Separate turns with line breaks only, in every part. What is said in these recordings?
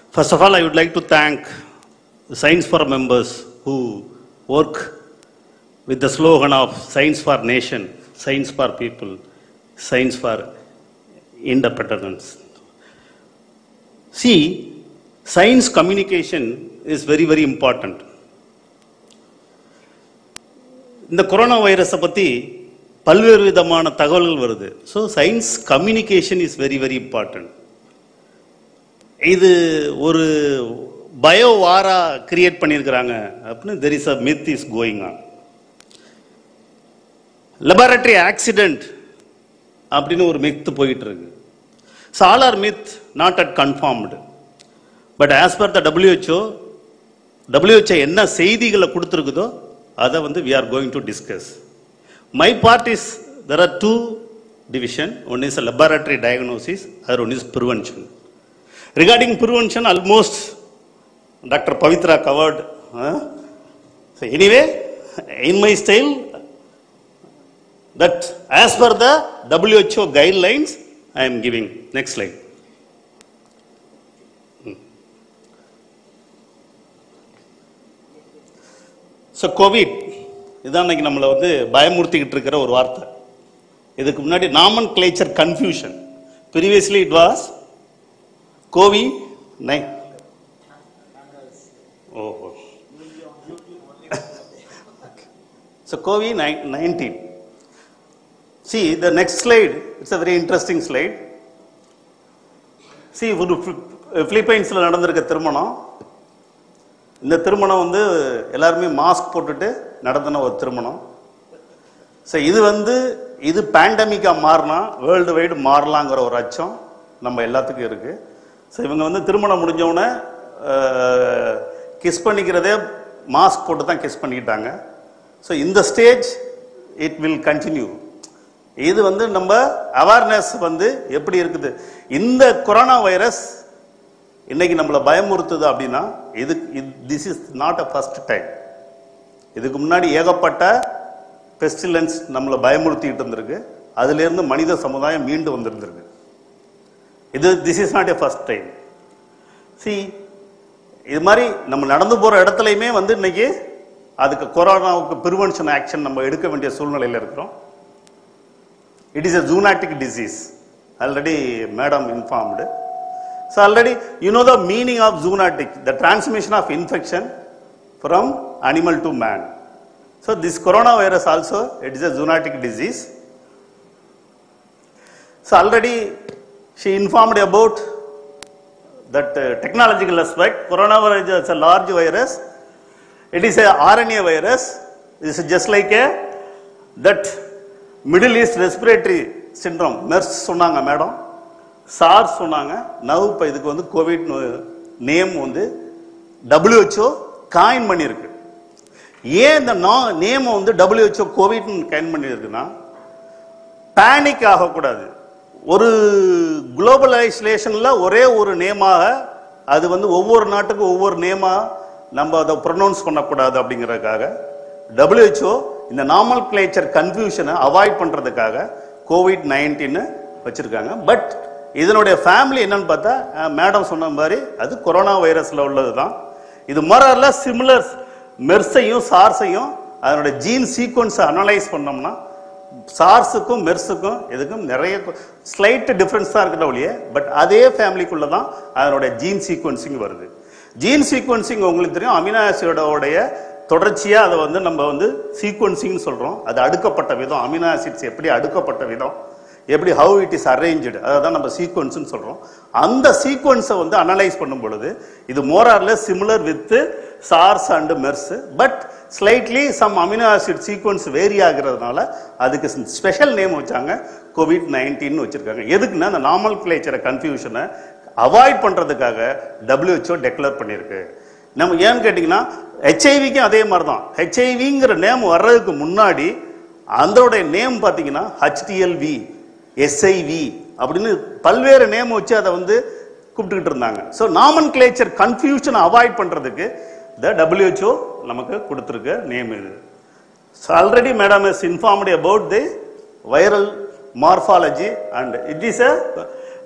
First of all, I would like to thank the Science for members who work with the slogan of Science for Nation, Science for People, Science for Independence. See, science communication is very, very important. இந்த கொரோனா வைரஸை பற்றி பல்வேறு விதமான தகவல்கள் வருது so science communication is very very important இது ஒரு பயோ வாரா கிரியேட் பண்ணியிருக்கிறாங்க அப்படின்னு there is a myth is going on laboratory accident அப்படின்னு ஒரு மித் போயிட்டு இருக்கு so all are myth not at confirmed but as per the WHO WHO என்ன செய்திகளை கொடுத்துருக்குதோ அதை வந்து we are going to discuss my part is there are two division one is laboratory diagnosis other one is prevention regarding prevention almost doctor Pavithra covered anyway in my style that as per the WHO guidelines, I am giving. Next slide. So COVID இதான் இன்னைக்கு நம்மளை வந்து பயமுறுத்திக்கிட்டு இருக்கிற ஒரு வார்த்தை இதுக்கு முன்னாடி nomenclature confusion previously it was கோவி நை ஓ ஸோ கோவி nine nineteen See, the next slide, it's a very interesting slide. See, ஒரு பிலிப்பைன்ஸில் நடந்திருக்க திருமணம் இந்த திருமணம் வந்து எல்லாருமே மாஸ்க் போட்டுட்டு நடத்தின ஒரு திருமணம் ஸோ இது வந்து இது பேண்டமிக்காக மாறினா வேர்ல்டு வைடு மாறலாங்கிற ஒரு அச்சம் நம்ம எல்லாத்துக்கும் இருக்கு ஸோ இவங்க வந்து திருமணம் முடிஞ்சவுடனே கிஸ் பண்ணிக்கிறதே மாஸ்க் போட்டு தான் கிஸ் பண்ணிக்கிட்டாங்க ஸோ இந்த ஸ்டேஜ் இட் வில் கண்டினியூ இது வந்து நம்ம அவேர்னஸ் வந்து எப்படி இருக்குது இந்த கொரோனா வைரஸ் இன்னைக்கு நம்மளை பயமுறுத்துது அப்படின்னா இது this is not a first time இதுக்கு முன்னாடி ஏகப்பட்ட பெஸ்டிலன்ஸ் நம்மளை பயமுறுத்திட்டு இருந்திருக்கு அதுலேருந்து மனித சமுதாயம் மீண்டு வந்திருந்திருக்கு இது this is not a first time சி இது மாதிரி நம்ம நடந்து போகிற இடத்துலையுமே வந்து இன்னைக்கு அதுக்கு கொரோனாவுக்கு ப்ரிவென்ஷன் ஆக்ஷன் நம்ம எடுக்க வேண்டிய சூழ்நிலையில் இருக்கிறோம் It is a zoonotic disease. Already madam informed. So already you know the meaning of zoonotic, the transmission of infection from animal to man. So this coronavirus also, it is a zoonotic disease. So already she informed about that uh, technological aspect. Coronavirus is a large virus. It is a RNA virus. This is just like a that Middle East respiratory syndrome MERS சொன்னாங்க madam SARS சொன்னாங்க now இப்போ இதுக்கு வந்து COVID name வந்து WHO coin பண்ணியிருக்கு ஏன் இந்த நா நேமை வந்து டபிள்யூஹெச்ஓ கோவிட்னு காயின் பண்ணியிருக்குன்னா பேனிக் ஆகக்கூடாது ஒரு குளோபலைசேஷனில் ஒரே ஒரு நேமாக அது வந்து ஒவ்வொரு நாட்டுக்கும் ஒவ்வொரு நேமாக நம்ம அதை ப்ரொனவுன்ஸ் பண்ணக்கூடாது அப்படிங்கிறதுக்காக டபிள்யூஹெச்ஓ இந்த நார்மல் கிளேச்சர் கன்ஃபியூஷனை அவாய்ட் பண்ணுறதுக்காக கோவிட் நைன்டீன்னு வச்சுருக்காங்க பட் இதனுடைய ஃபேமிலி என்னன்னு பார்த்தா மேடம் சொன்ன மாதிரி அது கொரோனா வைரஸில் உள்ளது தான் இது மொரல்ல சிமிலர் மெர்ஸையும் சார்ஸையும் அதனுடைய ஜீன் சீக்வன்ஸை அனலைஸ் பண்ணோம்னா சார்ஸுக்கும் மெர்ஸுக்கும் இதுக்கும் நிறைய ஸ்லைட் டிஃப்ரென்ஸ் தான் இருக்கிற ஒழிய பட் அதே ஃபேமிலிக்குள்ள தான் அதனுடைய ஜீன் சீக்வன்சிங் வருது ஜீன் சீக்வன்சிங் உங்களுக்கு தெரியும் அமினோ ஆசிடோடைய தொடர்ச்சியாக அதை வந்து நம்ம வந்து சீக்வன்சிங்னு சொல்கிறோம் அது அடுக்கப்பட்ட விதம் அமினோ ஆசிட்ஸ் எப்படி அடுக்கப்பட்ட விதம் எப்படி ஹவு இட் இஸ் அரேஞ்சு அதை தான் நம்ம சீக்வன்ஸ்னு சொல்கிறோம் அந்த சீக்வன்ஸை வந்து அனலைஸ் பண்ணும் பொழுது இது மோரார்ல similar with SARS and MERS but slightly some amino acid sequence vary ஆகிறதுனால அதுக்கு ஸ்பெஷல் நேம் வச்சாங்க கோவிட் நைன்டீன் வச்சிருக்காங்க எதுக்குன்னா அந்த நார்மல் கிளேச்சரை கன்ஃபியூஷனை அவாய்ட் பண்ணுறதுக்காக டபிள்யூஹெச்ஓ டெக்ளேர் பண்ணியிருக்கு நம்ம ஏன்னு கேட்டிங்கன்னா ஹெச்ஐவிக்கும் அதே மாதிரி தான் ஹெச்ஐவிங்கிற நேம் வர்றதுக்கு முன்னாடி அதோடைய நேம் பார்த்தீங்கன்னா ஹச்டிஎல்வி எஸ்ஐவி அப்படின்னு பல்வேறு நேம் வச்சு அதை வந்து கூப்பிட்டுக்கிட்டு இருந்தாங்க ஸோ நாமன் கிளேச்சர் கன்ஃபியூஷனை அவாய்ட் பண்ணுறதுக்கு த டபிள்யூஹெச்ஓ நமக்கு கொடுத்துருக்க நேம் இது so already madam is informed about the viral morphology and it is a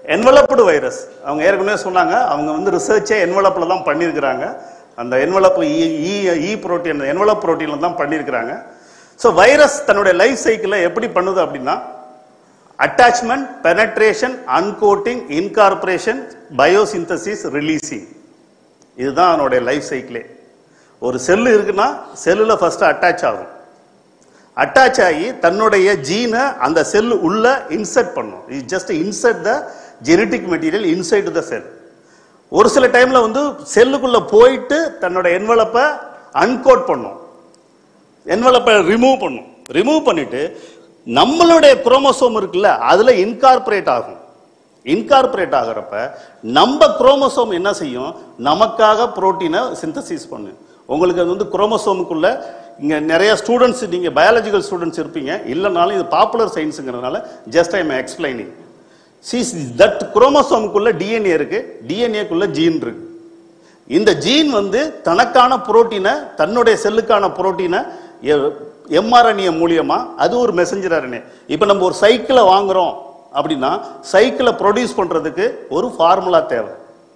enveloped virus அவங்க ஏற்கனவே சொன்னாங்க அவங்க வந்து ரிசர்ச்சே என்வலப்ல தான் பண்ணியிருக்கிறாங்க அந்த envelope E E protein envelope புரோட்டீன்ல தான் பண்ணியிருக்கிறாங்க ஸோ வைரஸ் தன்னுடைய லைஃப் சைக்கிளை எப்படி பண்ணுது அப்படின்னா attachment penetration uncoating incorporation biosynthesis releasing இதுதான் அதனுடைய லைஃப் சைக்கிளே ஒரு செல்லு இருக்குன்னா செல்லுல ஃபர்ஸ்ட் அட்டாச் ஆகும் அட்டாச் ஆகி தன்னுடைய ஜீனை அந்த செல் உள்ள இன்சர்ட் பண்ணும் இது just insert the genetic material inside the cell ஒரு சில டைம்ல வந்து செல்லுக்குள்ள போயிட்டு தன்னோட என்வலப்பை அன்கோட் பண்ணும் என்வலப்பை ரிமூவ் பண்ணும் ரிமூவ் பண்ணிட்டு நம்மளுடைய குரோமோசோம் இருக்குல்ல அதுல இன்கார்பரேட் ஆகும் இன்கார்பரேட் ஆகிறப்ப நம்ம குரோமோசோம் என்ன செய்யும் நமக்காக புரோட்டீனை சிந்தசிஸ் பண்ணும் உங்களுக்கு அது வந்து குரோமோசோமுக்குள்ள இங்க நிறைய ஸ்டூடெண்ட்ஸ் நீங்க பயாலஜிக்கல் ஸ்டூடெண்ட்ஸ் இருப்பீங்க இல்லைனாலும் இது பாப்புலர் சயின்ஸுங்கிறதுனால just I am explaining sees that குரோமோசோமுக்குள்ள டிஎன்ஏ இருக்கு டிஎன்ஏக்குள்ள ஜீன் இருக்கு இந்த ஜீன் வந்து தனக்கான புரோட்டீனை தன்னுடைய செல்லுக்கான புரோட்டீனை எம்ஆர்என்ஏ மூலியமா அது ஒரு மெசஞ்சர் ஆர்என்ஏ இப்போ நம்ம ஒரு சைக்கிளை வாங்குறோம் அப்படின்னா சைக்கிளை ப்ரொடியூஸ் பண்றதுக்கு ஒரு ஃபார்முலா தேவை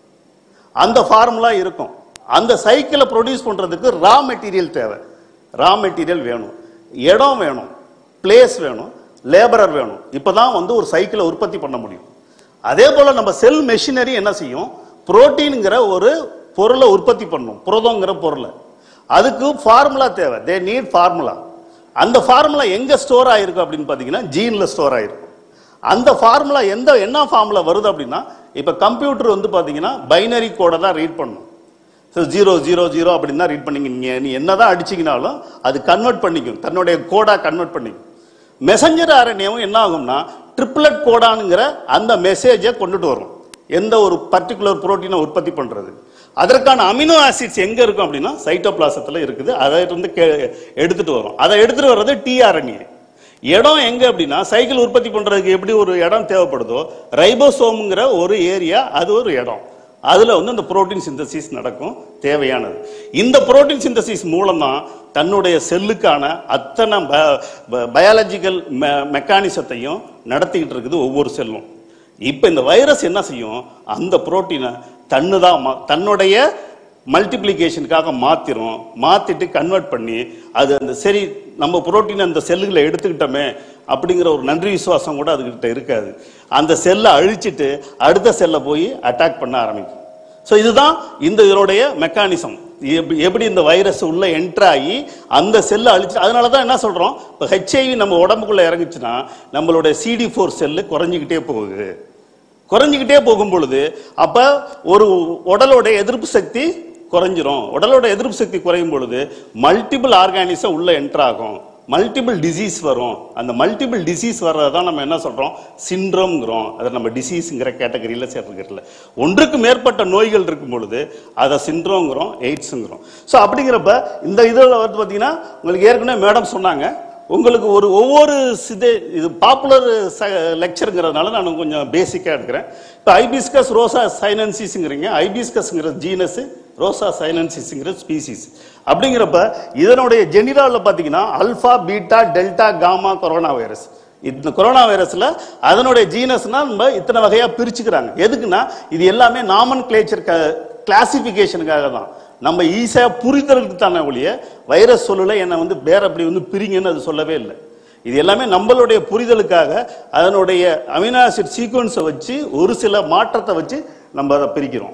அந்த ஃபார்முலா இருக்கும் அந்த சைக்கிளை ப்ரொடியூஸ் பண்றதுக்கு ரா மெட்டீரியல் தேவை ரா மெட்டீரியல் வேணும் இடம் வேணும் பிளேஸ் வேணும் லேபரர் வேணும் இப்பதான் வந்து ஒரு சைக்கிளை உற்பத்தி பண்ண முடியும் அதே போல நம்ம செல் மெஷினரி என்ன செய்யும் புரோட்டீன்ங்கிற ஒரு பொருளை உற்பத்தி பண்ணும் புரதங்கிற பொருளை அதுக்கு ஃபார்முலா தேவை தே நீட் ஃபார்முலா அந்த ஃபார்முலா எங்க ஸ்டோர் ஆயிருக்கு அப்படின்னு பாத்தீங்கன்னா ஜீன்ல ஸ்டோர் ஆயிருக்கும் அந்த ஃபார்முலா எந்த என்ன ஃபார்முலா வருது அப்படின்னா இப்ப கம்ப்யூட்டர் வந்து பாத்தீங்கன்னா பைனரி கோடை தான் ரீட் பண்ணும் ஸோ ஜீரோ ஜீரோ ஜீரோ அப்படின்னு தான் ரீட் பண்ணீங்க நீங்க நீ என்னதான் அடிச்சீங்கனாலும் அது கன்வெர்ட் பண்ணிக்கும் தன்னுடைய கோடா கன்வெர்ட் பண்ணிக்கும் மெசஞ்சர் ஆர்என்ஏவும் என்ன ஆகும்னா ட்ரிப்ளட் கோடானுங்கிற அந்த மெசேஜை கொண்டுட்டு வரும் எந்த ஒரு பர்டிகுலர் புரோட்டீனை உற்பத்தி பண்றது அதற்கான அமினோ ஆசிட்ஸ் எங்க இருக்கும் அப்படின்னா சைட்டோபிளாசத்துல இருக்குது அதை இருந்து கே- எடுத்துட்டு வரும் அதை எடுத்துட்டு வர்றது டிஆர்என்ஏ இடம் எங்க அப்படின்னா சைக்கிள் உற்பத்தி பண்றதுக்கு எப்படி ஒரு இடம் தேவைப்படுதோ ரைபோசோம்ங்கிற ஒரு ஏரியா அது ஒரு இடம் அதுல வந்து அந்த புரோட்டீன் சிந்தசிஸ் நடக்கும் தேவையானது இந்த புரோட்டீன் சிந்தசிஸ் மூலம் தான் தன்னுடைய செல்லுக்கான அத்தனை பயாலஜிக்கல் மெக்கானிசத்தையும் நடத்திக்கிட்டு இருக்குது ஒவ்வொரு செல்லும் இப்ப இந்த வைரஸ் என்ன செய்யும் அந்த புரோட்டீனை தன்னு தான் மா- தன்னுடைய மல்டிப்ளிகேஷனுக்காக மாத்திரும் மாத்திட்டு கன்வெர்ட் பண்ணி அது அந்த சரி நம்ம புரோட்டீன் அந்த செல்லுகளை எடுத்துக்கிட்டோமே அப்படிங்கிற ஒரு நன்றி விசுவாசம் கூட அதுகிட்ட இருக்காது அந்த செல்லை அழிச்சிட்டு அடுத்த செல்லை போய் அட்டாக் பண்ண ஆரம்பிக்கும் ஸோ இதுதான் இந்த இதனுடைய மெக்கானிசம் எப்படி இந்த வைரஸ் உள்ள என்டர் ஆகி அந்த செல்லை அழிச்சு அதனால தான் என்ன சொல்றோம் இப்போ ஹெச்ஐவி நம்ம உடம்புக்குள்ள இறங்குச்சுன்னா நம்மளுடைய சிடி ஃபோர் செல்லு குறைஞ்சிக்கிட்டே போகுது குறைஞ்சிக்கிட்டே போகும் பொழுது அப்ப ஒரு உடலோட எதிர்ப்பு சக்தி குறைஞ்சிரும் உடலோட எதிர்ப்பு சக்தி குறையும் பொழுது மல்டிபிள் ஆர்கானிசம் உள்ள என்டர் ஆகும் மல்டிபிள் டிசீஸ் வரும் அந்த மல்டிபிள் டிசீஸ் வர்றதான் நம்ம என்ன சொல்றோம் சிண்ட்ரோம்ங்கிறோம் அதை நம்ம டிசீஸ்ங்கிற கேட்டகரியில சேர்த்துக்கிறல ஒன்றுக்கு மேற்பட்ட நோய்கள் இருக்கும் பொழுது அதை சிண்ட்ரோங்கிறோம் எய்ட்ஸுங்கிறோம் ஸோ அப்படிங்கிறப்ப இந்த இதில் வந்து பார்த்தீங்கன்னா உங்களுக்கு ஏற்கனவே மேடம் சொன்னாங்க உங்களுக்கு ஒரு ஒவ்வொரு சிதே இது பாப்புலர் லெக்சருங்கிறதுனால நான் கொஞ்சம் பேசிக்காக எடுக்கிறேன் இப்போ ஐபிஸ்கஸ் ரோசா சைனன்சிஸ்ங்கிறீங்க ஐபிஸ்கஸ்ங்கிற ஜீனஸ் ரோசா சைனன்சிஸ்ங்கிற ஸ்பீசிஸ் அப்படிங்கிறப்ப இதனுடைய ஜெனிராவில் பார்த்தீங்கன்னா alpha beta delta gamma corona virus இந்த கொரோனா வைரஸ்ல அதனுடைய ஜீனஸ்னா நம்ம இத்தனை வகையா பிரிச்சுக்கிறாங்க எதுக்குன்னா இது எல்லாமே நாமன் கிளேச்சர் கிளாசிபிகேஷனுக்காக தான் நம்ம ஈஸியா புரிதலுக்கு தானே ஒழிய வைரஸ் சொல்லல என்னை வந்து வேற அப்படி வந்து பிரிங்கன்னு அது சொல்லவே இல்லை இது எல்லாமே நம்மளுடைய புரிதலுக்காக அதனுடைய அமினோ ஆசிட் சீக்வன்ஸை வச்சு ஒரு சில மாற்றத்தை வச்சு நம்ம அதை பிரிக்கிறோம்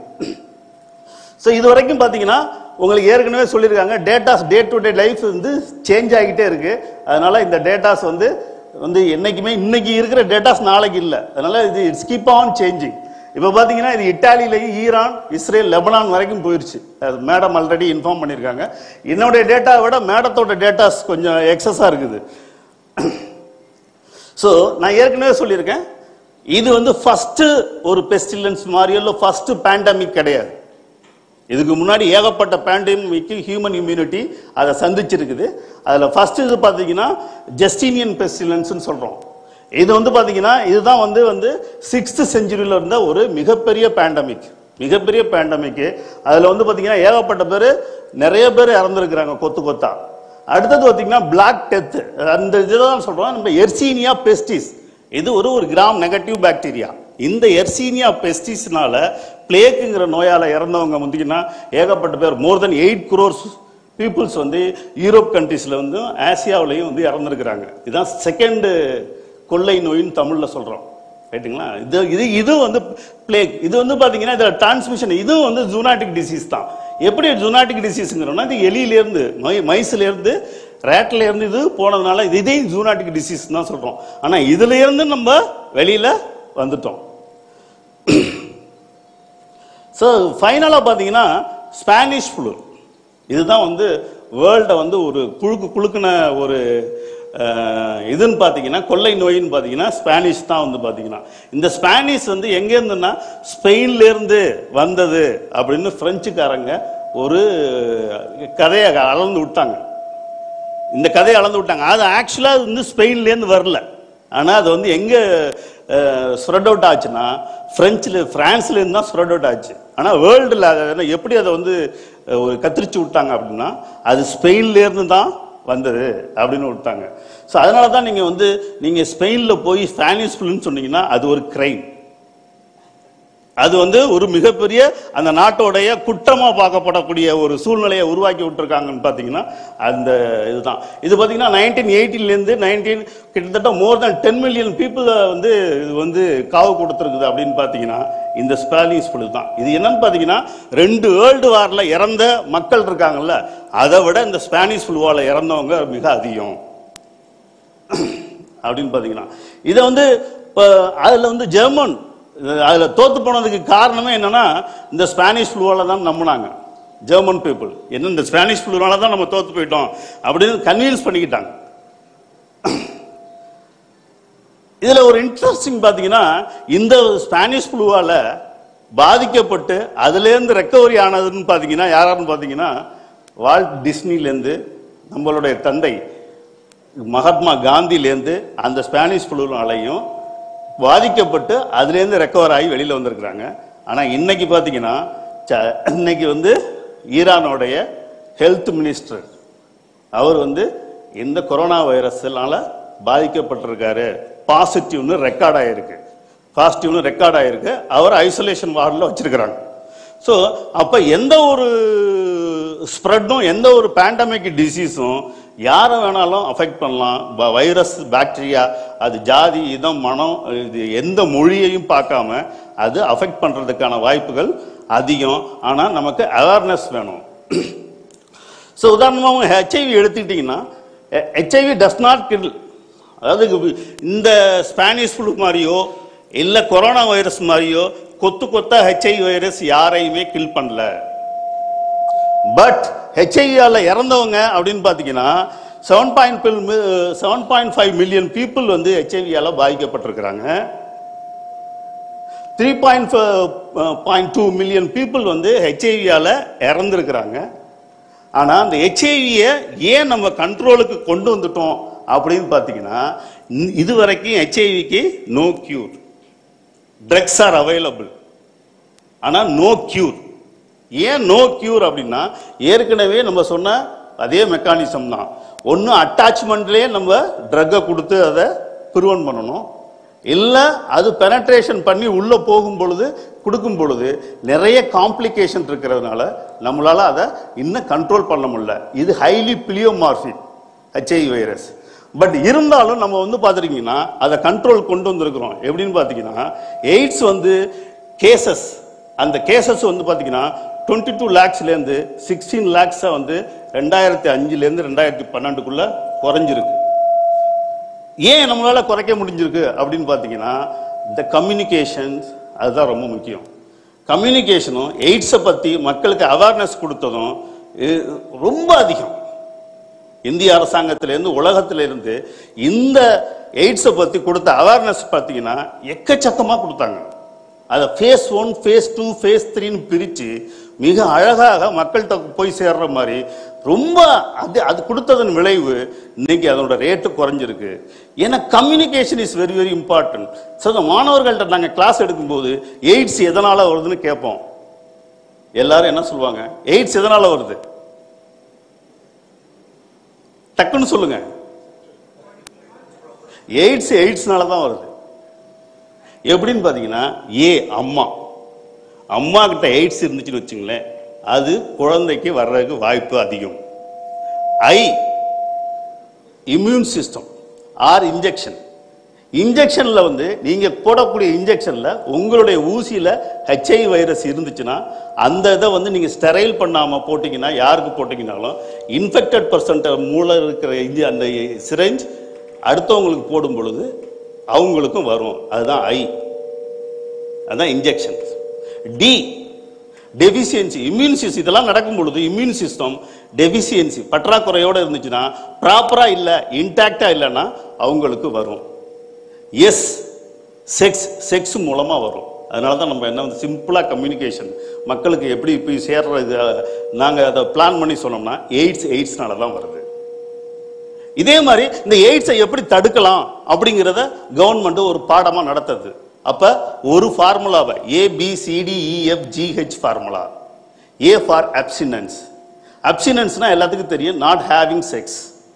ஸோ இது வரைக்கும் பார்த்தீங்கன்னா உங்களுக்கு ஏற்கனவே சொல்லியிருக்காங்க datas day to day life வந்து சேஞ்ச் ஆகிட்டே இருக்கு அதனால இந்த டேட்டாஸ் வந்து வந்து என்னைக்குமே இன்னைக்கு இருக்கிற டேட்டாஸ் நாளைக்கு இல்லை அதனால இது இட்ஸ் கீப் ஆன் சேஞ்சிங் இப்போ பார்த்தீங்கன்னா இது இட்டாலியிலையும் ஈரான் இஸ்ரேல் லெபனான் வரைக்கும் போயிருச்சு அது மேடம் ஆல்ரெடி இன்ஃபார்ம் பண்ணியிருக்காங்க என்னுடைய டேட்டாவை விட மேடத்தோட டேட்டாஸ் கொஞ்சம் எக்ஸஸாக இருக்குது ஸோ நான் ஏற்கனவே சொல்லியிருக்கேன் இது வந்து ஃபர்ஸ்ட் ஒரு பெஸ்டிலன்ஸ் மாதிரியோ இல்லை ஃபர்ஸ்ட் பேண்டமிக் கிடையாது இதுக்கு முன்னாடி ஏகப்பட்ட பேண்டமிக்கு ஹியூமன் இம்யூனிட்டி அதை சந்திச்சிருக்குது அதில் ஃபர்ஸ்ட் இது பார்த்தீங்கன்னா ஜஸ்டினியன் பெஸ்டிலன்ஸ்னு சொல்கிறோம் இது வந்து பார்த்தீங்கன்னா இதுதான் வந்து வந்து சிக்ஸ்த் செஞ்சுரியில் இருந்த ஒரு மிகப்பெரிய பேண்டமிக் மிகப்பெரிய பேண்டமிக் அதில் வந்து பார்த்தீங்கன்னா ஏகப்பட்ட பேர் நிறைய பேர் இறந்துருக்குறாங்க கொத்து கொத்தா அடுத்தது பார்த்தீங்கன்னா பிளாக் டெத் அந்த இதுதான் சொல்கிறோம் நம்ம எர்சீனியா பெஸ்டிஸ் இது ஒரு ஒரு கிராம் நெகட்டிவ் பாக்டீரியா இந்த எர்சீனியா பெஸ்டிஸ்னால பிளேக்குங்கிற நோயால இறந்தவங்க முந்திங்கன்னா ஏகப்பட்ட பேர் more than eight crores peoples வந்து யூரோப் கண்ட்ரீஸ்ல வந்து ஆசியாவிலையும் வந்து இறந்துருக்கிறாங்க இதுதான் செகண்ட் கொள்ளை நோயின்னு தமிழ்ல சொல்றோம் ரைட்டுங்களா இது இது இது வந்து பிளேக் இது வந்து பாத்தீங்கன்னா இதுல டிரான்ஸ்மிஷன் இதுவும் வந்து ஜூனாட்டிக் டிசீஸ் தான் எப்படி ஜூனாட்டிக் டிசீஸ்ங்கிறோம்னா இது எலியிலேருந்து மை மைஸ்லேருந்து ரேட்ல இருந்து இது போனதுனால இது இதையும் ஜூனாட்டிக் டிசீஸ் தான் சொல்றோம் ஆனா இதுல இருந்து நம்ம வெளியில வந்துட்டோம் ஸோ ஃபைனலாக பார்த்தீங்கன்னா ஸ்பானிஷ் ஃப்ளூ இதுதான் வந்து வேர்ல்டை வந்து ஒரு குழுக்கு குழுக்குன ஒரு அஹ், இதுன்னு பார்த்தீங்கன்னா கொள்ளை நோயின்னு பார்த்தீங்கன்னா ஸ்பானிஷ் தான் வந்து பார்த்தீங்கன்னா இந்த ஸ்பானிஷ் வந்து எங்கேருந்துன்னா ஸ்பெயின்லேருந்து வந்தது அப்படின்னு பிரெஞ்சுக்காரங்க ஒரு கதையை அளந்து விட்டாங்க இந்த கதையை அளந்து விட்டாங்க அது ஆக்சுவலாக வந்து ஸ்பெயின்லேருந்து வரல ஆனால் அது வந்து எங்கே ஸ்ப்ரெட் அவுட் ஆச்சுன்னா ஃப்ரெஞ்சில் ஃப்ரான்ஸ்லேருந்து தான் ஸ்ப்ரெட் அவுட் ஆச்சு ஆனால் வேர்ல்டில் அதை எப்படி அதை வந்து அஹ், ஒரு கத்திரிச்சு விட்டாங்க அப்படின்னா அது ஸ்பெயின்லேருந்து தான் வந்தது அப்படின்னு விட்டாங்க ஸோ அதனால தான் நீங்கள் வந்து நீங்கள் ஸ்பெயினில் போய் ஸ்பானிஷ் ஃப்ளூன்னு சொன்னீங்கன்னா அது ஒரு கிரைம் அது வந்து ஒரு மிகப்பெரிய அந்த நாட்டோடைய குற்றமா பார்க்கப்படக்கூடிய ஒரு சூழ்நிலையை உருவாக்கி விட்டுருக்காங்கன்னு பார்த்தீங்கன்னா அந்த இதுதான் இது பார்த்தீங்கன்னா நைன்டீன் எயிட்டிலேருந்து நைன்டீன் கிட்டத்தட்ட more than ten million people வந்து இது வந்து காவு கொடுத்துருக்குது அப்படின்னு பார்த்தீங்கன்னா இந்த ஸ்பானிஷ் ஃப்ளூ தான் இது என்னன்னு பார்த்தீங்கன்னா ரெண்டு வேர்ல்டு வாரில் இறந்த மக்கள் இருக்காங்கல்ல அதை விட இந்த ஸ்பானிஷ் ஃப்ளூவால் இறந்தவங்க மிக அதிகம் அப்படின்னு பார்த்தீங்கன்னா இதை வந்து இப்போ அதில் வந்து ஜெர்மன் அதில் தோத்து போனதுக்கு காரணமே என்னன்னா இந்த ஸ்பானிஷ் ஃப்ளூவால தான் நம்பினாங்க ஜெர்மன் பீப்புள் என்ன இந்த ஸ்பானிஷ் ஃப்ளூனால தான் நம்ம தோத்து போயிட்டோம் அப்படின்னு கன்வின்ஸ் பண்ணிக்கிட்டாங்க இதில் ஒரு இன்ட்ரெஸ்டிங் பார்த்தீங்கன்னா இந்த ஸ்பானிஷ் ஃப்ளூவால பாதிக்கப்பட்டு அதுலேருந்து ரெக்கவரி ஆனதுன்னு பார்த்தீங்கன்னா யாராருன்னு பார்த்தீங்கன்னா வால்ட் டிஸ்னிலேருந்து நம்மளுடைய தந்தை மகாத்மா காந்திலேருந்து அந்த ஸ்பானிஷ் ஃப்ளூனாலையும் பாதிக்கப்பட்டு அதுலேருந்து ரெக்கவர் ஆகி வெளியில் வந்திருக்கிறாங்க ஆனால் இன்னைக்கு பார்த்தீங்கன்னா ச- இன்னைக்கு வந்து ஈரானுடைய ஹெல்த் மினிஸ்டர் அவர் வந்து இந்த கொரோனா வைரஸ்னால பாதிக்கப்பட்டிருக்காரு பாசிட்டிவ்னு ரெக்கார்ட் ஆயிருக்கு பாசிட்டிவ்னு ரெக்கார்ட் ஆயிருக்கு அவர் ஐசோலேஷன் வார்டில் வச்சிருக்கிறாங்க ஸோ அப்போ எந்த ஒரு ஸ்ப்ரெட்டும் எந்த ஒரு பேண்டமிக் டிசீஸும் யாரை வேணாலும் அஃபெக்ட் பண்ணலாம் வைரஸ் பாக்டீரியா அது ஜாதி இதம் மனம் இது எந்த மொழியையும் பார்க்காம அது அஃபெக்ட் பண்ணுறதுக்கான வாய்ப்புகள் அதிகம் ஆனால் நமக்கு அவேர்னஸ் வேணும் ஸோ உதாரணமாக ஹெச்ஐவி எடுத்துக்கிட்டிங்கன்னா ஹெச்ஐவி டஸ் நாட் கில் அதாவது இது இந்த ஸ்பானிஷ் ஃப்ளூ மாதிரியோ இல்லை கொரோனா வைரஸ் மாதிரியோ கொத்து கொத்தா ஹெச்ஐவி வைரஸ் யாரையுமே கில் பண்ணல பட் ஹெச்ஐவியால இறந்தவங்க அப்படின்னு பார்த்தீங்கன்னா seven point seven point five million people வந்து ஹெச்ஐவியால பாதிக்கப்பட்டிருக்கிறாங்க three point point two million people வந்து ஹெச்ஐவியால இறந்துருக்கிறாங்க ஆனா அந்த ஹெச்ஐவியை ஏன் நம்ம கண்ட்ரோலுக்கு கொண்டு வந்துட்டோம் அப்படின்னு பார்த்தீங்கன்னா இ- இது வரைக்கும் ஹெச்ஐவிக்கு no cure drugs are available ஆனா நோ கியூர் ஏன் நோ கியூர் அப்படின்னா ஏற்கனவே நம்ம சொன்ன அதே மெக்கானிசம் தான் ஒன்று அட்டாச்மெண்ட்லேயே நம்ம ட்ரக்கை கொடுத்து அதை ப்ரிவென்ட் பண்ணணும் இல்லை அது பெனட்ரேஷன் பண்ணி உள்ளே போகும் பொழுது கொடுக்கும் பொழுது நிறைய காம்ப்ளிகேஷன் இருக்கிறதுனால நம்மளால அதை இன்னும் கண்ட்ரோல் பண்ண முடியல இது highly pleomorphic HIV virus but இருந்தாலும் நம்ம வந்து பார்த்துருக்கீங்கன்னா அதை கண்ட்ரோல் கொண்டு வந்திருக்கிறோம் எப்படின்னு பார்த்தீங்கன்னா எய்ட்ஸ் வந்து கேசஸ் அந்த கேசஸ் வந்து பார்த்தீங்கன்னா டுவெண்ட்டி டூ லேக்ஸ்லேருந்து சிக்ஸ்டீன் லேக்ஸை வந்து ரெண்டாயிரத்தி அஞ்சுலேருந்து ரெண்டாயிரத்தி பன்னெண்டுக்குள்ள குறைஞ்சிருக்கு ஏன் நம்மளால குறைக்க முடிஞ்சிருக்கு அப்படின்னு பார்த்தீங்கன்னா இந்த கம்யூனிகேஷன்ஸ் அதுதான் ரொம்ப முக்கியம் கம்யூனிகேஷனும் எய்ட்ஸை பற்றி மக்களுக்கு அவேர்னஸ் கொடுத்ததும் இது ரொம்ப அதிகம் இந்திய அரசாங்கத்திலேருந்து உலகத்திலிருந்து இந்த எய்ட்ஸை பற்றி கொடுத்த அவேர்னஸ் பார்த்தீங்கன்னா எக்கச்சக்கமாக கொடுத்தாங்க அதை phase one phase two phase த்ரீன்னு பிரித்து மிக அழகாக மக்கள்கிட்ட போய் சேர்ற மாதிரி ரொம்ப அது அது கொடுத்ததன் விளைவு இன்னைக்கு அதனோட ரேட்டு குறைஞ்சிருக்கு ஏன்னா communication is very very important so அந்த மாணவர்கள்ட்ட நாங்கள் கிளாஸ் எடுக்கும்போது எய்ட்ஸ் எதனால் வருதுன்னு கேட்போம் எல்லாரும் என்ன சொல்லுவாங்க எய்ட்ஸ் எதனால் வருது டக்குன்னு சொல்லுங்க எய்ட்ஸ் எய்ட்ஸ்னால தான் வருது எப்படின்னு பார்த்தீங்கன்னா ஏ அம்மா அம்மா கிட்ட எய்ட்ஸ் இருந்துச்சுன்னு வச்சுங்களேன் அது குழந்தைக்கு வர்றதுக்கு வாய்ப்பு அதிகம் I immune system or injection இன்ஜெக்ஷன்ல வந்து நீங்க போடக்கூடிய இன்ஜெக்ஷன்ல உங்களுடைய ஊசியில ஹெச்ஐ வைரஸ் இருந்துச்சுன்னா அந்த இதை வந்து நீங்க ஸ்டெரைல் பண்ணாம போட்டீங்கன்னா யாருக்கு போட்டீங்கனாலும் இன்ஃபெக்டட் பர்சன்ட் மூளை இருக்கிற இந்த அந்த சிரஞ்ச் அடுத்தவங்களுக்கு போடும் பொழுது அவங்களுக்கும் வரும் அதுதான் ஐ அதான் injection D deficiency immune system இதெல்லாம் நடக்கும் பொழுது இம்யூன் சிஸ்டம் டெபிசியன்சி பற்றாக்குறையோட இருந்துச்சுன்னா ப்ராப்பரா இல்ல இன்டாக்டா இல்லைன்னா அவங்களுக்கு வரும் எஸ் செக்ஸ் செக்ஸ் மூலமா வரும் அதனால தான் நம்ம என்ன வந்து சிம்பிளா கம்யூனிகேஷன் மக்களுக்கு எப்படி போய் சேர்றது நாங்க அதை பிளான் பண்ணி சொன்னோம்னா எய்ட்ஸ் எய்ட்ஸ்னால தான் வருது இதே மாதிரி இந்த எய்ட்ஸை எப்படி தடுக்கலாம் அப்படிங்கிறத கவர்மெண்ட் ஒரு பாடமா நடத்துது அப்ப ஒரு ஃபார்முலாவை A B C D E F G H formula A for abstinence அப்சினன்ஸ்னா எல்லாத்துக்கும் தெரியும் நாட் ஹேவிங் செக்ஸ்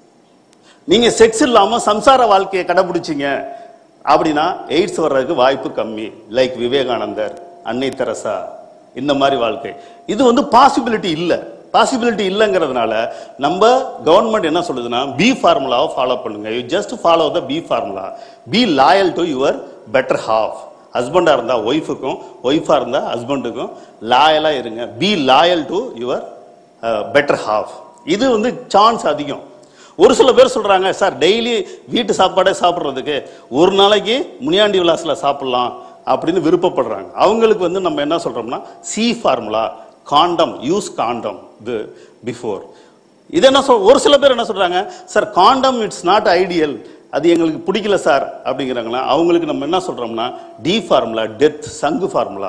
நீங்க செக்ஸ் இல்லாம சம்சார வாழ்க்கையை கடைபிடிச்சீங்க அப்படின்னா எய்ட்ஸ் வர்றதுக்கு வாய்ப்பு கம்மி லைக் விவேகானந்தர் அன்னை தெரசா இந்த மாதிரி வாழ்க்கை இது வந்து பாசிபிலிட்டி இல்ல பாசிபிலிட்டி இல்லைங்கிறதுனால நம்ம கவர்மெண்ட் என்ன சொல்லுதுன்னா பி ஃபார்முலாவை ஃபாலோ பண்ணுங்க you just follow the B formula be loyal to your better half ஹஸ்பண்டா இருந்தா ஒய்ஃபுக்கும் ஒய்ஃபா இருந்தா ஹஸ்பண்டுக்கும் லாயலா இருங்க be loyal to your better half இது வந்து சான்ஸ் அதிகம் ஒரு சில பேர் சொல்றாங்க சார் டெய்லி வீட்டு சாப்பாடே சாப்பிட்றதுக்கு ஒரு நாளைக்கு முனியாண்டி விலாஸ்ல சாப்பிடலாம் அப்படின்னு விருப்பப்படுறாங்க அவங்களுக்கு வந்து நம்ம என்ன சொல்றோம்னா C formula condom use condom before இது என்ன சொல் ஒரு சில பேர் என்ன சொல்றாங்க sir condom it's not ideal அது எங்களுக்கு பிடிக்கல சார் அப்படிங்கிறாங்களா அவங்களுக்கு நம்ம என்ன சொல்றோம்னா டி ஃபார்முலா டெத் சங்கு ஃபார்முலா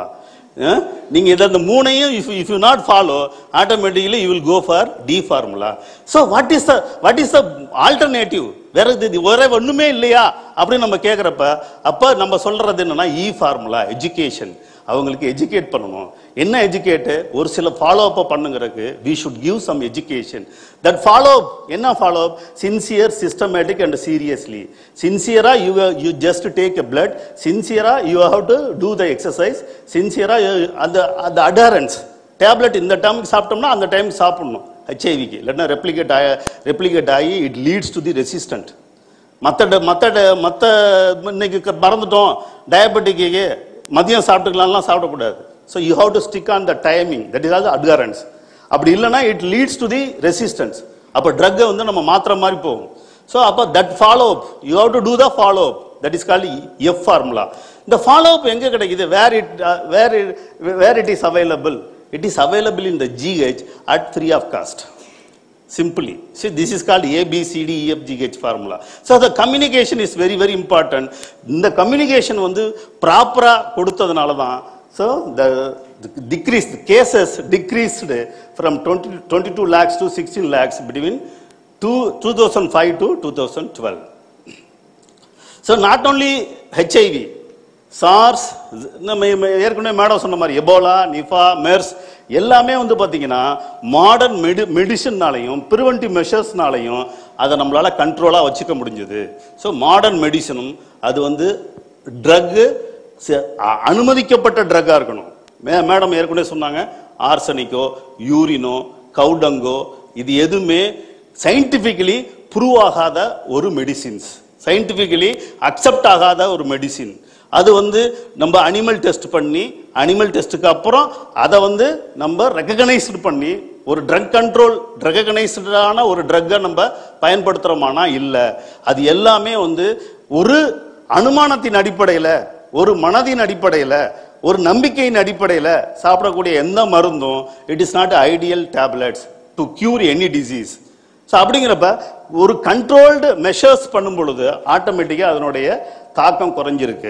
நீங்க இதை அந்த மூணையும் if if you not follow automatically you will go for D formula so what is the what is the alternative வேற இது வேற ஒண்ணுமே இல்லையா அப்படின்னு நம்ம கேட்குறப்ப அப்ப நம்ம சொல்றது என்னன்னா இ ஃபார்முலா எஜுகேஷன் அவங்களுக்கு எஜுகேட் பண்ணணும் என்ன எஜுகேட் ஒரு சில ஃபாலோ அப்பை பண்ணுங்கிறதுக்கு we should give some education that follow என்ன follow up sincere systematic and seriously சின்சியரா you you just take a blood சின்சியரா you have to do the exercise சின்சியரா அந்த அந்த அடரன்ஸ் டேப்லெட் இந்த டைமுக்கு சாப்பிட்டோம்னா அந்த டைம் சாப்பிடணும் ஹெச்ஐவிக்கு இல்லைன்னா ரெப்ளிகேட் ஆகி ரெப்ளிகேட் ஆகி it leads to the resistant மற்ற மற்ற மற்ற இன்னைக்கு க- மறந்துட்டோம் டயபெட்டிக்கு மதியம் சாப்பிட்டுக்கலாம்லாம் சாப்பிடக்கூடாது so you have to stick on the timing that is also occurrence அப்படி இல்லைன்னா it leads to the resistance அப்போ ட்ரக்கை வந்து நம்ம மாத்திர மாதிரி போகும் ஸோ அப்போ that follow up you have to do the follow up that is called F formula இந்த ஃபாலோ அப் எங்கே கிடைக்குது where it where where it is available it is available in the G H at free of cost simply see this is called a b c d e f g h formula so the communication is very very important இந்த communication வந்து ப்ராப்பரா கொடுத்ததுனால தான் so the the decrease the cases decreased from 20 22 lakhs to 16 lakhs between two, 2005 to 2012 so not only HIV SARS நம்ம ஏற்கனவே madam சொன்ன மாதிரி Ebola Nipah Merz எல்லாமே வந்து பார்த்தீங்கன்னா மாடர்ன் மெடி மெடிசன்னாலையும் ப்ரிவென்டிவ் மெஷர்ஸ்னாலையும் அதை நம்மளால கண்ட்ரோலாக வச்சுக்க முடிஞ்சது ஸோ மாடர்ன் மெடிசனும் அது வந்து ட்ரக்கு அனுமதிக்கப்பட்ட ட்ரக்காக இருக்கணும் மே மேடம் ஏற்கனவே சொன்னாங்க ஆர்சனிக்கோ யூரினோ கவுடங்கோ இது எதுவுமே சயின்டிஃபிக்கலி ப்ரூவ் ஆகாத ஒரு மெடிசின்ஸ் சயின்டிஃபிக்கலி அக்செப்ட் ஆகாத ஒரு மெடிசின் அது வந்து நம்ம அனிமல் டெஸ்ட் பண்ணி அனிமல் டெஸ்ட்டுக்கு அப்புறம் அதை வந்து நம்ம ரெக்கக்னைஸ்டு பண்ணி ஒரு ட்ரக் கண்ட்ரோல் ரெக்கக்னைஸ்டான ஒரு ட்ரக்கை நம்ம பயன்படுத்துகிறோமானா இல்லை அது எல்லாமே வந்து ஒரு அனுமானத்தின் அடிப்படையில் ஒரு மனதின் அடிப்படையில் ஒரு நம்பிக்கையின் அடிப்படையில் சாப்பிடக்கூடிய எந்த மருந்தும் it is not ideal tablets to cure any disease so அப்படிங்கிறப்ப ஒரு கண்ட்ரோல்டு மெஷர்ஸ் பண்ணும் பொழுது ஆட்டோமேட்டிக்காக அதனுடைய தாக்கம் குறைஞ்சிருக்கு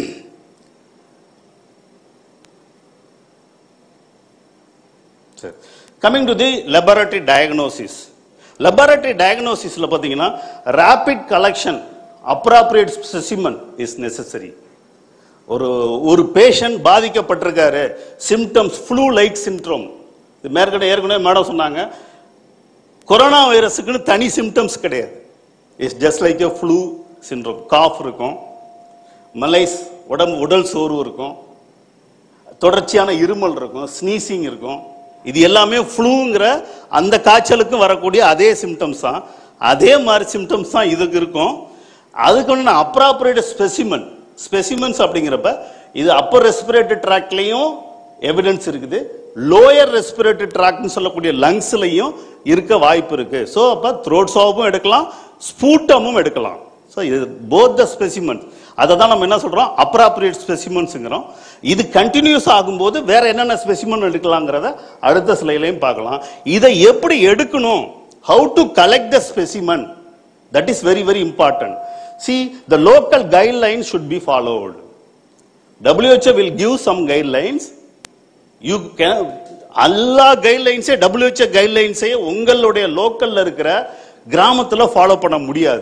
சரி coming to the laboratory diagnosis laboratory டயக்னோசிஸில் பார்த்தீங்கன்னா rapid collection appropriate specimen is necessary ஒரு ஒரு பேஷண்ட் பாதிக்கப்பட்டிருக்காரு சிம்டம்ஸ் ஃப்ளூ லைக் சிம்ட்ரோம் இது மேற்கனவே ஏற்கனவே மேடம் சொன்னாங்க கொரோனா வைரஸுக்குன்னு தனி சிம்டம்ஸ் கிடையாது it's just like a flu syndrome cough இருக்கும் மலைஸ் உடம்பு உடல் சோர்வு இருக்கும் தொடர்ச்சியான இருமல் இருக்கும் ஸ்னீசிங் இருக்கும் இது எல்லாமே ஃப்ளூங்கிற அந்த காய்ச்சலுக்கு வரக்கூடிய அதே சிம்டம்ஸ் தான் அதே மாதிரி சிம்டம்ஸ் தான் இதுக்கு இருக்கும் அதுக்கு ஒன்று அப்ராப்ரேட் ஸ்பெசிமன் ஸ்பெசிமன்ஸ் அப்படிங்கிறப்ப இது அப்பர் ரெஸ்பிரேட்டரி ட்ராக்லையும் எவிடன்ஸ் இருக்குது லோயர் ரெஸ்பிரேட்டரி ட்ராக்னு சொல்லக்கூடிய லங்ஸ்லையும் இருக்க வாய்ப்பு இருக்கு ஸோ அப்போ த்ரோட் சாப்பும் எடுக்கலாம் ஸ்பூட்டமும் எடுக்கலாம் ஸோ இது போத் த ஸ்பெசிமன்ஸ் அதை தான் நம்ம என்ன சொல்றோம் அப்ராப்ரியேட் ஸ்பெசிமன்ஸுங்கிறோம் இது கண்டினியூஸ் ஆகும்போது வேற என்னென்ன ஸ்பெசிமன் எடுக்கலாங்கிறத அடுத்த ஸ்லைலையும் பார்க்கலாம் இதை எப்படி எடுக்கணும் how to collect the specimen that is very very important see the local guideline should be followed WHO will give some guidelines you can எல்லா கைட்லைன்ஸே WHO கைட்லைன்ஸே உங்களுடைய லோக்கல்ல இருக்கிற கிராமத்துல ஃபாலோ பண்ண முடியாது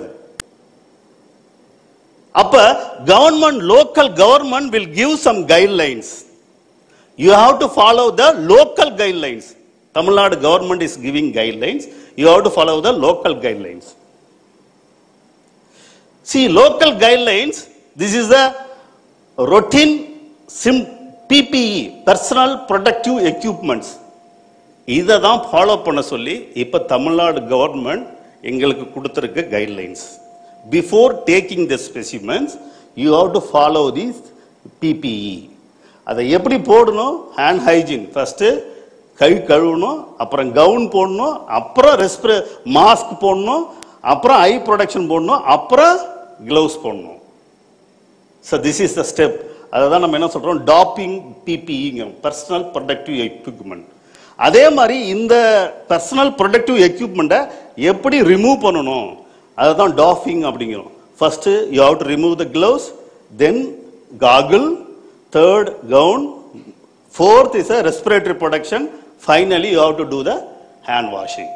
அப்ப government local government will give some guidelines you have to follow the local guidelines Tamil Nadu government is giving guidelines you have to follow the local guidelines See, local guidelines, this is the routine sim PPE, personal protective equipments. இதை தான் follow பண்ண சொல்லி இப்போ Tamil Nadu government எங்களுக்கு கொடுத்துருக்க guidelines before taking the specimens you have to follow these PPE அதை எப்படி போடணும் ஹேண்ட் ஹைஜீன் ஃபர்ஸ்ட் கை கழுவணும் அப்புறம் கவுன் போடணும் அப்புறம் ரெஸ்பிரே மாஸ்க் போடணும் அப்புறம் ஐ ப்ரொடெக்ஷன் போடணும் அப்புறம் கிளவுஸ் போடணும் so this is the step அதை தான் நம்ம என்ன சொல்றோம் டாப்பிங் பிபிஇங்க பர்சனல் ப்ரொடக்டிவ் எக்யூப்மெண்ட் அதே மாதிரி இந்த பர்சனல் ப்ரொடக்டிவ் எக்யூப்மெண்ட்டை எப்படி ரிமூவ் பண்ணணும் அதை தான் டாஃபிங் அப்படிங்கிறோம் first you have to remove the gloves then goggle third gown fourth is a respiratory protection finally you have to do the hand washing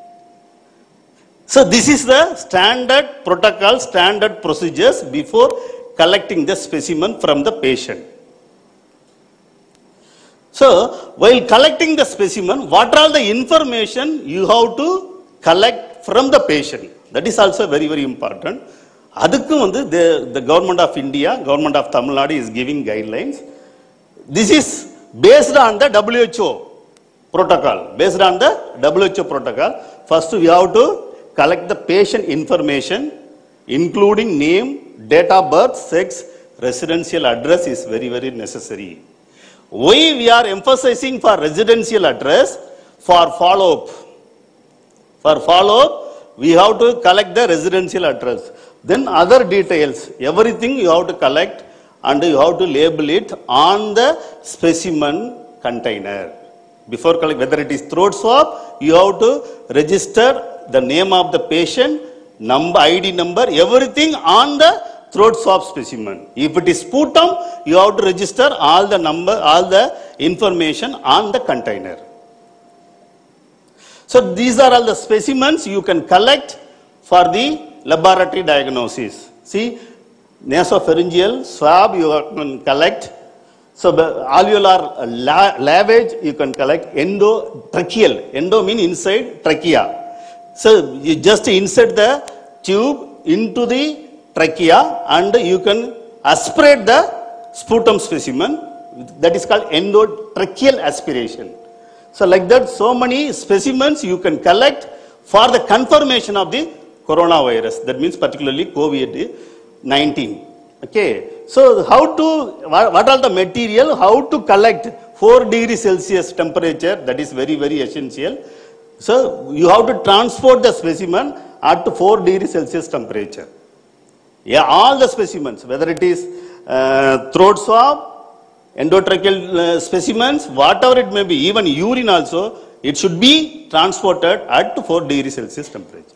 So this is the standard protocol, standard procedures before collecting the specimen from the patient. So while collecting the specimen, what are the information you have to collect from the patient? That is also very very important. அதுக்கும் வந்து the, the government of India, government of Tamil Nadu is giving guidelines. This is based on the WHO protocol. Based on the WHO protocol, first we have to collect the patient information, including name, date of birth, sex, residential address is very, very necessary. Why we are emphasizing for residential address? For follow-up. For follow-up, we have to collect the residential address. Then other details, everything you have to collect and you have to label it on the specimen container. Before collect, whether it is throat swab, you have to register the name of the patient, number, ID number, everything on the throat swab specimen. If it is sputum, you have to register all the number, all the information on the container. So these are all the specimens you can collect for the laboratory diagnosis. See, nasopharyngeal swab you can collect. So the alveolar la- lavage you can collect. Endotracheal, endo mean inside trachea. So you just insert the tube into the trachea and you can aspirate the sputum specimen. That is called endotracheal aspiration. So like that, so many specimens you can collect for the confirmation of the coronavirus. That means particularly COVID-19. Okay. So how to, what, what are the material, how to collect 4 degree Celsius temperature, that is very, very essential. So you have to transport the specimen at 4 degree Celsius temperature. Yeah, all the specimens, whether it is uh, throat swab, endotracheal uh, specimens, whatever it may be, even urine also, it should be transported at 4 degree Celsius temperature.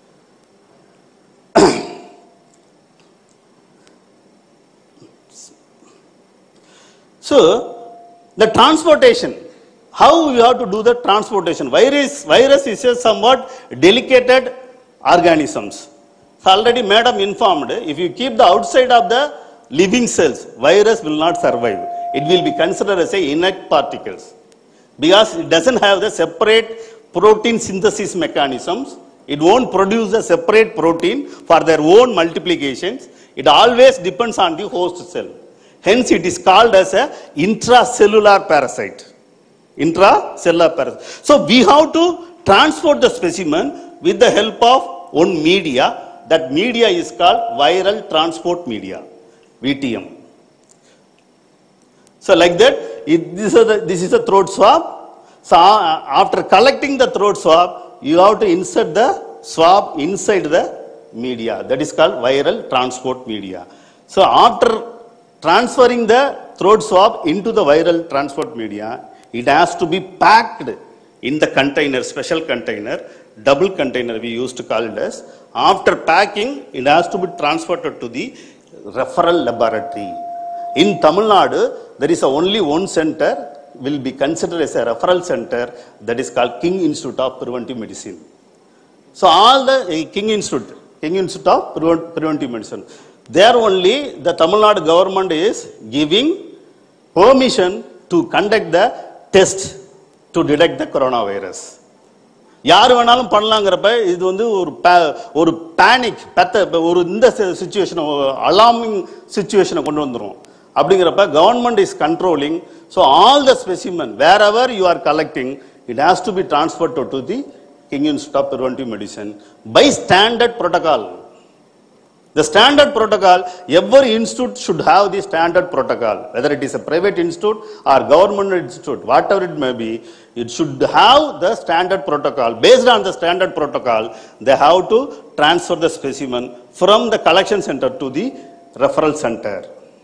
So, the transportation, how you have to do the transportation? Virus, virus is a somewhat delicate organisms. So already madam informed, if you keep the outside of the living cells, virus will not survive. It will be considered as a inert particles because it doesn't have the separate protein synthesis mechanisms It won't produce a separate protein for their own multiplications. It always depends on the host cell. Hence, it is called as a intracellular parasite. Intracellular parasite. So, we have to transport the specimen with the help of one media. That media is called viral transport media, VTM. So like that, it, this, is the, this is a throat swab. So uh, after collecting the throat swab, you have to insert the swab inside the media. That is called viral transport media. So after transferring the throat swab into the viral transport media, it has to be packed in the container, special container, double container we used to call it as. After packing, it has to be transferred to the referral laboratory. In Tamil Nadu, there is a only one center will be considered as a referral center that is called King Institute of Preventive Medicine. So all the uh, King Institute, King Institute of Prevent- Preventive Medicine, there only the Tamil Nadu government is giving permission to conduct the test to detect the coronavirus. யார் வேணாலும் பண்ணலாங்கிறப்ப இது வந்து ஒரு pa- ஒரு panic பெத்த இப்ப ஒரு இந்த சுச்சுவேஷன் அலார்மிங் சுச்சுவேஷனை கொண்டு வந்துரும் அப்படிங்கிறப்ப government is controlling so all the specimen wherever you are collecting it has to be transferred to the King Institute of Preventive Medicine by standard protocol The standard protocol, every institute should have the standard protocol, whether it is a private institute or government institute, whatever it may be, it should have the standard protocol. Based on the standard protocol, they have to transfer the specimen from the collection center to the referral center.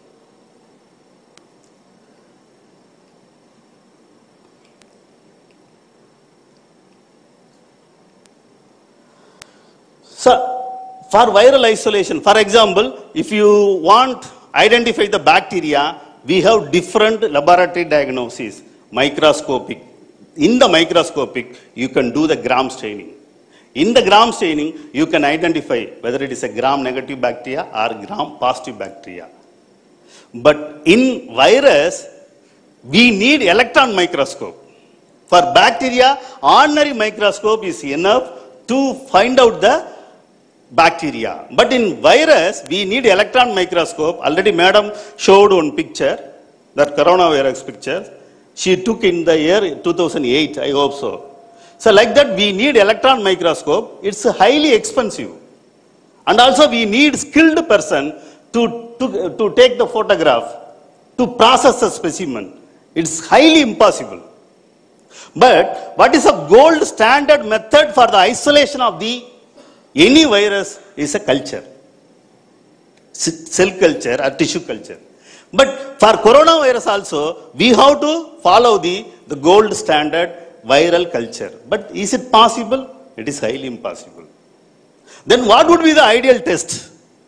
So, for viral isolation, for example, if you want identify the bacteria, we have different laboratory diagnoses, microscopic. In the microscopic, you can do the gram staining. In the gram staining, you can identify whether it is a gram negative bacteria or gram positive bacteria. But in virus, we need electron microscope. For bacteria, ordinary microscope is enough to find out the bacteria. But in virus, we need electron microscope. Already madam showed one picture, that coronavirus picture. She took in the year 2008, I hope so. So like that, we need electron microscope. It's highly expensive. And also we need skilled person to, to, to take the photograph, to process the specimen. It's highly impossible. But what is a gold standard method for the isolation of the any virus is a culture. C- Cell culture or tissue culture. But for coronavirus also, we have to follow the, the gold standard viral culture. But is it possible? It is highly impossible. Then what would be the ideal test?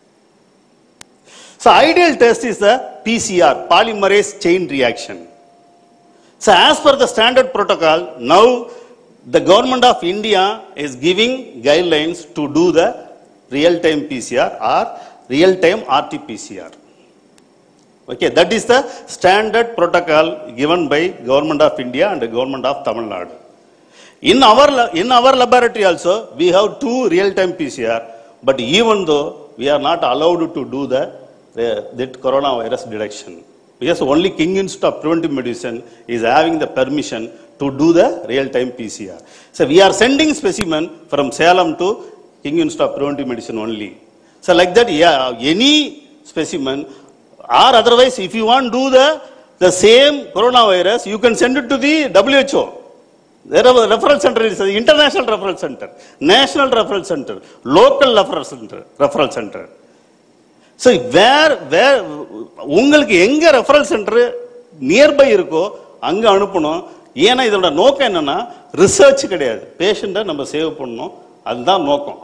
So ideal test is the PCR, polymerase chain reaction. So as per the standard protocol, now the government of India is giving guidelines to do the real-time PCR or real-time RT-PCR. Okay, that is the standard protocol given by government of India and the government of Tamil Nadu. In our, la- in our laboratory also, we have two real-time PCR, but even though we are not allowed to do the, uh, that coronavirus detection. Because only King Institute of Preventive Medicine is having the permission to do the real-time PCR. So we are sending specimen from Salem to King Institute of Preventive Medicine only. So like that, yeah, any specimen or otherwise if you want to do the, the same coronavirus, you can send it to the WHO. There are referral center is an international referral center, national referral center, local referral center, referral center. So where where உங்களுக்கு எங்க referral centre nearby இருக்கோ அங்க அனுப்பணும் ஏன்னா இதோட நோக்கம் என்னன்னா research கிடையாது பேஷண்ட்டை நம்ம சேவ் பண்ணணும் அதுதான் நோக்கம்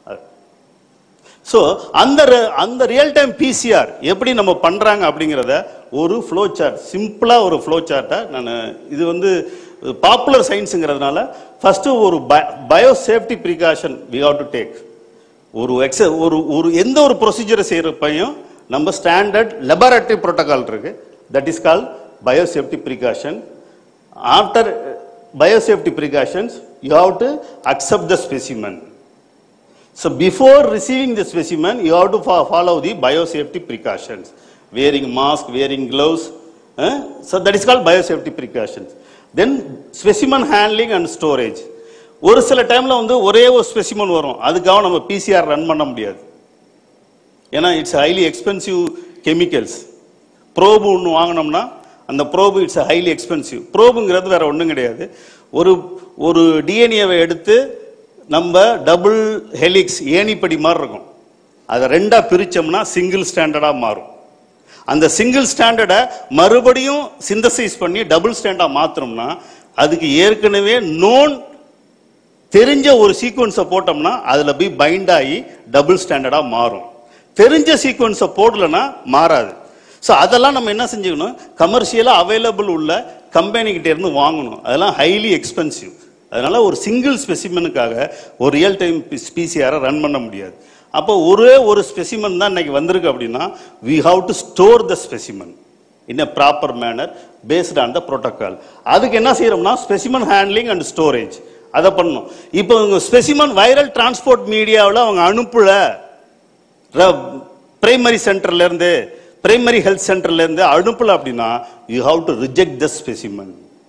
ஸோ அந்த re- அந்த ரியல் டைம் பிசிஆர் எப்படி நம்ம பண்றாங்க அப்படிங்கிறத ஒரு ஃப்ளோ சார்ட் சிம்பிளா ஒரு ஃப்ளோ சார்ட்டை நான் இது வந்து பாப்புலர் சயின்ஸுங்கிறதுனால ஃபர்ஸ்ட் ஒரு bio safety precaution we have to take ஒரு எக்ஸ ஒரு ஒரு எந்த ஒரு ப்ரொசீஜரை செய்யறப்பையும் நம்ம ஸ்டாண்டர்ட் லெபார்டரி ப்ரோட்டோகால் இருக்கு that is call biosafety precaution after biosafety precautions you have to accept the specimen So before receiving the specimen, you have to fo- follow the biosafety precautions. Wearing mask, wearing gloves. eh? So that is called biosafety precautions. Then specimen handling and storage. ஒரு சில டைம்ல வந்து ஒரே ஒரு specimen வரும் அதுக்காக நம்ம PCR run பண்ண முடியாது ஏன்னா it's highly expensive chemicals probe ஒன்று வாங்கினோம்னா அந்த ப்ரோபு இட்ஸ் ஹைலி எக்ஸ்பென்சிவ் ப்ரோபுங்கிறது வேற ஒன்றும் கிடையாது ஒரு ஒரு டிஎன்ஏவை எடுத்து நம்ம டபுள் ஹெலிக்ஸ் ஏணிப்படி மாதிரி இருக்கும் அதை ரெண்டா பிரிச்சோம்னா சிங்கிள் ஸ்டாண்டர்டா மாறும் அந்த சிங்கிள் ஸ்டாண்டர்டை மறுபடியும் சிந்தசைஸ் பண்ணி டபுள் ஸ்டாண்டர்டா மாத்திரோம்னா அதுக்கு ஏற்கனவே நோன் தெரிஞ்ச ஒரு சீக்வன்ஸை போட்டோம்னா அதுல போய் பைண்ட் ஆகி டபுள் ஸ்டாண்டர்டா மாறும் தெரிஞ்ச சீக்வன்ஸை போடலன்னா மாறாது ஸோ அதெல்லாம் நம்ம என்ன செஞ்சுக்கணும் கமர்ஷியலாக அவைலபிள் உள்ள கம்பெனி கிட்ட இருந்து வாங்கணும் அதெல்லாம் ஹைலி எக்ஸ்பென்சிவ் அதனால ஒரு சிங்கிள் ஸ்பெசிமனுக்காக ஒரு ரியல் டைம் பிசிஆரை ரன் பண்ண முடியாது அப்போ ஒரே ஒரு ஸ்பெசிமன் தான் இன்னைக்கு வந்திருக்கு அப்படின்னா we have to store the specimen in a proper manner based on the protocol அதுக்கு என்ன செய்யறோம்னா ஸ்பெசிமன் ஹேண்ட்லிங் அண்ட் ஸ்டோரேஜ் அதை பண்ணணும் இப்போ உங்க ஸ்பெசிமன் வைரல் டிரான்ஸ்போர்ட் மீடியாவில் அவங்க அனுப்பல பிரைமரி சென்டர்ல இருந்து பிரைமரி ஹெல்த் சென்டர்ல இருந்து அனுப்பல அப்படின்னா you have to reject the specimen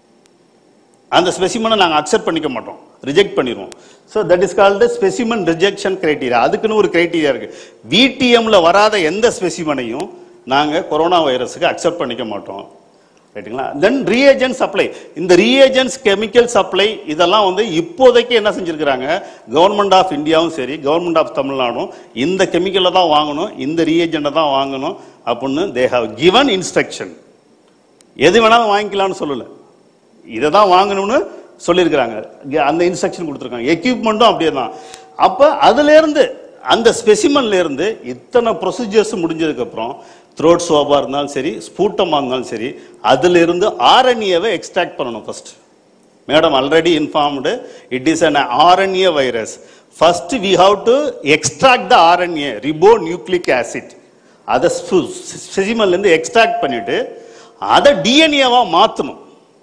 அந்த ஸ்பெசிமனை நாங்கள் அக்செப்ட் பண்ணிக்க மாட்டோம் ரிஜெக்ட் பண்ணிடுவோம் so that is called specimen rejection criteria அதுக்குன்னு ஒரு கிரைட்டீரியா இருக்கு விடிஎம்ல வராத எந்த ஸ்பெசிமனையும் நாங்கள் கொரோனா வைரஸுக்கு அக்செப்ட் பண்ணிக்க மாட்டோம் ரைட்டுங்களா தென் ரீஏஜென்ட் சப்ளை இந்த ரீஏஜென்ட்ஸ் கெமிக்கல் சப்ளை இதெல்லாம் வந்து இப்போதைக்கு என்ன செஞ்சிருக்கிறாங்க கவர்மெண்ட் ஆஃப் இந்தியாவும் சரி கவர்மெண்ட் ஆஃப் தமிழ்நாடும் இந்த கெமிக்கலை தான் வாங்கணும் இந்த ரீஏஜென்ட்டை தான் வாங்கணும் அப்படின்னு தே ஹவ் கிவன் இன்ஸ்ட்ரக்ஷன் எது வேணாலும் வாங்கிக்கலாம்னு சொல்லல இதை தான் வாங்கணும்னு சொல்லியிருக்கிறாங்க இங்க அந்த இன்ஸ்ட்ரக்ஷன் கொடுத்துருக்காங்க எக்யூப்மெண்ட்டும் அப்படியே தான் அப்போ அதுலேருந்து அந்த ஸ்பெசிமன்ல இருந்து இத்தனை ப்ரொசீஜர்ஸ் முடிஞ்சதுக்கு அப்புறம் த்ரோட் சோபா இருந்தாலும் சரி ஸ்பூட்டமாக இருந்தாலும் சரி அதுல இருந்து ஆர்என்ஏவை எக்ஸ்ட்ராக்ட் பண்ணணும் first madam already informed it is an RNA virus first we have to extract the RNA ribo nucleic acid அதை ஸ்பெசிமன்ல இருந்து எக்ஸ்ட்ராக்ட் பண்ணிட்டு அதை டிஎன்ஏவா மாற்றணும்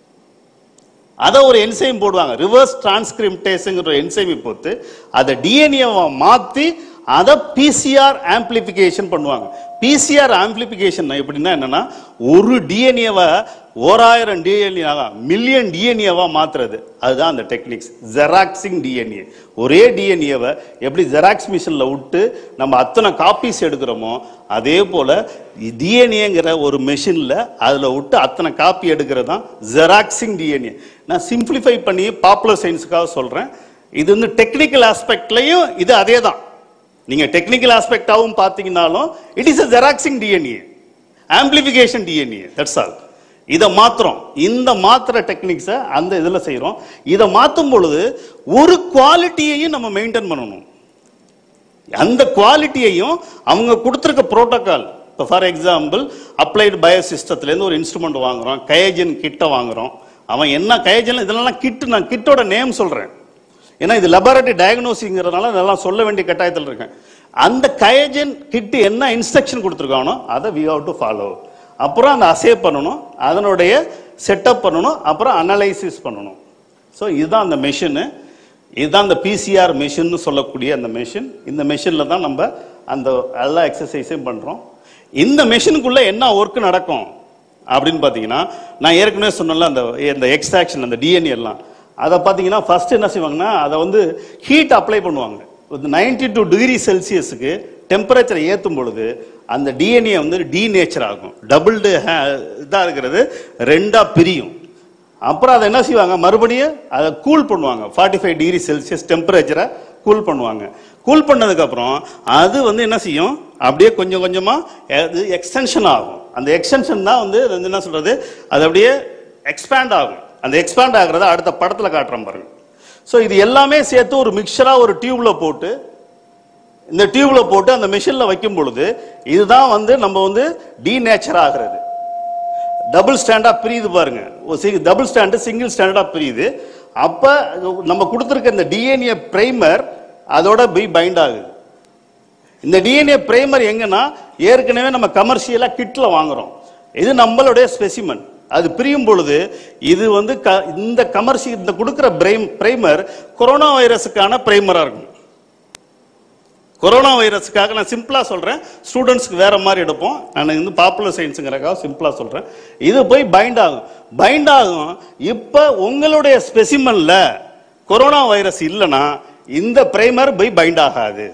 அதை ஒரு என்சைம் போடுவாங்க ரிவர்ஸ் டிரான்ஸ்கிரிப்டேஸுங்கிற ஒரு என்சைமை போட்டு அதை டிஎன்ஏவை மாற்றி அதை பிசிஆர் ஆம்பிளிஃபிகேஷன் பண்ணுவாங்க பிசிஆர் ஆம்பிளிஃபிகேஷன் எப்படின்னா என்னன்னா ஒரு டிஎன்ஏவை ஓராயிரம் டிஎன்ஏவா மில்லியன் டிஎன்ஏவா மாத்துறது அதுதான் அந்த டெக்னிக்ஸ் ஜெராக்சிங் டிஎன்ஏ ஒரே டிஎன்ஏவை எப்படி ஜெராக்ஸ் மிஷினில் விட்டு நம்ம அத்தனை காப்பீஸ் எடுக்கிறோமோ அதே போல டிஎன்ஏங்கிற ஒரு மெஷினில் அதில் விட்டு அத்தனை காப்பி எடுக்கிறது தான் ஜெராக்சிங் டிஎன்ஏ நான் சிம்பிளிஃபை பண்ணி பாப்புலர் சயின்ஸுக்காக சொல்கிறேன் இது வந்து டெக்னிக்கல் ஆஸ்பெக்ட்லையும் இது அதே தான் நீங்க டெக்னிக்கல் ஆஸ்பெக்டாவும் பார்த்தீங்கன்னாலும் it is a xeroxing DNA amplification DNA that's all இதை மாத்துறோம் இந்த மாத்திர டெக்னிக்ஸை அந்த இதில் செய்கிறோம் இதை மாற்றும் பொழுது ஒரு குவாலிட்டியையும் நம்ம மெயின்டைன் பண்ணணும் அந்த குவாலிட்டியையும் அவங்க கொடுத்துருக்க புரோட்டோகால் இப்போ ஃபார் எக்ஸாம்பிள் அப்ளைடு பயோ சிஸ்டத்துலேருந்து ஒரு இன்ஸ்ட்ருமெண்ட் வாங்குறோம் கயஜன் கிட்ட வாங்குறோம் அவன் என்ன கயஜன் இதெல்லாம் கிட்டு நான் கிட்டோட நேம் சொல்கிறேன் ஏன்னா இது லெபார்டரி டயக்னோசிங்கிறதுனால இதெல்லாம் சொல்ல வேண்டிய கட்டாயத்தில் இருக்கேன் அந்த கயஜன் கிட்டு என்ன இன்ஸ்ட்ரக்ஷன் கொடுத்துருக்கானோ அதை வி ஹவ் டு ஃபாலோ அப்புறம் அந்த அசே பண்ணணும் அதனுடைய செட்டப் பண்ணணும் அப்புறம் அனலைசிஸ் பண்ணணும் ஸோ இதுதான் அந்த மெஷினு இதுதான் அந்த பிசிஆர் மெஷின்னு சொல்லக்கூடிய அந்த மெஷின் இந்த மெஷினில் தான் நம்ம அந்த எல்லா எக்ஸசைஸையும் பண்ணுறோம் இந்த மெஷினுக்குள்ளே என்ன ஒர்க் நடக்கும் அப்படின்னு பார்த்தீங்கன்னா நான் ஏற்கனவே சொன்னல அந்த இந்த எக்ஸ்ட்ராக்ஷன் அந்த டிஎன்ஏ எல்லாம் அதை பார்த்தீங்கன்னா ஃபர்ஸ்ட் என்ன செய்வாங்கன்னா அதை வந்து ஹீட் அப்ளை பண்ணுவாங்க நைன்டி டூ டிகிரி செல்சியஸுக்கு டெம்பரேச்சரை ஏற்றும் பொழுது அந்த டிஎன்ஏ வந்து டீநேச்சர் ஆகும் டபுள்டு இதாக இருக்கிறது ரெண்டாக பிரியும் அப்புறம் அதை என்ன செய்வாங்க மறுபடியும் அதை கூல் பண்ணுவாங்க ஃபார்ட்டி ஃபைவ் டிகிரி செல்சியஸ் டெம்பரேச்சரை கூல் பண்ணுவாங்க கூல் பண்ணதுக்கப்புறம் அது வந்து என்ன செய்யும் அப்படியே கொஞ்சம் கொஞ்சமாக அது எக்ஸ்டென்ஷன் ஆகும் அந்த எக்ஸ்டென்ஷன் தான் வந்து அது வந்து என்ன சொல்றது அது அப்படியே எக்ஸ்பேண்ட் ஆகும் அந்த எக்ஸ்பேண்ட் ஆகுறத அடுத்த படத்தில் காட்டுறேன் பாருங்க ஸோ இது எல்லாமே சேர்த்து ஒரு மிக்சராக ஒரு டியூப்ல போட்டு இந்த டியூப்ல போட்டு அந்த மிஷினில் வைக்கும் பொழுது இதுதான் வந்து நம்ம வந்து டீநேச்சர் ஆகிறது டபுள் ஸ்டாண்டா பிரியுது பாருங்க டபுள் ஸ்டாண்டு சிங்கிள் ஸ்டாண்டர்டா பிரியுது அப்ப நம்ம கொடுத்துருக்க இந்த டிஎன்ஏ பிரைமர் அதோட போய் பைண்ட் ஆகுது இந்த டிஎன்ஏ பிரைமர் எங்கன்னா ஏற்கனவே நம்ம கமர்ஷியலா கிட்ல வாங்குறோம் இது நம்மளுடைய ஸ்பெசிமன் அது பிரியும் பொழுது இது வந்து க- இந்த கமர்ஷியல் இந்த கொடுக்குற பிரைம் பிரைமர் கொரோனா வைரஸுக்கான பிரைமரா இருக்கும் கொரோனா வைரஸுக்காக நான் சிம்பிளாக சொல்கிறேன் ஸ்டூடெண்ட்ஸ்க்கு வேற மாதிரி எடுப்போம் நான் வந்து பாப்புலர் சயின்ஸுங்கிறக்காக சிம்பிளாக சொல்கிறேன் இது போய் பைண்ட் ஆகும் பைண்ட் ஆகும் இப்போ உங்களுடைய ஸ்பெசிமனில் கொரோனா வைரஸ் இல்லைன்னா இந்த பிரைமர் போய் பைண்ட் ஆகாது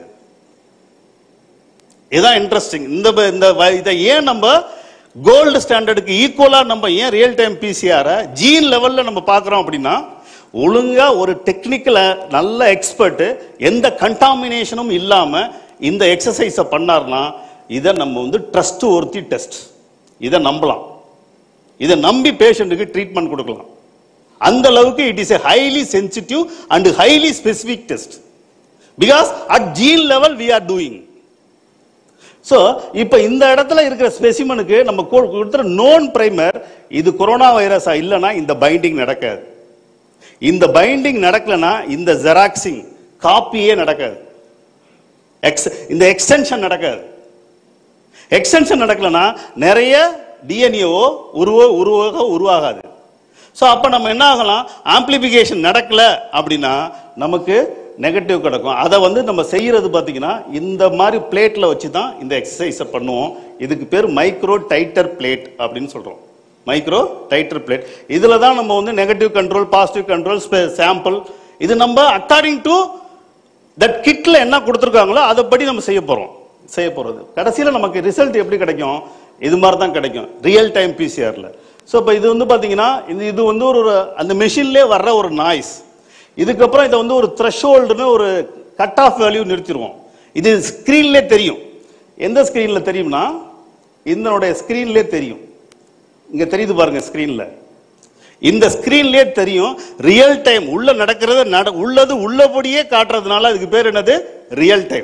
இதுதான் இன்ட்ரெஸ்டிங் இந்த ப- இந்த வ- இதை ஏன் நம்ம கோல்டு ஸ்டாண்டர்டுக்கு ஈக்குவலா நம்ம ஏன் ரியல் டைம் பிசிஆரை ஜீன் லெவல்ல நம்ம பார்க்குறோம் அப்படின்னா ஒழுங்கா ஒரு டெக்னிக்கல நல்ல எக்ஸ்பர்ட் எந்த கண்டாமினேஷனும் இல்லாம இந்த எக்ஸசைஸை பண்ணார்னா இதை நம்ம வந்து ட்ரஸ்ட் ஒருத்தி டெஸ்ட் இதை நம்பலாம் இதை நம்பி பேஷண்ட்டுக்கு ட்ரீட்மெண்ட் கொடுக்கலாம் அந்த அளவுக்கு it is a highly sensitive and highly specific test because at gene level we are doing so இப்போ இந்த இடத்துல இருக்கிற ஸ்பெசிமனுக்கு நம்ம கொ- கொடுத்துற நோன் பிரைமர் இது கொரோனா வைரஸா இல்லைன்னா இந்த பைண்டிங் நடக்காது இந்த பைண்டிங் நடக்கலனா இந்த ஜெராக்சிங் காப்பியே நடக்காது எக்ஸ் இந்த எக்ஸ்டென்ஷன் நடக்காது எக்ஸ்டென்ஷன் நடக்கலனா நிறைய டிஎன்ஏவோ உருவ உருவாக உருவாகாது ஸோ அப்போ நம்ம என்ன ஆகலாம் ஆம்பிளிபிகேஷன் நடக்கல அப்படின்னா நமக்கு நெகட்டிவ் கிடக்கும் அதை வந்து நம்ம செய்யறது பார்த்தீங்கன்னா இந்த மாதிரி பிளேட்டில் வச்சு தான் இந்த எக்ஸசைஸை பண்ணுவோம் இதுக்கு பேர் மைக்ரோ டைட்டர் பிளேட் அப்படின்னு சொல்கிறோம் மைக்ரோ டைட்டர் பிளேட் இதில் தான் நம்ம வந்து negative control positive control sample இது நம்ம அக்கார்டிங் டு தட் கிட்ல என்ன கொடுத்துருக்காங்களோ அதைப்படி நம்ம செய்ய போறோம் செய்ய போறது கடைசியில் நமக்கு ரிசல்ட் எப்படி கிடைக்கும் இது மாதிரி தான் கிடைக்கும் ரியல் டைம் பிசிஆர்ல ஸோ இப்போ இது வந்து பார்த்தீங்கன்னா இது இது வந்து ஒரு ஒரு அந்த மெஷின்லேயே வர்ற ஒரு நாய்ஸ் இதுக்கப்புறம் இதை வந்து ஒரு த்ரெஷோல்டுன்னு ஒரு கட் ஆஃப் வேல்யூ நிறுத்திடுவோம் இது ஸ்க்ரீன்லேயே தெரியும் எந்த ஸ்க்ரீனில் தெரியும்னா இதனுடைய ஸ்க்ரீன்லேயே தெரியும் இங்க தெரியுது பாருங்க ஸ்க்ரீன்ல இந்த ஸ்கிரீன்லயே தெரியும் ரியல் டைம் உள்ள நடக்கிறது நட உள்ளது உள்ளபடியே காட்டுறதுனால அதுக்கு பேர் என்னது ரியல் டைம்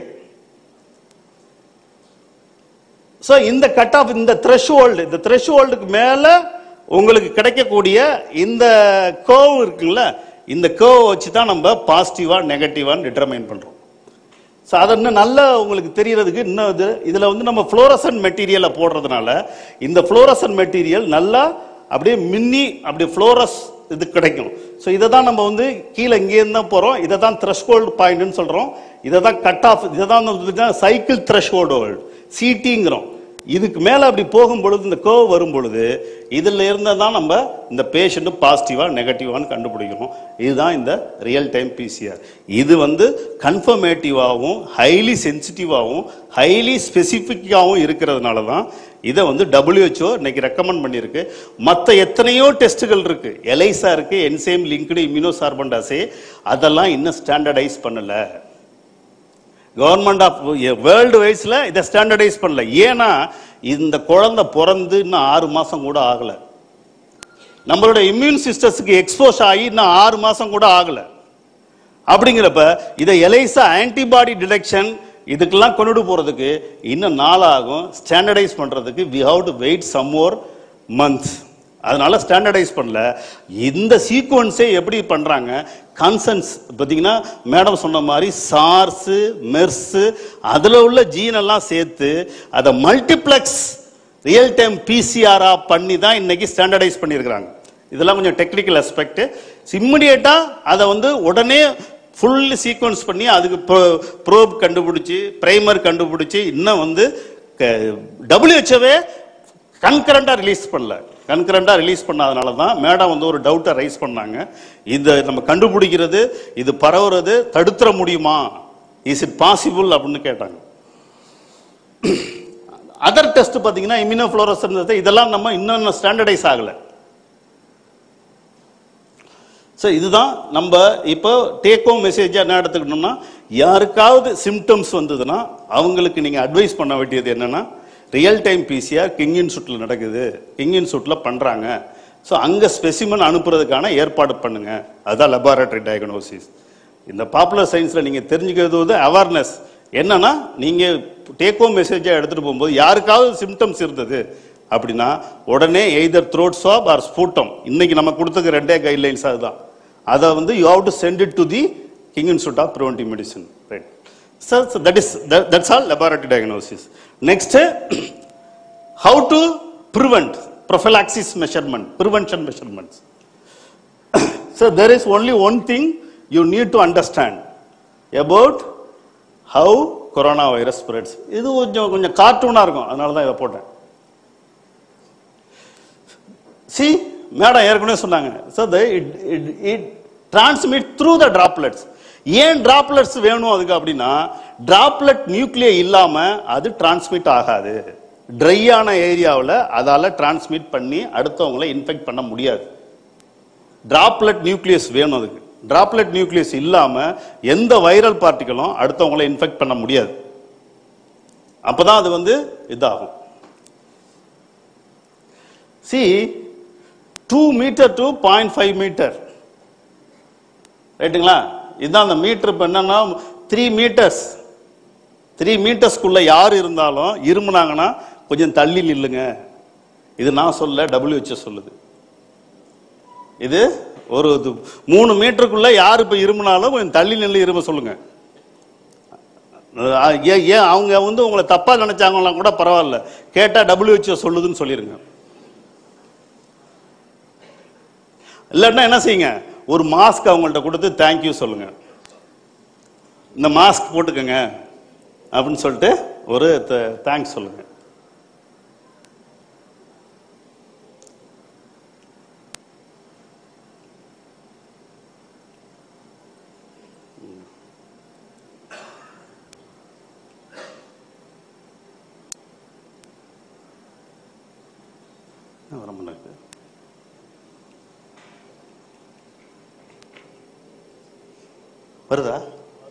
ஸோ இந்த கட் ஆஃப் இந்த த்ரெஷ்ஹோல்டு இந்த த்ரெஷ்ஹோல்டுக்கு மேல உங்களுக்கு கிடைக்கக்கூடிய இந்த கோவ் இருக்குல்ல இந்த கோவ் வச்சு தான் நம்ம பாசிட்டிவா நெகட்டிவான்னு டிட்டர்மைன் பண்றோம் ஸோ அதை இன்னும் நல்லா உங்களுக்கு தெரியறதுக்கு இன்னும் இது இதில் வந்து நம்ம ஃப்ளோரசன் மெட்டீரியலை போடுறதுனால இந்த ஃப்ளோரசன் மெட்டீரியல் நல்லா அப்படியே மின்னி அப்படி ஃப்ளோரஸ் இது கிடைக்கும் ஸோ இதை தான் நம்ம வந்து கீழே இங்கேருந்து தான் போகிறோம் இதை தான் த்ரெஷ்ஹோல்டு பாயிண்ட்னு சொல்கிறோம் இதை தான் கட் ஆஃப் இதை தான் சைக்கிள் த்ரெஷ்ஹோல்டு சிடிங்கிறோம் இதுக்கு மேலே அப்படி போகும் பொழுது இந்த கோவ் வரும் பொழுது இதில் இருந்தால் தான் நம்ம இந்த பேஷண்ட்டு பாசிட்டிவாக நெகட்டிவான்னு கண்டுபிடிக்கணும் இதுதான் இந்த ரியல் டைம் பிசிஆர் இது வந்து கன்ஃபர்மேட்டிவாகவும் ஹைலி சென்சிட்டிவாகவும் ஹைலி ஸ்பெசிஃபிக்காகவும் இருக்கிறதுனால தான் இதை வந்து WHO இன்னைக்கு ரெக்கமெண்ட் பண்ணியிருக்கு மற்ற எத்தனையோ டெஸ்ட்டுகள் இருக்கு எலைசா இருக்கு என்சேம் லிங்க்டு இம்யூனோசார்பண்ட் அசே அதெல்லாம் இன்னும் ஸ்டாண்டர்டைஸ் பண்ணல கவர்மெண்ட் ஆஃப் வேர்ல்டு வைஸ்ல இதை ஸ்டாண்டர்டைஸ் பண்ணல ஏன்னா இந்த குழந்தை பிறந்து இன்னும் ஆறு மாசம் கூட ஆகல நம்மளோட இம்யூன் சிஸ்டத்துக்கு எக்ஸ்போஸ் ஆகி இன்னும் ஆறு மாசம் கூட ஆகல அப்படிங்கிறப்ப இதை எலைசா ஆன்டிபாடி டிடெக்ஷன் இதுக்கெல்லாம் கொண்டுட்டு போறதுக்கு இன்னும் நாள் ஆகும் ஸ்டாண்டர்டைஸ் பண்றதுக்கு we have to wait some more months அதனால ஸ்டாண்டர்டைஸ் பண்ணல இந்த சீக்வன்ஸே எப்படி பண்றாங்க கன்சன்ஸ் பார்த்தீங்கன்னா மேடம் சொன்ன மாதிரி சார்ஸ் மெர்ஸ் அதுல உள்ள ஜீன் எல்லாம் சேர்த்து அதை மல்டிப்ளெக்ஸ் ரியல் டைம் பிசிஆரா பண்ணி தான் இன்னைக்கு ஸ்டாண்டர்டைஸ் பண்ணியிருக்கிறாங்க இதெல்லாம் கொஞ்சம் டெக்னிக்கல் அஸ்பெக்ட் இம்மிடியேட்டா அதை வந்து உடனே ஃபுல் சீக்வன்ஸ் பண்ணி அதுக்கு ப்ரோப் கண்டுபிடிச்சி பிரைமர் கண்டுபிடிச்சி இன்னும் வந்து டபிள்யூஹெச்ஓவே கன்கரண்டாக ரிலீஸ் பண்ணல கன்கரண்டாக ரிலீஸ் பண்ணாதனால தான் மேடம் வந்து ஒரு டவுட்டை ரைஸ் பண்ணாங்க இதை நம்ம கண்டுபிடிக்கிறது இது பரவுறது தடுத்துற முடியுமா இஸ் இட் பாசிபிள் அப்படின்னு கேட்டாங்க அதர் டெஸ்ட் பார்த்தீங்கன்னா இம்யூனோஃப்ளோரசன்ஸ் இதெல்லாம் நம்ம இன்னும் ஸ்டாண்டர்டைஸ் ஆகலை ஸோ இதுதான் நம்ம இப்போ டேக் ஹோம் மெசேஜ் என்ன எடுத்துக்கணும்னா யாருக்காவது சிம்டம்ஸ் வந்ததுன்னா அவங்களுக்கு நீங்கள் அட்வைஸ் பண்ண வேண்டியது என்னன்னா ரியல் டைம் பிசிஆர் கிங் இன்ஸ்டியூட்டில் நடக்குது கிங் இன்ஸ்டியூட்டில் பண்ணுறாங்க ஸோ அங்கே ஸ்பெசிமன் அனுப்புறதுக்கான ஏற்பாடு பண்ணுங்க அதுதான் லெபார்டரி டயக்னோசிஸ் இந்த பாப்புலர் சயின்ஸில் நீங்கள் தெரிஞ்சுக்கிறது வந்து அவேர்னஸ் என்னன்னா நீங்கள் டேக் ஹோம் மெசேஜாக எடுத்துகிட்டு போகும்போது யாருக்காவது சிம்டம்ஸ் இருந்தது அப்படின்னா உடனே either throat swab or sputum இன்னைக்கு நம்ம கொடுத்துக்க ரெண்டே கைட்லைன்ஸ் அதுதான் அதை வந்து you have to send it to the King Institute of Preventive Medicine right sir that is that's all laboratory diagnosis next how to prevent prophylaxis measurement prevention measurements So there is only one thing you need to understand about how corona virus spreads இது கொஞ்சம் கொஞ்சம் கார்ட்டூனாக இருக்கும் அதனால தான் இதை போட்டேன் C madam ஏற்கனவே சொன்னாங்க so the it it transmit through the droplets ஏன் டிராப்லெட்ஸ் வேணும் அதுக்கு அப்படின்னா டிராப்லெட் நியூக்ளியை இல்லாமல் அது டிரான்ஸ்மிட் ஆகாது ட்ரையான ஏரியாவில் அதால் டிரான்ஸ்மிட் பண்ணி அடுத்தவங்களை இன்ஃபெக்ட் பண்ண முடியாது டிராப்லெட் நியூக்ளியஸ் வேணும் அதுக்கு டிராப்லெட் நியூக்ளியஸ் இல்லாமல் எந்த வைரல் பார்ட்டிகளும் அடுத்தவங்களை இன்ஃபெக்ட் பண்ண முடியாது அப்பதான் அது வந்து இதாகும் see two meter to point five meter ரைட்டுங்களா இதுதான் அந்த மீட்டர் இப்போ என்னன்னா த்ரீ மீட்டர்ஸ் த்ரீ மீட்டர்ஸ்க்குள்ள யார் இருந்தாலும் இருமுனாங்கன்னா கொஞ்சம் தள்ளி நில்லுங்க இது நான் சொல்ல டபிள்யூஹெச்ஓ சொல்லுது இது ஒரு இது மூணு மீட்டருக்குள்ள யார் இப்போ இருமுனாலும் கொஞ்சம் தள்ளி நில்லு இரும சொல்லுங்க அஹ் ஏன் ஏன் அவங்க வந்து உங்களை தப்பா நினைச்சாங்கன்னா கூட பரவாயில்ல கேட்டா டபிள்யூஹெச்ஓ சொல்லுதுன்னு சொல்லிருங்க இல்லைன்னா என்ன செய்யுங்க ஒரு மாஸ்க் அவங்கள்ட்ட கொடுத்து தேங்க்யூ சொல்லுங்க இந்த மாஸ்க் போட்டுக்கோங்க அப்படின்னு சொல்லிட்டு ஒரு தேங்க்ஸ் சொல்லுங்க என்ன வர மாட்டேங்குது வருதா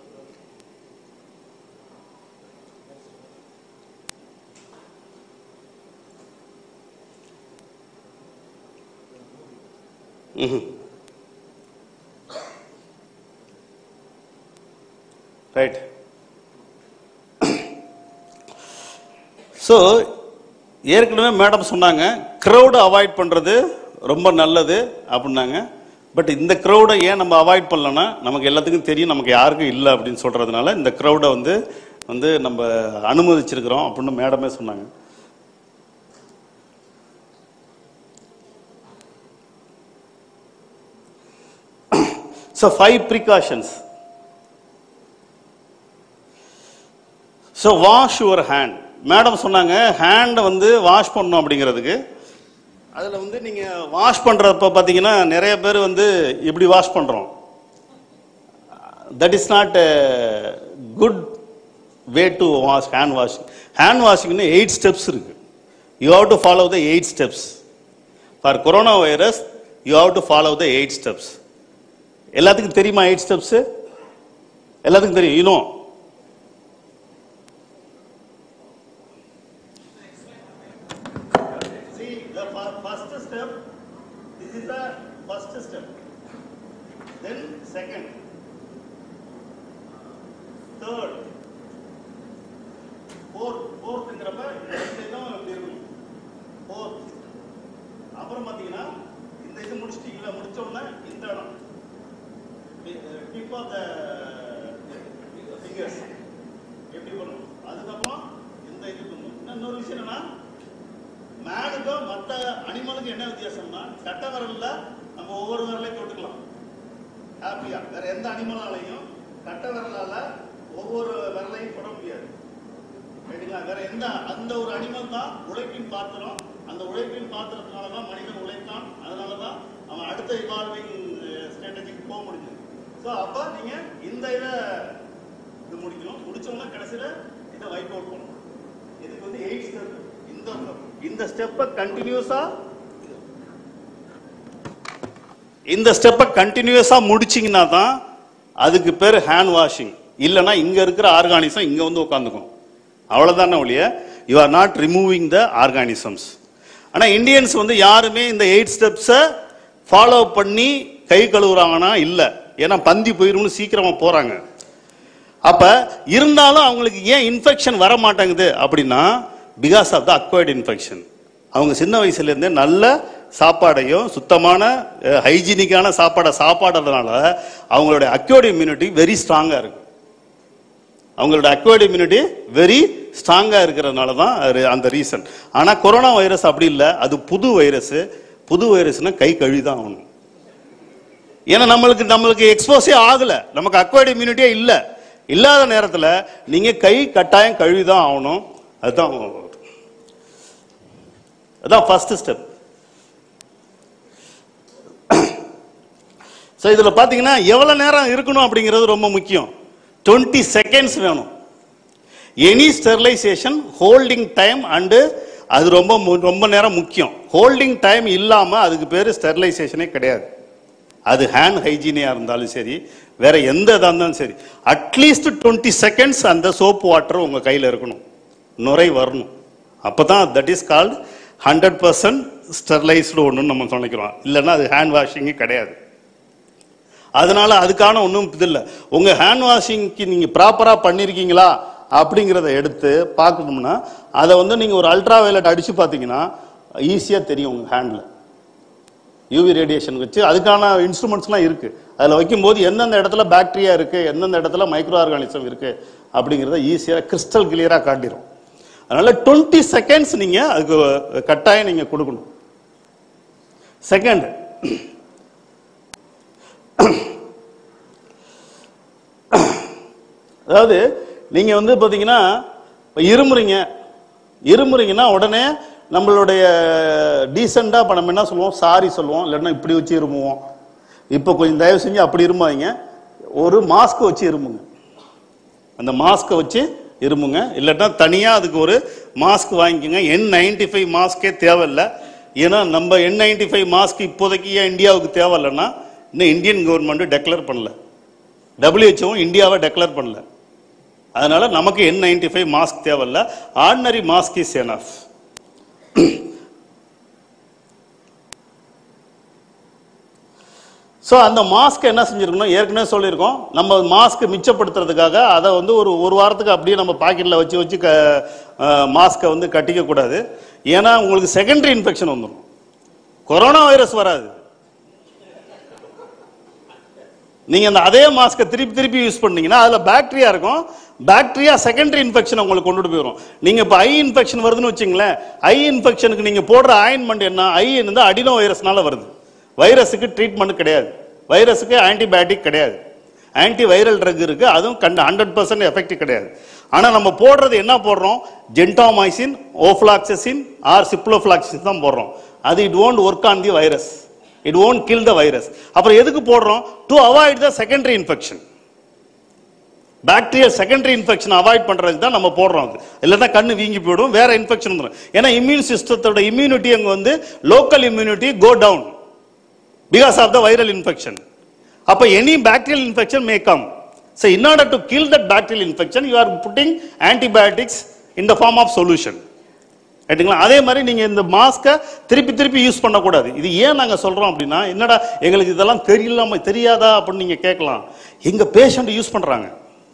ரைட் ஸோ ஏற்கனவே மேடம் சொன்னாங்க க்ரௌடை அவாய்ட் பண்ணுறது ரொம்ப நல்லது அப்படின்னாங்க பட் இந்த க்ரௌடை ஏன் நம்ம அவாய்ட் பண்ணலன்னா நமக்கு எல்லாத்துக்கும் தெரியும் நமக்கு யாருக்கும் இல்லை அப்படின்னு சொல்கிறதுனால இந்த க்ரௌடை வந்து வந்து நம்ம அனுமதிச்சிருக்கிறோம் அப்படின்னு மேடமே சொன்னாங்க so five precautions so wash your hand madam சொன்னாங்க ஹேண்டை வந்து வாஷ் பண்ணணும் அப்படிங்கிறதுக்கு அதில் வந்து நீங்கள் வாஷ் பண்ணுறப்ப பார்த்தீங்கன்னா நிறைய பேர் வந்து இப்படி வாஷ் பண்ணுறோம் that is not good way to wash hand washing hand வாஷிங்னு எயிட் ஸ்டெப்ஸ் இருக்கு you have to follow the eight steps for corona virus you have to follow the eight steps எல்லாத்துக்கும் தெரியுமா எயிட் ஸ்டெப்ஸ் எல்லாத்துக்கும் தெரியும் you know See, the fir- first step, this is the first step. Then second, third, fourth, fourthங்கிறப்ப இந்த இடம் இப்படி இருக்கும். Fourth. அப்புறம் பாத்தீங்கன்னா இந்த இது முடிச்சிட்டீங்களா முடிச்ச உடனே இந்த இடம் டிப் ஆஃப் த ஃபிங்கர்ஸ் எப்படி பண்ணணும் அதுக்கப்புறம் இந்த இது பண்ணணும் இன்னொரு விஷயம் என்னன்னா மேனுக்கும் மற்ற அனிமலுக்கும் என்ன வித்தியாசம்னா கட்ட விரல்ல நம்ம ஒவ்வொரு விரலையும் தொட்டுக்கலாம் ஹாப்பியா வேற எந்த அனிமலாலையும் கட்ட விரலால ஒவ்வொரு விரலையும் தொட முடியாது ரைட்டுங்களா வேற எந்த அந்த ஒரு அனிமல் தான் உழைப்பின் பாத்திரம் அந்த உழைப்பின் பாத்திரத்தினால தான் மனிதன் உழைத்தான் அதனால தான் அவன் அடுத்த இவால்விங் ஸ்ட்ராட்டஜிக்கு போக முடிஞ்சது ஸோ அப்போ நீங்க இந்த இதை இது முடிக்கணும் முடிச்ச உடனே கடைசியில இதை வைப் அவுட் பண்ணணும் இதுக்கு வந்து எயிட் ஸ்டெப் இந்த இந்த ஸ்டெப்பை கண்டினியூஸா இந்த ஸ்டெப்பை கண்டினியூஸா முடிச்சீங்கன்னா தான் அதுக்கு பேர் ஹேண்ட் வாஷிங் இல்லைன்னா இங்க இருக்கிற ஆர்கானிசம் இங்க வந்து உட்காந்துக்கும் அவ்வளவுதானே ஒழிய you are not removing the organisms ஆனா இந்தியன்ஸ் வந்து யாருமே இந்த எயிட் ஸ்டெப்ஸை ஃபாலோ பண்ணி கை கழுவுறாங்கன்னா இல்ல ஏன்னா பந்தி போயிரும்னு சீக்கிரமா போறாங்க அப்ப இருந்தாலும் அவங்களுக்கு ஏன் இன்ஃபெக்ஷன் வர மாட்டேங்குது அப்படின்னா because of the acquired infection அவங்க சின்ன வயசுல இருந்தே நல்ல சாப்பாடையும் சுத்தமான ஹைஜீனிக்கான சாப்பாடை சாப்பாடுறதுனால அவங்களுடைய அக்வைர்டு இம்யூனிட்டி வெரி ஸ்ட்ராங்கா இருக்கு அவங்களோட அக்வைர்டு இம்யூனிட்டி வெரி ஸ்ட்ராங்கா இருக்கிறதுனால தான் அது- அந்த ரீசன் ஆனா கொரோனா வைரஸ் அப்படி இல்லை அது புது வைரஸ் புது வைரஸ்னா கை கழுவி தான் ஆகணும் ஏன்னா நம்மளுக்கு நம்மளுக்கு எக்ஸ்போஸே ஆகல நமக்கு அக்வைர்டு இம்யூனிட்டியே இல்ல இல்லாத நேரத்தில் நீங்க கை கட்டாயம் கழுவி தான் ஆகணும் அதுதான் அதான் ஃபர்ஸ்ட் ஸ்டெப் ஸோ இதில் பார்த்தீங்கன்னா எவ்வளோ நேரம் இருக்கணும் அப்படிங்கிறது ரொம்ப முக்கியம் டுவெண்ட்டி செகண்ட்ஸ் வேணும் any sterilisation holding time and அது ரொம்ப மு- ரொம்ப நேரம் முக்கியம் ஹோல்டிங் டைம் இல்லாமல் அதுக்கு பேர் ஸ்டெர்லைசேஷனே கிடையாது அது ஹேண்ட் ஹைஜீனியாக இருந்தாலும் சரி வேற எந்த இதாக இருந்தாலும் சரி அட்லீஸ்ட் டுவெண்ட்டி செகண்ட்ஸ் அந்த சோப் வாட்டர் உங்கள் கையில் இருக்கணும் நுரை வரணும் அப்போ தான் that is called hundred percent sterilised ஒன்றுன்னு நம்ம சொல்லிக்கிறோம் இல்லைன்னா அது ஹேண்ட் வாஷிங்கே கிடையாது அதனால அதுக்கான ஒன்றும் இது இல்லை உங்க ஹேண்ட் வாஷிங்க்கு நீங்க ப்ராப்பரா பண்ணிருக்கீங்களா அப்படிங்கிறத எடுத்து பார்க்கணும்னா அதை வந்து நீங்க ஒரு அல்ட்ரா வயலட் அடிச்சு பார்த்தீங்கன்னா ஈஸியா தெரியும் உங்க ஹேண்ட்ல யூவி ரேடியேஷன் வச்சு அதுக்கான இன்ஸ்ட்ருமெண்ட்ஸ்லாம் இருக்கு அதில் வைக்கும்போது எந்தெந்த இடத்துல பாக்டீரியா இருக்கு எந்தெந்த இடத்துல மைக்ரோ ஆர்கானிசம் இருக்கு அப்படிங்கிறத ஈஸியாக கிறிஸ்டல் கிளியரா காட்டிடும் அதனால டுவெண்ட்டி செகண்ட்ஸ் நீங்க அதுக்கு கட்டாயம் நீங்க கொடுக்கணும் செகண்ட் அதாவது நீங்க வந்து பாத்தீங்கன்னா இப்ப இருமுறீங்க இருமுறீங்கன்னா உடனே நம்மளுடைய டீசெண்டா இப்ப நம்ம என்ன சொல்லுவோம் சாரி சொல்லுவோம் இல்லைன்னா இப்படி வச்சு இருமுவோம் இப்போ கொஞ்சம் தயவு செஞ்சு அப்படி இருமாதீங்க ஒரு மாஸ்க் வச்சு இருமுங்க அந்த மாஸ்க்கை வச்சு இருமுங்க இல்லாட்டா தனியா அதுக்கு ஒரு மாஸ்க் வாங்கிக்கோங்க என் நைன்டி ஃபைவ் மாஸ்கே தேவையில்லை ஏன்னா நம்ம என் நைன்டி ஃபைவ் மாஸ்க் இப்போதைக்கு ஏன் இந்தியாவுக்கு தேவையில்லைன்னா இன்னும் இந்தியன் கவர்மெண்ட் டெக்ளேர் பண்ணல WHO இந்தியாவை டெக்ளேர் பண்ணல அதனால நமக்கு என் நைன்டி ஃபைவ் மாஸ்க் தேவையில்ல ordinary mask is enough so அந்த மாஸ்க் என்ன செஞ்சிருக்கணும் ஏற்கனவே சொல்லியிருக்கோம் நம்ம மாஸ்க் மிச்சப்படுத்துறதுக்காக அதை வந்து ஒரு ஒரு வாரத்துக்கு அப்படியே நம்ம பாக்கெட்டில் வச்சு வச்சு க மாஸ்க்கை வந்து கட்டிக்க கூடாது ஏன்னா உங்களுக்கு செகண்டரி இன்ஃபெக்ஷன் வந்துடும் கொரோனா வைரஸ் வராது நீங்க அந்த அதே மாஸ்க்கை திருப்பி திருப்பி யூஸ் பண்ணீங்கன்னா அதுல பாக்டீரியா இருக்கும் பாக்டீரியா செகண்டரி இன்ஃபெக்ஷன் உங்களுக்கு கொண்டுட்டு போயிடும் நீங்க இப்ப ஐ இன்ஃபெக்ஷன் வருதுன்னு வச்சுங்களேன் ஐ இன்ஃபெக்ஷனுக்கு நீங்க போடுற ஆயின்மெண்ட் என்ன ஐ வந்து அடினோ வைரஸ்னால வருது வைரஸுக்கு ட்ரீட்மெண்ட் கிடையாது வைரஸுக்கு ஆன்டிபயோட்டிக் கிடையாது ஆன்டி வைரல் ட்ரக் இருக்கு அதுவும் கண்ட ஹண்ட்ரட் பர்சன்ட் எஃபெக்ட் கிடையாது ஆனா நம்ம போடுறது என்ன போடுறோம் ஜென்டாமைசின் ஓஃப்ளாக்சசின் ஆர் சிப்ளோஃப்ளாக்சின் தான் போடுறோம் அது it won't work on the virus it won't kill the virus அப்புறம் எதுக்கு போடுறோம் to avoid the secondary infection bacterial secondary infection avoid பண்றதுக்கு தான் நம்ம போடுறோம் அது இல்லைன்னா கண்ணு வீங்கி போயிடும் வேற இன்ஃபெக்ஷன் வந்துடும் ஏன்னா இம்யூன் சிஸ்டத்தோட இம்யூனிட்டி அங்க வந்து local immunity go down because of the viral infection அப்ப any bacterial infection may come so in order to kill that bacterial infection you are putting antibiotics in the form of solution ரைட்டுங்களா அதே மாதிரி நீங்க இந்த மாஸ்கை திருப்பி திருப்பி use பண்ணக்கூடாது இது ஏன் நாங்க சொல்றோம் அப்படின்னா என்னடா எங்களுக்கு இதெல்லாம் தெரியலாம தெரியாதா அப்படின்னு நீங்க கேட்கலாம் எங்க பேஷண்ட் யூஸ் பண்றாங்க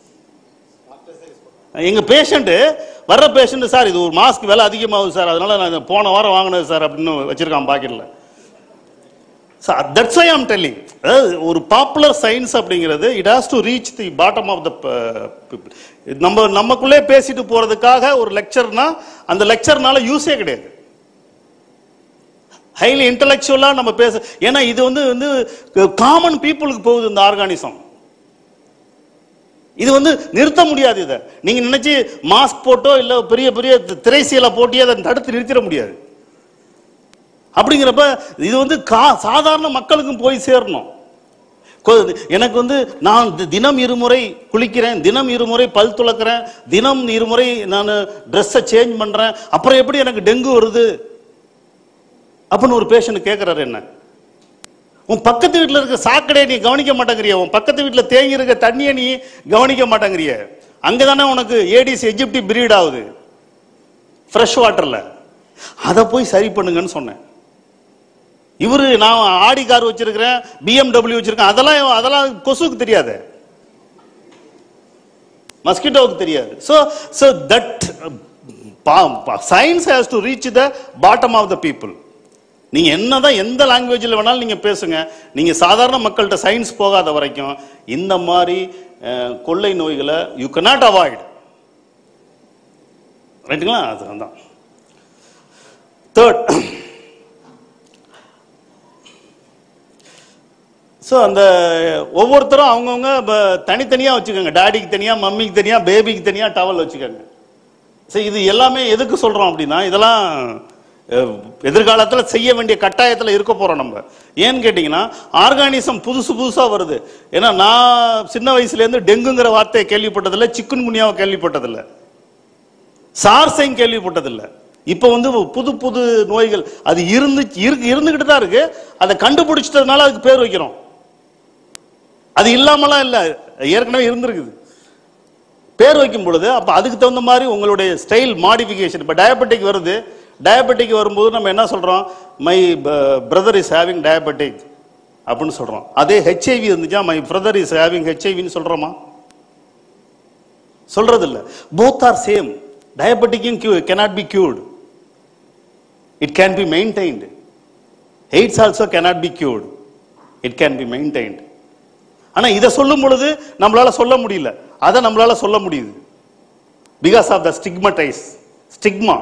எங்க பேஷண்ட் வர்ற பேஷண்ட் சார் இது ஒரு மாஸ்க் விலை அதிகமாகுது சார் அதனால நான் இதை போன வாரம் வாங்கினது சார் அப்படின்னு வச்சிருக்கான் பாக்கெட்ல தட்ஸ் ஐ ஆம் டெல்லிங் அதாவது ஒரு பாப்புலர் சயின்ஸ் அப்படிங்கிறது it has to reach the bottom of the people நம்ம நமக்குள்ளே பேசிட்டு போறதுக்காக ஒரு லெக்சர்னா அந்த லெக்சர்னால யூஸே கிடையாது ஹைலி இன்டலெக்சுவலா நம்ம பேச ஏன்னா இது வந்து வந்து காமன் பீப்புளுக்கு போகுது இந்த ஆர்கானிசம் இது வந்து நிறுத்த முடியாது இதை நீங்க நினைச்சு மாஸ்க் போட்டோ இல்ல பெரிய பெரிய திரைசீலை போட்டியோ அதை தடுத்து நிறுத்திட முடியாது அப்படிங்கிறப்ப இது வந்து கா சாதாரண மக்களுக்கும் போய் சேரணும் கொ- எனக்கு வந்து நான் தி- தினம் இருமுறை குளிக்கிறேன் தினம் இருமுறை பல் துளக்குறேன் தினம் இருமுறை நான் ட்ரெஸ்ஸை சேஞ்ச் பண்றேன் அப்புறம் எப்படி எனக்கு டெங்கு வருது அப்படின்னு ஒரு பேஷண்ட் கேட்குறாரு என்ன உன் பக்கத்து வீட்டில் இருக்க சாக்கடையை நீ கவனிக்க மாட்டேங்கிறிய உன் பக்கத்து வீட்டில் தேங்கி இருக்க தண்ணியை நீ கவனிக்க மாட்டேங்கிறிய அங்கே தானே உனக்கு ஏடிஸ் எஜிப்டி பிரீட் ஆகுது ஃப்ரெஷ் வாட்டரில் அதை போய் சரி பண்ணுங்கன்னு சொன்னேன் இவரு நான் ஆடி கார் வச்சிருக்கிறேன் பிஎம்டபிள்யூ வச்சிருக்கேன் அதெல்லாம் அதெல்லாம் கொசுக்கு தெரியாது மஸ்கிட்டோவுக்கு தெரியாது so so that science has to reach the bottom of the people நீங்க என்னதான் எந்த லாங்குவேஜில் வேணாலும் நீங்க பேசுங்க நீங்க சாதாரண மக்கள்கிட்ட சயின்ஸ் போகாத வரைக்கும் இந்த மாதிரி அஹ், கொள்ளை நோய்களை யூ cannot அவாய்ட் ரைட்டுங்களா அதுதான் தேர்ட் ஸோ அந்த ஒவ்வொருத்தரும் அவங்கவுங்க தனித்தனியாக வச்சுக்கோங்க டாடிக்கு தனியாக மம்மிக்கு தனியாக பேபிக்கு தனியாக டவல் வச்சுக்கோங்க சரி இது எல்லாமே எதுக்கு சொல்கிறோம் அப்படின்னா இதெல்லாம் அஹ், எதிர்காலத்துல செய்ய வேண்டிய கட்டாயத்துல இருக்க போறோம் நம்ம ஏன்னு கேட்டிங்கன்னா ஆர்கானிசம் புதுசு புதுசா வருது ஏன்னா நான் சின்ன வயசுல இருந்து டெங்குங்கிற வார்த்தையை கேள்விப்பட்டதில்லை சிக்குன் குனியாவை கேள்விப்பட்டதில்லை சார்ஸையும் கேள்விப்பட்டதில்லை இப்போ வந்து புது புது நோய்கள் அது இருந்து இருக்கு இருந்துகிட்டு தான் இருக்கு அதை கண்டுபிடிச்சிட்டதுனால அதுக்கு பேர் வைக்கிறோம் அது இல்லாமலாம் இல்லை ஏற்கனவே இருந்திருக்குது பேர் வைக்கும் பொழுது அப்போ அதுக்கு தகுந்த மாதிரி உங்களுடைய ஸ்டைல் மாடிஃபிகேஷன் இப்போ டயபெட்டிக் வருது டயபெட்டிக் வரும்போது நம்ம என்ன சொல்கிறோம் my brother is having diabetic அப்படின்னு சொல்கிறோம் அதே ஹெச்ஐவி இருந்துச்சா மை பிரதர் இஸ் ஹேவிங் ஹெச்ஐவின்னு சொல்கிறோமா சொல்றது இல்ல போத் ஆர் சேம் டயபெட்டிக்கும் cure cannot be cured it can be maintained AIDS also cannot be cured it can be maintained ஆனா இதை சொல்லும் பொழுது நம்மளால சொல்ல முடியல அதை நம்மளால சொல்ல முடியுது because of the stigmatise stigma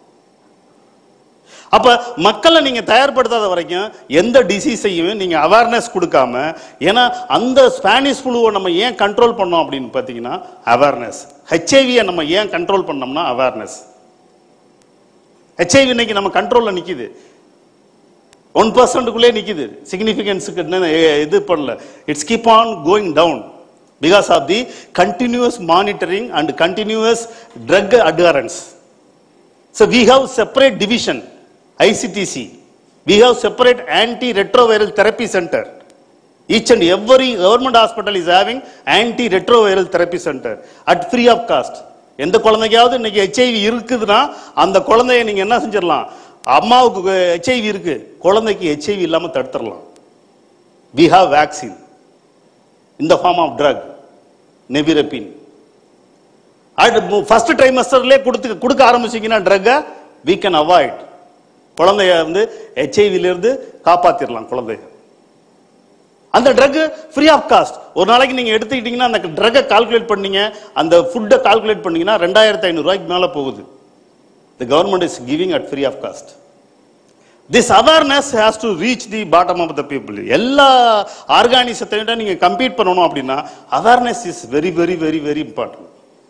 அப்ப மக்களை நீங்க தயார்படுத்தாத வரைக்கும் எந்த டிசீஸையும் நீங்க அவேர்னஸ் கொடுக்காம ஏன்னா அந்த ஸ்பானிஷ் புழுவை நம்ம ஏன் கண்ட்ரோல் பண்ணோம் அப்படின்னு பார்த்தீங்கன்னா அவேர்னஸ் ஹெச்ஐவியை நம்ம ஏன் கண்ட்ரோல் பண்ணோம்னா அவேர்னஸ் ஹெச்ஐவி இன்னைக்கு நம்ம கண்ட்ரோல்ல நிக்குது ஒன் பர்சன்ட்டுக்குள்ளே நிக்குது சிக்னிஃபிகன்ஸுக்கு இது பண்ணல it's keep on going down because of the continuous monitoring and continuous drug adherence So we have separate division, ICTC. We have separate anti-retroviral therapy center. Each and every government hospital is having anti-retroviral therapy center at free of cost. எந்த குழந்தைக்காவது இன்னைக்கு HIV இருக்குதுன்னா அந்த குழந்தைய நீங்க என்ன செஞ்சிடலாம் அம்மாவுக்கு HIV இருக்கு குழந்தைக்கு ஹெச்ஐவி இல்லாம தடுத்துடலாம் வி ஹாவ் வேக்சின் இந்த form of drug nevirapine first ட்ரைமஸ்டர்லேயே கொடுத்து கொடுக்க ஆரம்பிச்சீங்கன்னா ட்ரக்கை we can அவாய்ட் குழந்தைய வந்து ஹெச்ஐவில இருந்து காப்பாத்திரலாம் குழந்தைய அந்த ட்ரக் ஃப்ரீ ஆஃப் காஸ்ட் ஒரு நாளைக்கு நீங்க எடுத்துக்கிட்டீங்கன்னா அந்த ட்ரக்கை கால்குலேட் பண்ணீங்க அந்த ஃபுட்டை கால்குலேட் பண்ணீங்கன்னா ரெண்டாயிரத்தி ஐநூறு ரூபாய்க்கு மேல போகுது the government is giving at free of cost this awareness has to reach the bottom of the people எல்லா ஆர்கானிசத்தையும் நீங்க கம்பீட் பண்ணணும் அப்படின்னா awareness is very very very very important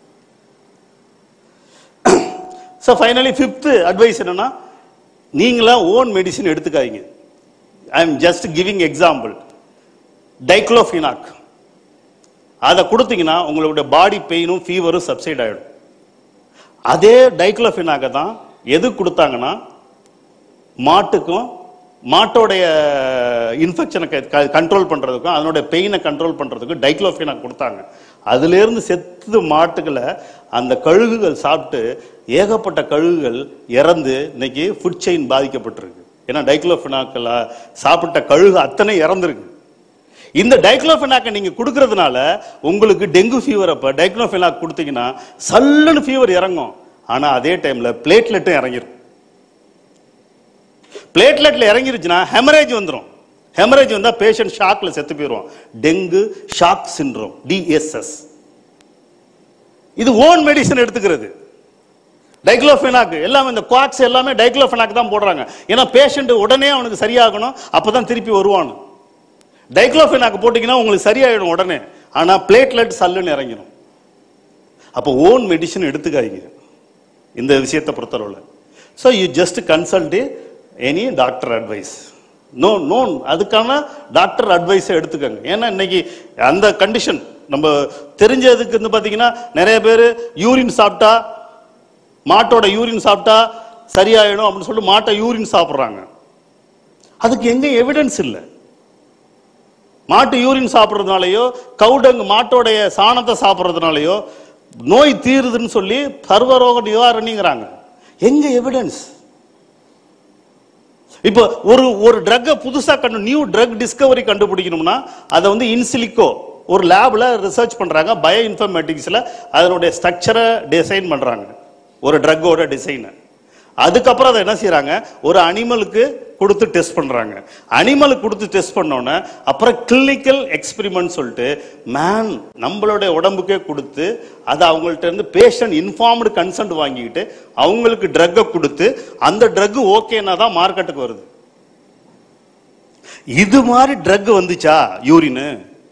so finally fifth advice என்னன்னா நீங்களா ஓன் மெடிசின் எடுத்துக்காதீங்க I am just giving example diclofenac அதை கொடுத்தீங்கன்னா உங்களுடைய பாடி பெயினும் ஃபீவரும் சப்சைட் ஆகிடும் அதே டைக்ளோஃபினாக்கை தான் எது கொடுத்தாங்கன்னா மாட்டுக்கும் மாட்டோடைய இன்ஃபெக்ஷனை கண்ட்ரோல் பண்றதுக்கும் அதனுடைய பெயினை கண்ட்ரோல் பண்றதுக்கும் டைக்ளோஃபினாக் கொடுத்தாங்க அதிலிருந்து செத்து மாட்டுகளை அந்த கழுகுகள் சாப்பிட்டு ஏகப்பட்ட கழுகுகள் இறந்து இன்னைக்கு ஃபுட் செயின் பாதிக்கப்பட்டிருக்கு ஏன்னா டைக்ளோஃபினாக்கில் சாப்பிட்ட கழுகு அத்தனை இறந்துருக்கு இந்த டைக்ளோஃபினாக்கை நீங்க கொடுக்கறதுனால உங்களுக்கு டெங்கு ஃபீவர் அப்ப டைக்ளோஃபினாக் கொடுத்தீங்கன்னா சல்லுன்னு ஃபீவர் இறங்கும் ஆனா அதே டைம்ல பிளேட்லெட்டும் இறங்கிரும் பிளேட்லெட்ல இறங்கிருச்சுன்னா ஹெமரேஜ் வந்துடும் ஹெமரேஜ் வந்தா பேஷண்ட் ஷாக்ல செத்து போயிடுவான் டெங்கு ஷாக் சிண்ட்ரோம் டிஎஸ்எஸ் இது ஓன் மெடிசன் எடுத்துக்கிறது டைக்ளோஃபெனாக் எல்லாமே இந்த குவாக்ஸ் எல்லாமே டைக்ளோஃபெனாக் தான் போடுறாங்க ஏன்னா பேஷண்ட் உடனே அவனுக்கு சரியாகணும் அப்பதான் திருப்பி வருவான் டைக்ளோஃபெனாக் போட்டீங்கன்னா உங்களுக்கு சரியாயிடும் உடனே ஆனா பிளேட்லெட் சல்லுன்னு இறங்கிடும் அப்போ ஓன் மெடிசன் எடுத்துக்காதீங்க இந்த விஷயத்தை பொறுத்தளவில் so you just consult any doctor advice no known அதுக்கான டாக்டர் அட்வைஸை எடுத்துக்கோங்க ஏன்னா இன்னைக்கு அந்த கண்டிஷன் நம்ம தெரிஞ்சதுக்கு வந்து பார்த்தீங்கன்னா நிறைய பேர் யூரின் சாப்பிட்டா மாட்டோட யூரின் சாப்பிட்டா சரியாயிடும் அப்படின்னு சொல்லிட்டு மாட்டை யூரின் சாப்பிட்றாங்க அதுக்கு எங்க எவிடன்ஸ் இல்லை மாட்டு யூரின் சாப்பிட்றதுனாலயோ கவுடங்கு மாட்டோடைய சாணத்தை சாப்பிட்றதுனாலயோ நோய் தீருதுன்னு சொல்லி சர்வரோக நிவாரணிங்கிறாங்க எங்க எவிடன்ஸ் இப்போ ஒரு ஒரு ட்ரக்கை புதுசா கண்டு நியூ ட்ரக் டிஸ்கவரி கண்டுபிடிக்கணும்னா அதை வந்து இன்சிலிக்கோ ஒரு லேப்ல ரிசர்ச் பண்றாங்க பயோ இன்ஃபர்மேட்டிக்ஸ்ல அதனுடைய ஸ்ட்ரக்சரை டிசைன் பண்றாங்க ஒரு ட்ரக்கோட டிசைனை அதுக்கப்புறம் அதை என்ன செய்றாங்க ஒரு அனிமலுக்கு கொடுத்து டெஸ்ட் பண்றாங்க அனிமலுக்கு கொடுத்து டெஸ்ட் பண்ணோன்னே அப்புறம் கிளினிக்கல் எக்ஸ்பெரிமெண்ட் சொல்லிட்டு மேன் நம்மளுடைய உடம்புக்கே கொடுத்து அதை அவங்கள்ட்ட இருந்து பேஷண்ட் இன்ஃபார்ம்டு கன்சென்ட் வாங்கிக்கிட்டு அவங்களுக்கு ட்ரக்கை கொடுத்து அந்த ட்ரக் ஓகேனா தான் மார்க்கெட்டுக்கு வருது இது மாதிரி ட்ரக் வந்துச்சா யூரின்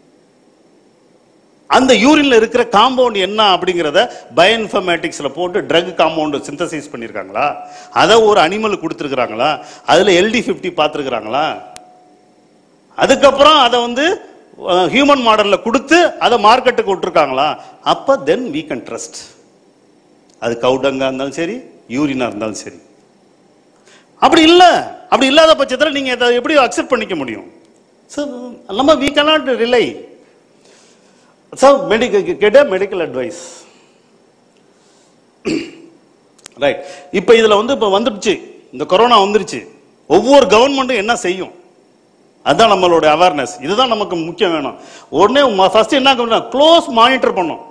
அந்த யூரின்ல இருக்கிற காம்பவுண்ட் என்ன அப்படிங்கிறத பயோஇன்ஃபர்மேட்டிக்ஸ்ல போட்டு ட்ரக் காம்பவுண்ட் சிந்தசைஸ் பண்ணியிருக்காங்களா அதை ஒரு அனிமல் கொடுத்துருக்காங்களா அதுல எல்டி ஃபிஃப்டி பார்த்துருக்குறாங்களா அதுக்கப்புறம் அதை வந்து ஹியூமன் மாடல்ல கொடுத்து அதை மார்க்கெட்டுக்கு விட்டுருக்காங்களா அப்ப தென் வீ கேன் ட்ரஸ்ட் அது கவுடங்கா இருந்தாலும் சரி யூரினா இருந்தாலும் சரி அப்படி இல்ல அப்படி இல்லாத பட்சத்தில் நீங்க அதை எப்படி அக்செப்ட் பண்ணிக்க முடியும் So, நம்ம we cannot rely so medical get medical advice right இப்போ இதுல வந்து இப்போ வந்துடுச்சு இந்த கொரோனா வந்துருச்சு ஒவ்வொரு கவர்மெண்ட்டும் என்ன செய்யும் அதான் நம்மளோட அவேர்னஸ் இதுதான் நமக்கு முக்கியம் வேணும் உடனே ஃபர்ஸ்ட் என்ன பண்ணணும் க்ளோஸ் மானிட்டர் பண்ணும்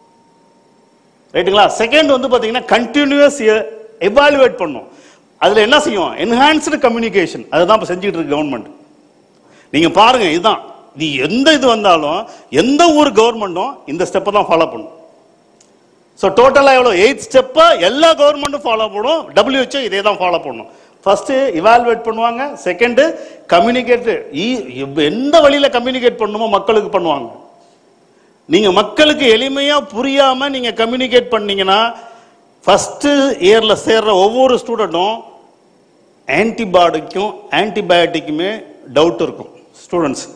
ரைட்டுங்களா செகண்ட் வந்து பாத்தீங்கன்னா கண்டினியூஸ் எவாலுவேட் பண்ணும் அதுல என்ன செய்யும் என்ஹான்ஸ்டு கம்யூனிகேஷன் அதுதான் இப்போ செஞ்சுட்டு இருக்கு கவர்மெண்ட் நீங்க பாருங்க இதுதான் நீ எந்த இது வந்தாலும் எந்த ஒரு கவர்மெண்ட்டும் இந்த ஸ்டெப்பை தான் ஃபாலோ பண்ணும் ஸோ டோட்டலாக எவ்வளோ எயிட் ஸ்டெப்பை எல்லா கவர்மெண்ட்டும் ஃபாலோ பண்ணும் டபிள்யூஹெச்ஓ இதே தான் ஃபாலோ பண்ணும் ஃபர்ஸ்ட் இவால்வேட் பண்ணுவாங்க செகண்ட் கம்யூனிகேட் எந்த வழியில கம்யூனிகேட் பண்ணுமோ மக்களுக்கு பண்ணுவாங்க நீங்க மக்களுக்கு எளிமையா புரியாம நீங்க கம்யூனிகேட் பண்ணீங்கன்னா ஃபர்ஸ்ட் இயர்ல சேர்ற ஒவ்வொரு ஸ்டூடெண்ட்டும் ஆன்டிபாடிக்கும் ஆன்டிபயோட்டிக்குமே டவுட் இருக்கும் ஸ்டூடெண்ட்ஸ்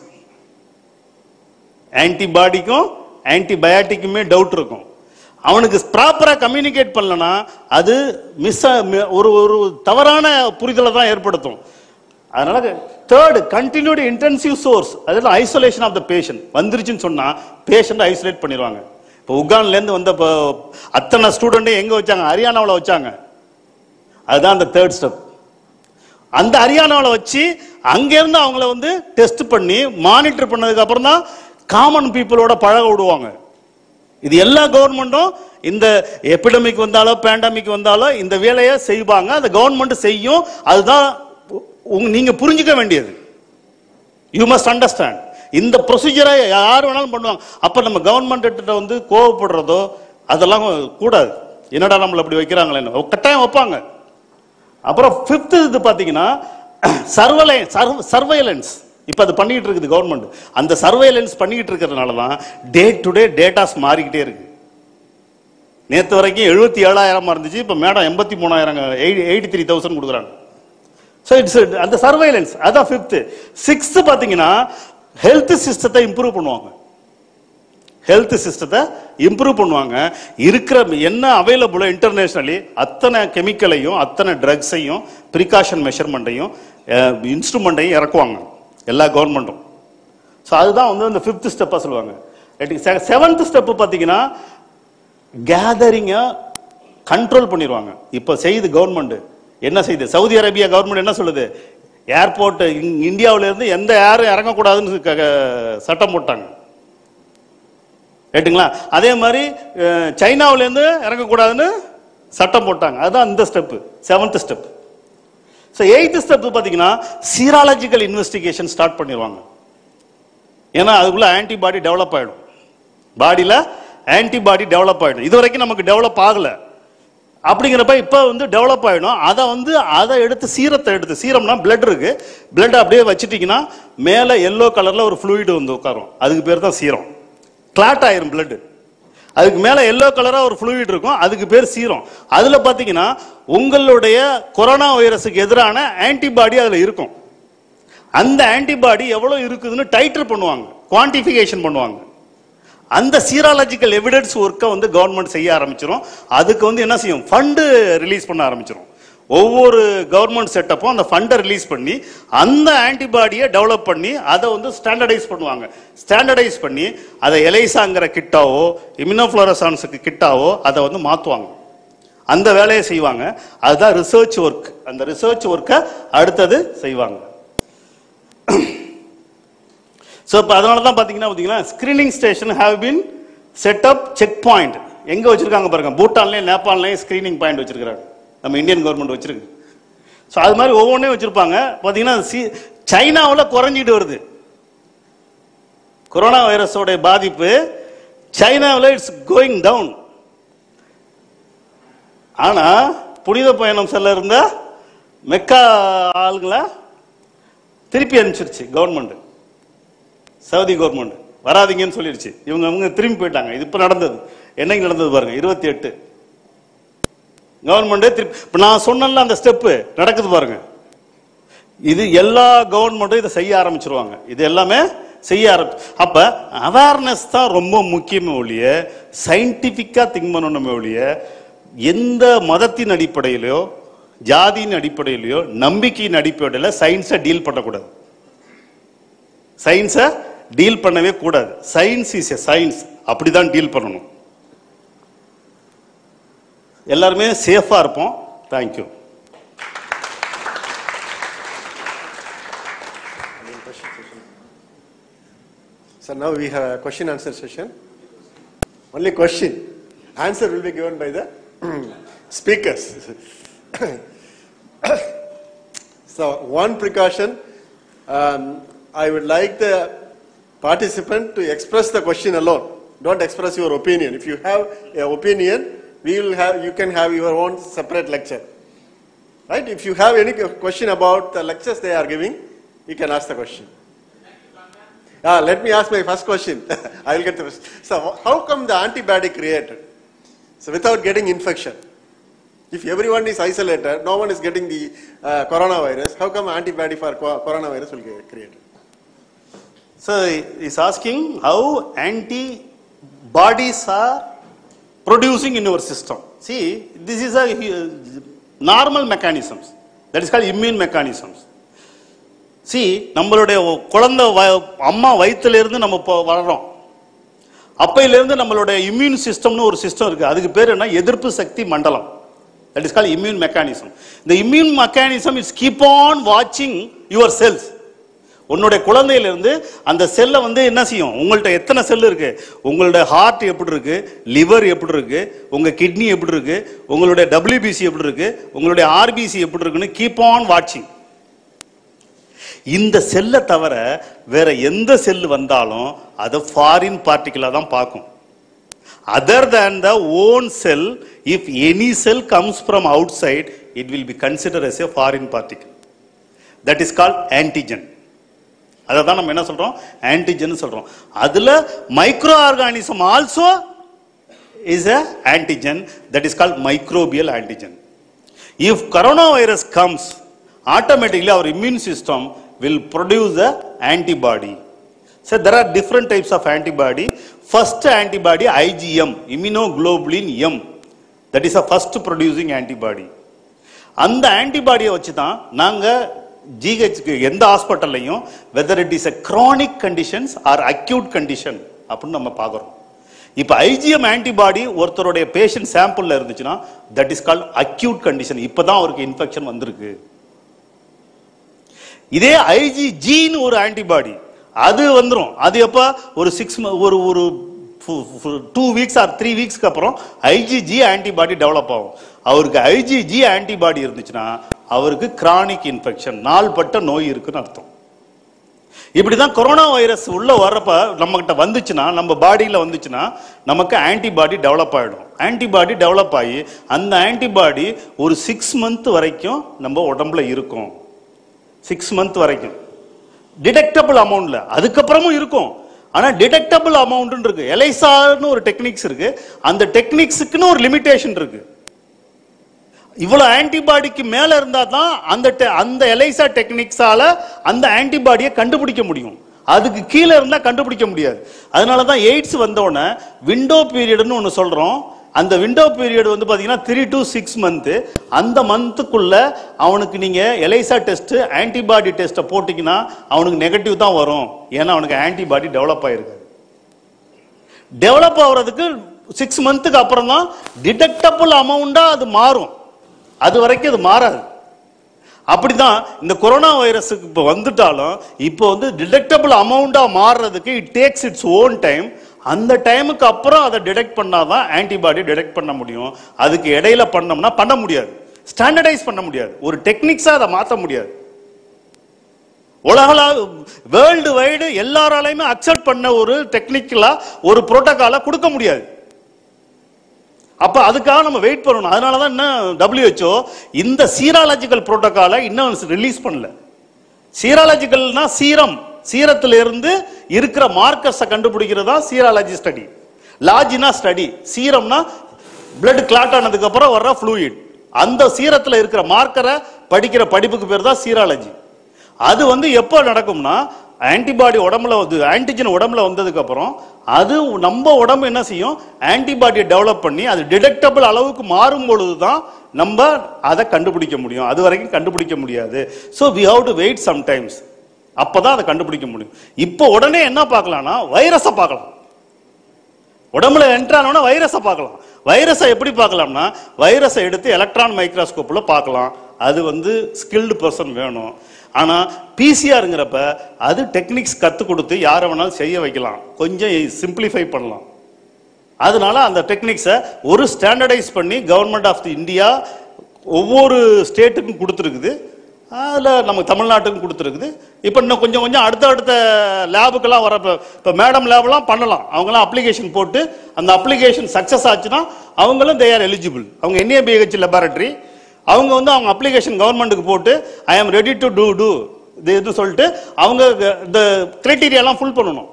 ஆன்டிபாடிக்கும் ஆன்டிபயோட்டிக்குமே டவுட் இருக்கும் அவனுக்கு ப்ராப்பரா கம்யூனிகேட் பண்ணலனா அது மிஸ் ஒரு ஒரு தவறான புரிதலை தான் ஏற்படுத்தும் அதனால தேர்ட் கண்டினியூடு இன்டென்சிவ் சோர்ஸ் அதாவது ஐசோலேஷன் ஆஃப் த பேஷண்ட் வந்துருச்சுன்னு சொன்னா பேஷண்ட் ஐசோலேட் பண்ணிடுவாங்க இப்போ உகான்ல இருந்து வந்த இப்போ அத்தனை ஸ்டூடெண்ட்டையும் எங்க வச்சாங்க ஹரியானாவில் வச்சாங்க அதுதான் அந்த தேர்ட் ஸ்டெப் அந்த ஹரியானாவில் வச்சு அங்கேருந்து அவங்கள வந்து டெஸ்ட் பண்ணி மானிட்டர் பண்ணதுக்கு அப்புறம் தான் காமன் பீப்புளோட பழக விடுவாங்க இது எல்லா கவர்மெண்ட்டும் இந்த எபிடமிக் வந்தாலோ பேண்டமிக் வந்தாலோ இந்த வேலையை செய்வாங்க அந்த கவர்மெண்ட் செய்யும் அதுதான் உங்க- நீங்க புரிஞ்சுக்க வேண்டியது யூ மஸ்ட் அண்டர்ஸ்டாண்ட் இந்த ப்ரொசீஜரை யார் வேணாலும் பண்ணுவாங்க அப்ப நம்ம கவர்மெண்ட் கிட்ட வந்து கோவப்படுறதோ அதெல்லாம் கூடாது என்னடா நம்மள அப்படி வைக்கிறாங்களேன்னு கட்டாயம் வைப்பாங்க அப்புறம் ஃபிஃப்த் இது பாத்தீங்கன்னா சர்வலை சர்வைலன்ஸ் இப்போ அது பண்ணிட்டு இருக்குது கவர்மெண்ட் அந்த சர்வைலன்ஸ் பண்ணிட்டு இருக்கிறதுனால தான் டே டு டே டேட்டாஸ் மாறிக்கிட்டே இருக்கு நேற்று வரைக்கும் எழுபத்தி ஏழாயிரமா இருந்துச்சு இப்போ மேடம் எண்பத்தி மூணாயிரம் எயிட்டி த்ரீ தௌசண்ட் கொடுக்குறாங்க ஸோ இட்ஸ் அந்த சர்வைலன்ஸ் அதான் ஃபிஃப்த்து சிக்ஸ்த்து பார்த்தீங்கன்னா ஹெல்த் சிஸ்டத்தை இம்ப்ரூவ் பண்ணுவாங்க ஹெல்த் சிஸ்டத்தை இம்ப்ரூவ் பண்ணுவாங்க இருக்கிற என்ன அவைலபிளோ இன்டர்நேஷனலி அத்தனை கெமிக்கலையும் அத்தனை ட்ரக்ஸையும் ப்ரிகாஷன் மெஷர்மெண்ட்டையும் இன்ஸ்ட்ருமெண்ட்டையும் இறக்குவாங்க எல்லா கவர்மெண்ட்டும் ஸோ அதுதான் வந்து அந்த ஃபிஃப்த் ஸ்டெப்பாக சொல்லுவாங்க செவன்த் ஸ்டெப்பு பார்த்தீங்கன்னா கேதரிங்கை கண்ட்ரோல் பண்ணிடுவாங்க இப்போ செய்யுது கவர்மெண்ட் என்ன செய்யுது சவுதி அரேபியா கவர்மெண்ட் என்ன சொல்லுது ஏர்போர்ட் இந்தியாவுல இருந்து எந்த ஏரும் இறங்கக்கூடாதுன்னு க- க- சட்டம் போட்டாங்க ரைட்டுங்களா அதே மாதிரி அஹ், சைனாவுல இருந்து இறங்கக்கூடாதுன்னு சட்டம் போட்டாங்க அதுதான் இந்த step seventh step so eighth step பார்த்தீங்கன்னா சீராலஜிக்கல் இன்வெஸ்டிகேஷன் ஸ்டார்ட் பண்ணிடுவாங்க ஏன்னா அதுக்குள்ள ஆன்டிபாடி டெவலப் ஆயிடும் பாடியில ஆன்டிபாடி டெவலப் ஆயிடும் இது வரைக்கும் நமக்கு டெவலப் ஆகல அப்படிங்கிறப்ப இப்போ வந்து டெவலப் ஆயிடும் அதை வந்து அதை எடுத்து சீரத்தை எடுத்து சீரம்னா பிளட் இருக்கு பிளட் அப்படியே வச்சிட்டீங்கன்னா மேலே எல்லோ கலர்ல ஒரு ஃப்ளூயிட் வந்து உட்காரும் அதுக்கு பேர் தான் சீரம் கிளாட் ஆயிரும் பிளட் அதுக்கு மேல எல்லோ கலரா ஒரு ஃப்ளூயிட் இருக்கும் அதுக்கு பேர் சீரம் அதுல பாத்தீங்கன்னா உங்களுடைய கொரோனா வைரஸுக்கு எதிரான ஆன்டிபாடி அதுல இருக்கும் அந்த ஆன்டிபாடி எவ்வளவு இருக்குதுன்னு டைட்டர் பண்ணுவாங்க குவான்டிஃபிகேஷன் பண்ணுவாங்க அந்த சீராலஜிக்கல் எவிடன்ஸ் ஒர்க்கை வந்து கவர்மெண்ட் செய்ய ஆரம்பிச்சிரும் அதுக்கு வந்து என்ன செய்யும் ஃபண்டு ரிலீஸ் பண்ண ஆரம்பிச்சிரும் ஒவ்வொரு கவர்மெண்ட் செட்டப்பும் அந்த ஃபண்டை ரிலீஸ் பண்ணி அந்த ஆன்டிபாடியை டெவலப் பண்ணி அதை வந்து ஸ்டாண்டர்டைஸ் பண்ணுவாங்க ஸ்டாண்டர்டைஸ் பண்ணி அதை எலைசாங்கிற கிட்டாவோ இம்யூனோஃப்ளோரசான்ஸுக்கு கிட்டாவோ அதை வந்து மாற்றுவாங்க அந்த வேலையை செய்வாங்க அதுதான் ரிசர்ச் ஒர்க் அந்த ரிசர்ச் ஒர்க்கை அடுத்தது செய்வாங்க ஸோ இப்போ அதனால தான் பார்த்தீங்கன்னா பார்த்தீங்கன்னா screening station have been set up check point எங்கே வச்சிருக்காங்க பாருங்க பூட்டான்லேயும் நேபாள்லையும் ஸ்கிரீனிங் பாயிண்ட் வச்சிருக்காங்க நம்ம இந்தியன் கவர்மெண்ட் வச்சிருக்கு ஸோ அது மாதிரி ஒவ்வொன்றையும் வச்சிருப்பாங்க பார்த்தீங்கன்னா சி சைனாவில் குறைஞ்சிட்டு வருது கொரோனா வைரஸோட பாதிப்பு சைனாவில் இட்ஸ் கோயிங் டவுன் ஆனால் புனித பயணம் செல்ல இருந்த மெக்கா ஆளுங்களை திருப்பி அனுப்பிச்சிருச்சு கவர்மெண்ட் சவுதி கவர்மெண்ட் வராதீங்கன்னு சொல்லிருச்சு இவங்க அவங்க திரும்பி போயிட்டாங்க இது இப்ப நடந்தது என்னைக்கு நடந்தது பாருங்க இருபத்தி எட்டு கவர்மெண்டே திருப்பி இப்ப நான் சொன்னேன்ல அந்த ஸ்டெப்பு நடக்குது பாருங்க இது எல்லா கவர்மெண்ட்டும் இதை செய்ய ஆரம்பிச்சிருவாங்க இது எல்லாமே செய்ய ஆரம்பி அப்ப அவேர்னஸ் தான் ரொம்ப முக்கியமே ஒழிய சயின்டிபிக்கா திங்க் பண்ணணுமே ஒழிய எந்த மதத்தின் அடிப்படையிலோ ஜாதியின் அடிப்படையிலோ நம்பிக்கையின் அடிப்படையில் சயின்ஸை டீல் பண்ணக்கூடாது சயின்ஸை டீல் பண்ணவே கூடாது சயின்ஸ் இஸ் எ சயின்ஸ் அப்படிதான் டீல் பண்ணணும் எல்லாருமே சேஃபா இருப்போம் thank you
So now we have a question answer session. Only question. Answer will be given by the speakers. so one precaution, um, I would like the participant to express the question alone. Don't express your opinion. If you have an opinion, we will have, you can have your own separate lecture. Right? If you have any question about the lectures they are giving, you can ask the question. Ah, let me ask my first question. I will get the first. So, how come the antibody created? So, without getting infection, if everyone is isolated, no one is getting the uh, coronavirus, how come antibody for co- coronavirus will get created?
So he's asking how antibodies are producing in your system. See, this is a uh, normal mechanisms. That is called immune mechanisms. See, நம்மளுடைய குழந்தை வ- அம்மா வயித்துல இருந்து நம்ம இப்போ வளர்றோம் அப்பையிலிருந்து நம்மளுடைய immune சிஸ்டம்னு ஒரு சிஸ்டம் இருக்கு அதுக்கு பேர் என்ன எதிர்ப்பு சக்தி மண்டலம் that is call immune mechanism இந்த immune mechanism is keep on வாட்சிங் யுவர் செல்ஸ் உன்னுடைய குழந்தையிலிருந்து அந்த செல்லை வந்து என்ன செய்யும் உங்கள்ட்ட எத்தனை செல் இருக்கு உங்களுடைய ஹார்ட் எப்படி இருக்கு லிவர் எப்படி இருக்கு உங்க கிட்னி எப்படி இருக்கு உங்களுடைய டபிள்யூபிசி எப்படி இருக்கு உங்களுடைய ஆர்பிசி எப்படி இருக்குன்னு கீப் ஆன் வாட்சிங் இந்த செல்லை தவிர வேற எந்த செல் வந்தாலும் அதை ஃபாரின் பார்ட்டிகிளா தான் பார்க்கும் other than the own cell if any cell comes from outside it will be consider as a foreign particle that is call antigen அதை தான் நம்ம என்ன சொல்றோம் ஆன்டிஜன் சொல்றோம் அதுல micro organism also is a antigen that is called microbial antigen if corona virus comes automatically our immune system will produce a antibody So there are different types of antibody. First antibody IgM, immunoglobulin M. That is a first producing antibody. அந்த ஆன்டிபாடியை வச்சு தான் நாங்கள் ஜிஹெச்க்கு எந்த ஹாஸ்பிட்டல்லையும் whether it is a chronic conditions or acute condition அப்படின்னு நம்ம பார்க்குறோம் இப்போ ஐஜிஎம் ஆன்டிபாடி ஒருத்தருடைய பேஷண்ட் சாம்பிளில் இருந்துச்சுன்னா that is called acute condition இப்போ தான் அவருக்கு இன்ஃபெக்ஷன் வந்திருக்கு இதே ஐஜிஜின்னு ஒரு ஆன்டிபாடி அது வந்துரும் அது எப்போ ஒரு சிக்ஸ் ஒரு ஒரு டூ வீக்ஸ் ஆர் த்ரீ வீக்ஸ்க்கு அப்புறம் ஐஜிஜி ஆன்டிபாடி டெவலப் ஆகும் அவருக்கு ஐஜிஜி ஆன்டிபாடி இருந்துச்சுன்னா அவருக்கு கிரானிக் இன்ஃபெக்ஷன் நாள்பட்ட நோய் இருக்குன்னு அர்த்தம் இப்படிதான் கொரோனா வைரஸ் உள்ள வர்றப்ப நம்ம கிட்ட வந்துச்சுன்னா நம்ம பாடியில வந்துச்சுன்னா நமக்கு ஆன்டிபாடி டெவலப் ஆயிடும் ஆன்டிபாடி டெவலப் ஆகி அந்த ஆன்டிபாடி ஒரு சிக்ஸ் மந்த் வரைக்கும் நம்ம உடம்புல இருக்கும் சிக்ஸ் மந்த் வரைக்கும் டிடெக்டபிள் அமௌண்ட்ல அதுக்கப்புறமும் இருக்கும் ஆனா டிடெக்டபிள் அமௌண்ட் இருக்கு எலைசார்னு ஒரு டெக்னிக்ஸ் இருக்கு அந்த டெக்னிக்ஸுக்குன்னு ஒரு லிமிடேஷன் இருக்கு இவ்வளவு ஆன்டிபாடிக்கு மேல இருந்தா தான் அந்த te- அந்த எலைசா டெக்னிக்ஸால அந்த ஆன்டிபாடியை கண்டுபிடிக்க முடியும் அதுக்கு கீழே இருந்தா கண்டுபிடிக்க முடியாது அதனால தான் எய்ட்ஸ் வந்தோடனே விண்டோ பீரியட்னு ஒன்று சொல்றோம் அந்த விண்டோ பீரியட் வந்து பாத்தீங்கன்னா த்ரீ டு சிக்ஸ் மந்த் அந்த மந்த்துக்குள்ள அவனுக்கு நீங்க எலைசா டெஸ்ட் ஆன்டிபாடி டெஸ்ட்டை போட்டீங்கன்னா அவனுக்கு நெகட்டிவ் தான் வரும் ஏன்னா அவனுக்கு ஆன்டிபாடி டெவலப் ஆயிருக்கு டெவலப் ஆகுறதுக்கு சிக்ஸ் மந்த்துக்கு அப்புறம் தான் டிடெக்டபிள் அமௌண்டா அது மாறும் அது வரைக்கும் அது மாறாது அப்படிதான் இந்த கொரோனா வைரஸுக்கு இப்போ வந்துட்டாலும் இப்போ வந்து டிடெக்டபிள் அமௌண்டா மாறுறதுக்கு it takes its own time அந்த டைமுக்கு அப்புறம் அதை டிடெக்ட் பண்ணாதான் ஆன்டிபாடி டிடெக்ட் பண்ண முடியும் அதுக்கு இடையில பண்ணோம்னா பண்ண முடியாது ஸ்டாண்டர்டைஸ் பண்ண முடியாது ஒரு டெக்னிக்ஸா அதை மாற்ற முடியாது உலகளா வேர்ல்டு வைடு எல்லாராலையுமே அக்செப்ட் பண்ண ஒரு டெக்னிக்கலா ஒரு புரோட்டோகாலை கொடுக்க முடியாது அப்ப அதுக்காக நம்ம வெயிட் பண்ணணும் அதனால தான் இன்னும் WHO இந்த சீராலஜிக்கல் புரோட்டோகாலை இன்னும் ரிலீஸ் பண்ணல சீராலஜிக்கல்னா சீரம் சீரத்துல இருந்து இருக்கிற மார்க்கர்ஸை கண்டுபிடிக்கிறது தான் சீராலஜி ஸ்டடி லாஜினா ஸ்டடி சீரம்னா blood கிளாட் ஆனதுக்கு அப்புறம் வர்ற fluid அந்த சீரத்துல இருக்கிற மார்க்கரை படிக்கிற படிப்புக்கு பேர் தான் சீராலஜி அது வந்து எப்போ நடக்கும்னா ஆன்டிபாடி உடம்புல வந்து ஆன்டிஜன் உடம்புல வந்ததுக்கு அப்புறம் அது நம்ம உடம்பு என்ன செய்யும் ஆன்டிபாடியை டெவலப் பண்ணி அது டிடெக்டபிள் அளவுக்கு மாறும் பொழுது தான் நம்ம அதை கண்டுபிடிக்க முடியும் அது வரைக்கும் கண்டுபிடிக்க முடியாது so we have to wait sometimes அப்பதான் அதை கண்டுபிடிக்க முடியும் இப்போ உடனே என்ன பார்க்கலாம்னா வைரஸை பார்க்கலாம் உடம்புல என்ட்ரானோன்னா வைரஸை பார்க்கலாம் வைரஸை எப்படி பார்க்கலாம்னா வைரஸை எடுத்து எலக்ட்ரான் மைக்ரோஸ்கோப்ல பார்க்கலாம் அது வந்து ஸ்கில்டு பர்சன் வேணும் ஆனா பிசிஆருங்கிறப்ப அது டெக்னிக்ஸ் கற்றுக் கொடுத்து யாரை வேணாலும் செய்ய வைக்கலாம் கொஞ்சம் சிம்பிளிஃபை பண்ணலாம் அதனால அந்த டெக்னிக்ஸை ஒரு ஸ்டாண்டர்டைஸ் பண்ணி கவர்மெண்ட் ஆஃப் தி இந்தியா ஒவ்வொரு ஸ்டேட்டுக்கும் கொடுத்துருக்குது அதில் நம்ம தமிழ்நாட்டுக்கும் கொடுத்துருக்குது இப்போ இன்னும் கொஞ்சம் கொஞ்சம் அடுத்த அடுத்த லேபுக்கெல்லாம் வர இப்போ இப்போ மேடம் லேப்லாம் பண்ணலாம் அவங்களாம் அப்ளிகேஷன் போட்டு அந்த அப்ளிகேஷன் சக்ஸஸ் ஆச்சுன்னா அவங்களும் தே ஆர் எலிஜிபிள் அவங்க என்ஏபிஹெச் லெபார்டரி அவங்க வந்து அவங்க அப்ளிகேஷன் கவர்மெண்ட்டுக்கு போட்டு ஐ am ready to two two இது இது சொல்லிட்டு அவங்க இந்த கிரைட்டீரியாலாம் ஃபுல் பண்ணணும்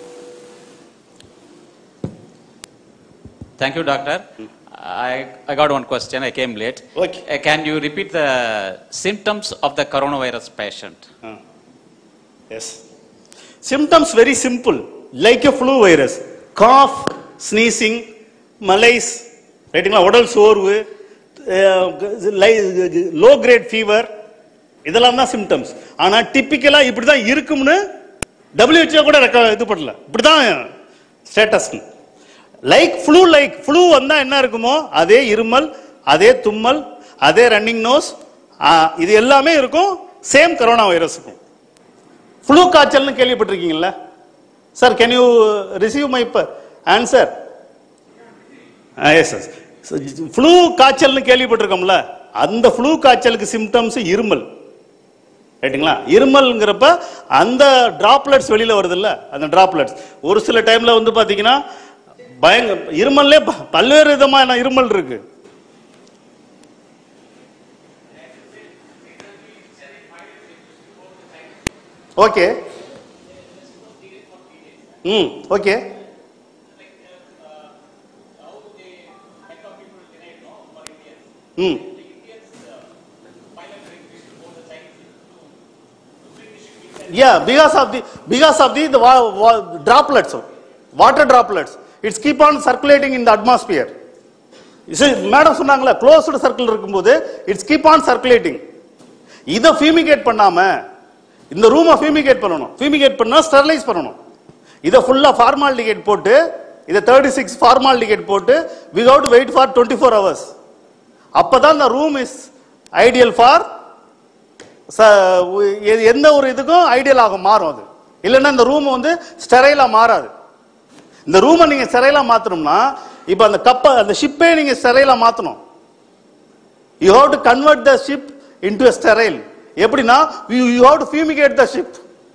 Thank you, doctor. I, I got one question. I came late.
Okay.
Uh, can you repeat the symptoms of the coronavirus patient?
Yes symptoms very simple like a flu virus cough sneezing malaise ரைட்டுங்களா உடல் சோர்வு low great fever இதெல்லாம் தான் symptoms ஆனா டிப்பிக்கலா இப்படி தான் இருக்கும்னு WHO கூட ரெக்க- இது பண்ணல இப்படி தான் status like flu like flu வந்தா என்ன இருக்குமோ அதே இருமல் அதே தும்மல் அதே ரன்னிங் நோஸ் இது எல்லாமே இருக்கும் சேம் கரோனா வைரஸுக்கும் ஃப்ளூ காய்ச்சல்னு கேள்விப்பட்டிருக்கீங்கல்ல sir can you receive my answer yes yes flu காய்ச்சல்னு கேள்விப்பட்டிருக்கோம்ல அந்த ஃப்ளூ காய்ச்சலுக்கு சிம்டம்ஸ் இருமல் ரைட்டுங்களா இருமல்ங்கிறப்ப அந்த டிராப்லெட்ஸ் வெளியில வருது இல்ல அந்த டிராப்லெட்ஸ் ஒரு சில டைம்ல வந்து பாத்தீங்கன்னா பயங்க இருமல்லே ப- பல்வேறு விதமான இருமல் இருக்கு ஓகே ம் ஓகே ம் Yeah, because of the because of the, the wa- wa- droplets, water droplets, it's keep on circulating in the atmosphere. Madam சொன்னாங்களே க்ளோஸ்டு சர்க்கிள் இருக்கும்போது இட்ஸ் கீப் ஆன் சர்க்குலேட்டிங் இதை ஃபியூமிகேட் பண்ணாம இந்த ரூமை ஃபியூமிகேட் பண்ணணும் fumigate பண்ணா sterilise பண்ணணும் இதை ஃபுல்லா ஃபார்மாலிட்டிகேட் போட்டு இதை தேர்ட்டி சிக்ஸ் ஃபார்மாலிட்டிகேட் போட்டு we have to wait for twenty four hours அப்பதான் இந்த ரூம் இஸ் ஐடியல் ஃபார் ச- உ- எ- எந்த ஒரு இதுக்கும் ஐடியல் ஆகும் மாறும் அது இல்லைன்னா இந்த ரூம் வந்து ஸ்டெரைலா மாறாது இந்த ரூமை நீங்க ஸ்டெரைலா மாத்தணும்னா இப்போ அந்த கப்பை அந்த ஷிப்பே நீங்க ஸ்டெரைலா மாத்தணும் you have to convert the ship into a sterile எப்படின்னா you you have to fumigate the ship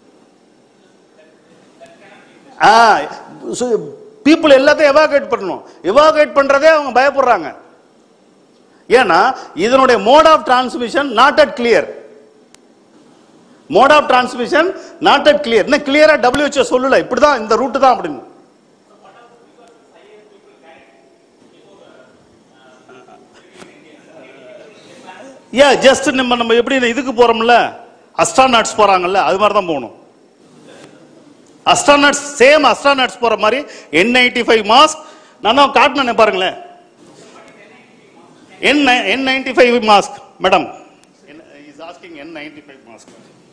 ah people எல்லாத்தையும் எவாகுவேட் பண்ணணும் எவாகுவேட் பண்றதே அவங்க பயப்படுறாங்க ஏன்னா இதனுடைய mode of transmission not at clear mode of transmission not at clear இன்னும் கிளியரா WHO சொல்லல இப்படிதான் இந்த ரூட் தான் அப்படின்னு யா ஜஸ்ட் நம்ம நம்ம எப்படி இதுக்கு போறோம்ல அஸ்ட்ரானாட்ஸ் போறாங்கல்ல அது மாதிரி தான் போகணும் அஸ்ட்ரானாட்ஸ் சேம் அஸ்ட்ரானாட்ஸ் போற மாதிரி என் நைன்டி ஃபைவ் மாஸ்க் நான் தான் காட்டினேன் பாருங்களேன் N N ninety five mask madam is asking N ninety five mask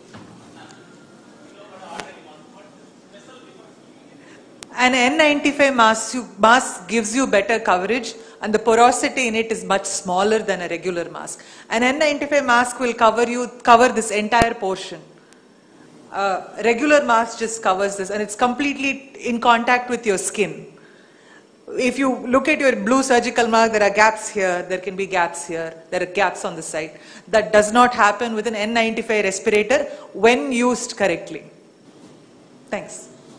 An N95 mask, you- mask gives you better coverage and the porosity in it is much smaller than a regular mask. An N95 mask will cover you, cover this entire portion. Uh, regular mask just covers this and it's completely in contact with your skin. If you look at your blue surgical mask, there are gaps here, there can be gaps here, there are gaps on the side. That does not happen with an N95 respirator when used correctly. Thanks.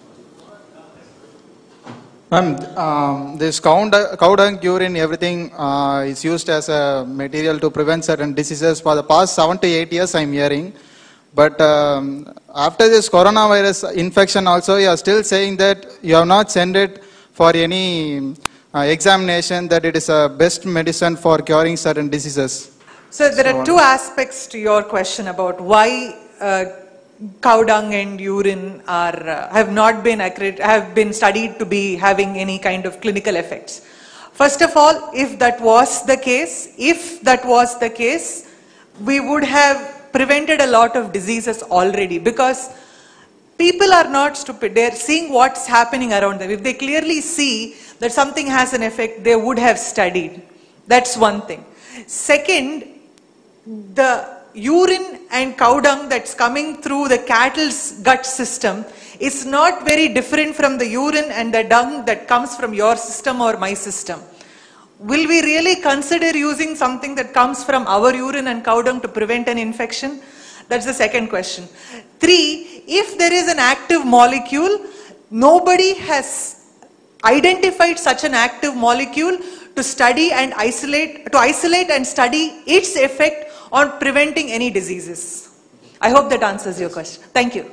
Ma'am, um, this cow dung, cow dung urine, everything uh, is used as a material to prevent certain diseases. For the past seven to eight years, I'm hearing. But um, after this coronavirus infection also, you are still saying that you have not sent it for any uh, examination, that it is a best medicine for curing certain diseases.
So there are two aspects to your question about why uh, cow dung and urine are uh, have not been accurate, have been studied to be having any kind of clinical effects. First of all, if that was the case, if that was the case, we would have prevented a lot of diseases already because people are not stupid. They're seeing what's happening around them. If they clearly see that something has an effect, they would have studied. That's one thing. Second, the urine and cow dung that's coming through the cattle's gut system is not very different from the urine and the dung that comes from your system or my system. Will we really consider using something that comes from our urine and cow dung to prevent an infection? That's the second question. Three, if there is an active molecule, nobody has identified such an active molecule to study and isolate, to isolate and study its effect on preventing any diseases. I hope that answers your question. Thank you.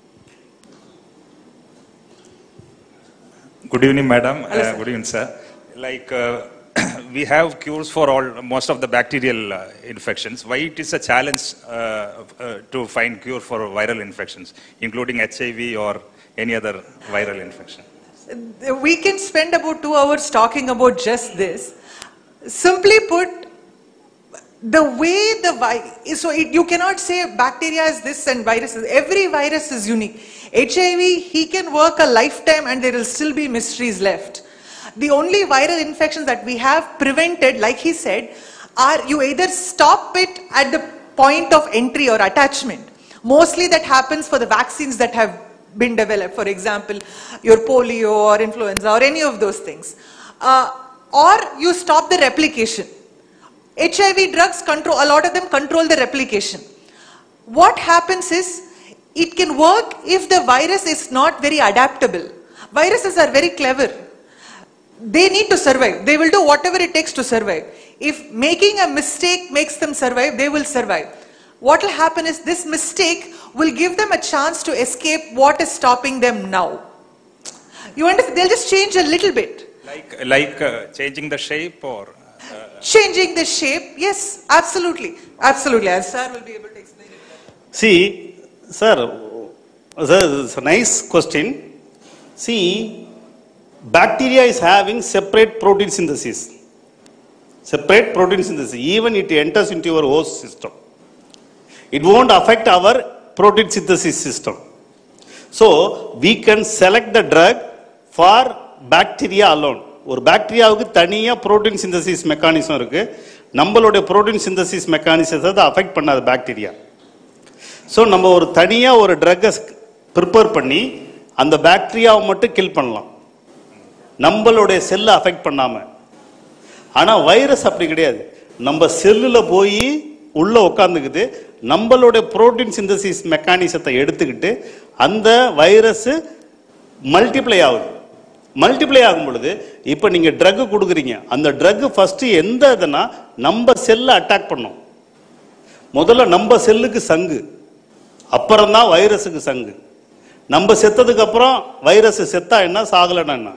Good evening, madam. Uh, good evening, sir. Like uh, we have cures for all most of the bacterial uh, infections. Why it is a challenge uh, uh, to find cure for viral infections, including HIV or any other viral infection?
We can spend about two hours talking about just this. Simply put, the way the virus, so it, you cannot say bacteria is this and virus is, every virus is unique. HIV, he can work a lifetime and there will still be mysteries left. The only viral infections that we have prevented, like he said, are you either stop it at the point of entry or attachment. Mostly that happens for the vaccines that have been developed. For example, your polio or influenza or any of those things. Uh, or you stop the replication. HIV drugs control, a lot of them control the replication. What happens is, it can work if the virus is not very adaptable. Viruses are very clever. They need to survive. They will do whatever it takes to survive. If making a mistake makes them survive, they will survive. What will happen is this mistake will give them a chance to escape what is stopping them now. You understand? They'll just change a little bit.
Like like uh, changing the shape or uh,
Changing the shape, yes, absolutely. Absolutely. And sir will be able to explain it.
See, sir, sir, it's a nice question. See, bacteria is having separate protein synthesis. Separate protein synthesis. Even it enters into your host system. It won't affect our protein synthesis system. So, we can select the drug for bacteria alone. ஒரு பாக்டீரியாவுக்கு தனியாக protein synthesis mechanism இருக்கு நம்மளுடைய protein synthesis மெக்கானிசத்தை அதை affect பண்ணாது bacteria so நம்ம ஒரு தனியாக ஒரு ட்ரக்கை ப்ரிப்பேர் பண்ணி அந்த பாக்டீரியாவை மட்டும் கில் பண்ணலாம் நம்மளுடைய செல்லை அஃபெக்ட் பண்ணாம ஆனால் வைரஸ் அப்படி கிடையாது நம்ம செல்லில் போய் உள்ள உட்காந்துக்குது நம்மளுடைய புரோட்டீன் சிந்தசிஸ் மெக்கானிசத்தை எடுத்துக்கிட்டு அந்த வைரஸ் மல்டிப்ளை ஆகுது மல்டிப்ளை ஆகும் பொழுது இப்போ நீங்கள் ட்ரக் கொடுக்குறீங்க அந்த ட்ரக் ஃபஸ்ட்டு எந்த இதுனா நம்ம செல்லை அட்டாக் பண்ணும் முதல்ல நம்ம செல்லுக்கு சங்கு அப்புறம் தான் வைரஸுக்கு சங்கு நம்ம செத்ததுக்கு அப்புறம் வைரஸ் செத்தா என்ன சாகலைன்னா என்ன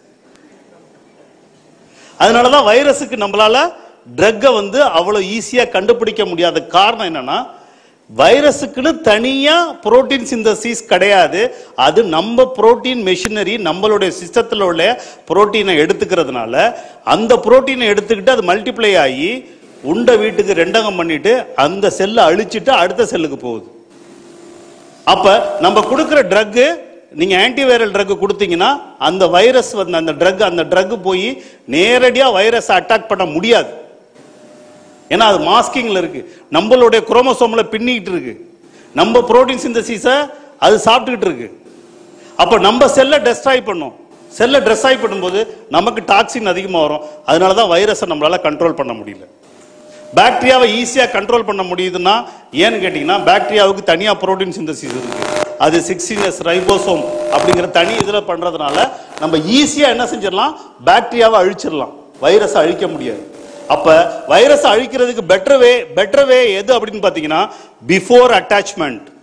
அதனால தான் வைரஸுக்கு நம்மளால ட்ரக்கை வந்து அவ்வளோ ஈஸியாக கண்டுபிடிக்க முடியாத காரணம் என்னன்னா வைரஸுக்குன்னு தனியாக புரோட்டீன் சிந்தசிஸ் கிடையாது அது நம்ம புரோட்டீன் மெஷினரி நம்மளுடைய சிஸ்டத்தில் உள்ள புரோட்டீனை எடுத்துக்கிறதுனால அந்த புரோட்டீனை எடுத்துக்கிட்டு அது மல்டிப்ளை ஆகி உண்ட வீட்டுக்கு ரெண்டகம் பண்ணிட்டு அந்த செல்லை அழிச்சிட்டு அடுத்த செல்லுக்கு போகுது அப்ப நம்ம கொடுக்குற ட்ரக்கு நீங்க ஆன்டிவைரல் ட்ரக் கொடுத்தீங்கன்னா அந்த வைரஸ் வந்து அந்த ட்ரக் அந்த ட்ரக் போய் நேரடியா வைரஸை அட்டாக் பண்ண முடியாது ஏன்னா அது மாஸ்கிங்ல இருக்கு நம்மளுடைய குரோமோசோம்ல பின்னிக்கிட்டு இருக்கு நம்ம புரோட்டீன் சிந்தசிஸை அது சாப்பிட்டுக்கிட்டு இருக்கு அப்ப நம்ம செல்லை டெஸ்ட்ராய் பண்ணும் செல்லை டெஸ்ட்ராய் பண்ணும்போது நமக்கு டாக்ஸின் அதிகமாக வரும் அதனால தான் வைரஸை நம்மளால கண்ட்ரோல் பண்ண முடியல பாக்டீரியாவை ஈஸியாக கண்ட்ரோல் பண்ண முடியுதுன்னா ஏன்னு கேட்டிங்கன்னா பாக்டீரியாவுக்கு தனியாக புரோட்டீன் சிந்தசிஸ் இருக்கு அது சிக்ஸ்டினஸ் ரைபோசோம் அப்படிங்கிற தனி இதில் பண்ணுறதுனால நம்ம ஈஸியாக என்ன செஞ்சிடலாம் பாக்டீரியாவை அழிச்சிடலாம் வைரஸை அழிக்க முடியாது அப்போ வைரஸை அழிக்கிறதுக்கு பெட்டர் வே பெட்டர் வே எது அப்படின்னு பார்த்தீங்கன்னா பிஃபோர் அட்டாச்மெண்ட்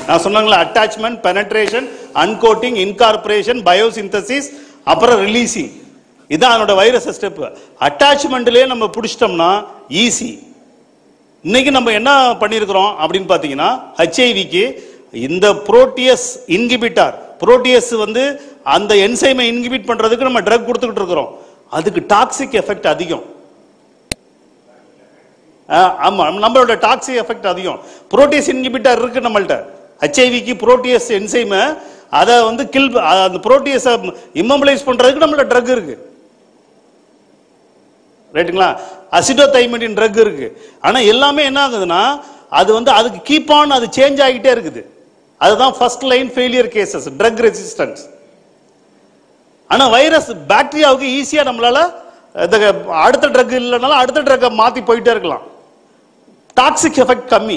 நான் சொன்னாங்களா attachment penetration uncoating incorporation biosynthesis அப்புறம் ரிலீசிங் இதான் அதனோட வைரஸ் ஸ்டெப் அட்டாச்மெண்ட்லயே நம்ம பிடிச்சிட்டோம்னா ஈஸி இன்னைக்கு நம்ம என்ன பண்ணியிருக்கிறோம் அப்படின்னு பார்த்தீங்கன்னா ஹெச்ஐவிக்கு இந்த புரோட்டியஸ் இன்கிபிட்டார் புரோட்டியஸ் வந்து அந்த என்சைமை இன்கிபிட் பண்றதுக்கு நம்ம ட்ரக் கொடுத்துக்கிட்டு இருக்கிறோம் அதுக்கு டாக்ஸிக் எஃபெக்ட் அதிகம் ஆஹ் ஆமா நம்மளோட டாக்ஸிக் எஃபெக்ட் அதிகம் புரோட்டியஸ் இன்கிபிட்டார் இருக்கு நம்மள்ட்ட ஹெச்ஐவிக்கு புரோட்டியஸ் என்சைமை அதை வந்து கில் அந்த புரோட்டியஸை இம்மபிளைஸ் பண்றதுக்கு நம்மளோட ட்ரக் இருக்கு ரைட்டுங்களா அசிடோதைமிடின் ட்ரக் இருக்கு ஆனா எல்லாமே என்ன ஆகுதுன்னா அது வந்து அதுக்கு கீப் ஆன் அது சேஞ்ச் ஆகிட்டே இருக்குது அதுதான் first line failure cases drug resistance ஆனா வைரஸ் பாக்டீரியாவுக்கு ஈஸியா நம்மளால இந்த அடுத்த ட்ரக் இல்லைனாலும் அடுத்த ட்ரக்கை மாத்தி போயிட்டே இருக்கலாம் டாக்ஸிக் எஃபெக்ட் கம்மி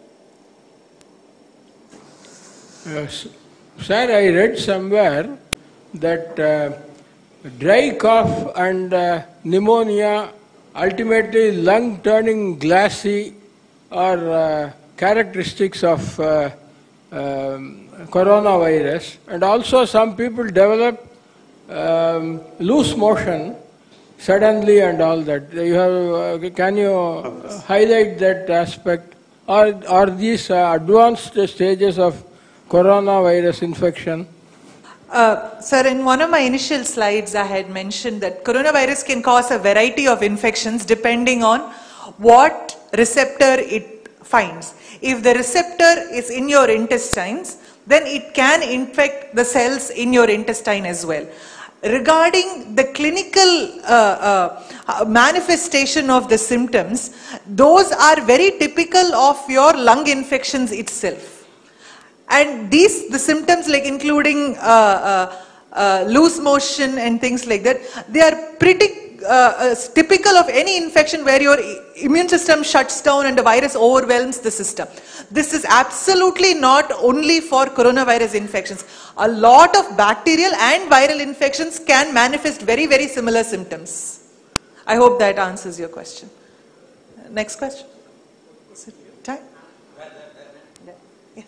Uh, s- Sir, I read somewhere that uh, dry cough and uh, pneumonia, ultimately lung turning glassy, are uh, characteristics of uh, um, coronavirus. And also, some people develop um, loose motion suddenly and all that. You have, uh, can you highlight that aspect? Or are these uh, advanced stages of coronavirus infection?
Uh, sir, in one of my initial slides, I had mentioned that coronavirus can cause a variety of infections depending on what receptor it finds. If the receptor is in your intestines, then it can infect the cells in your intestine as well. Regarding the clinical uh, uh, manifestation of the symptoms, those are very typical of your lung infections itself. And these, the symptoms like including uh, uh, uh, loose motion and things like that, they are pretty uh, uh, typical of any infection where your i- immune system shuts down and the virus overwhelms the system. This is absolutely not only for coronavirus infections. A lot of bacterial and viral infections can manifest very, very similar symptoms. I hope that answers your question. Next question. Is it time? Yes.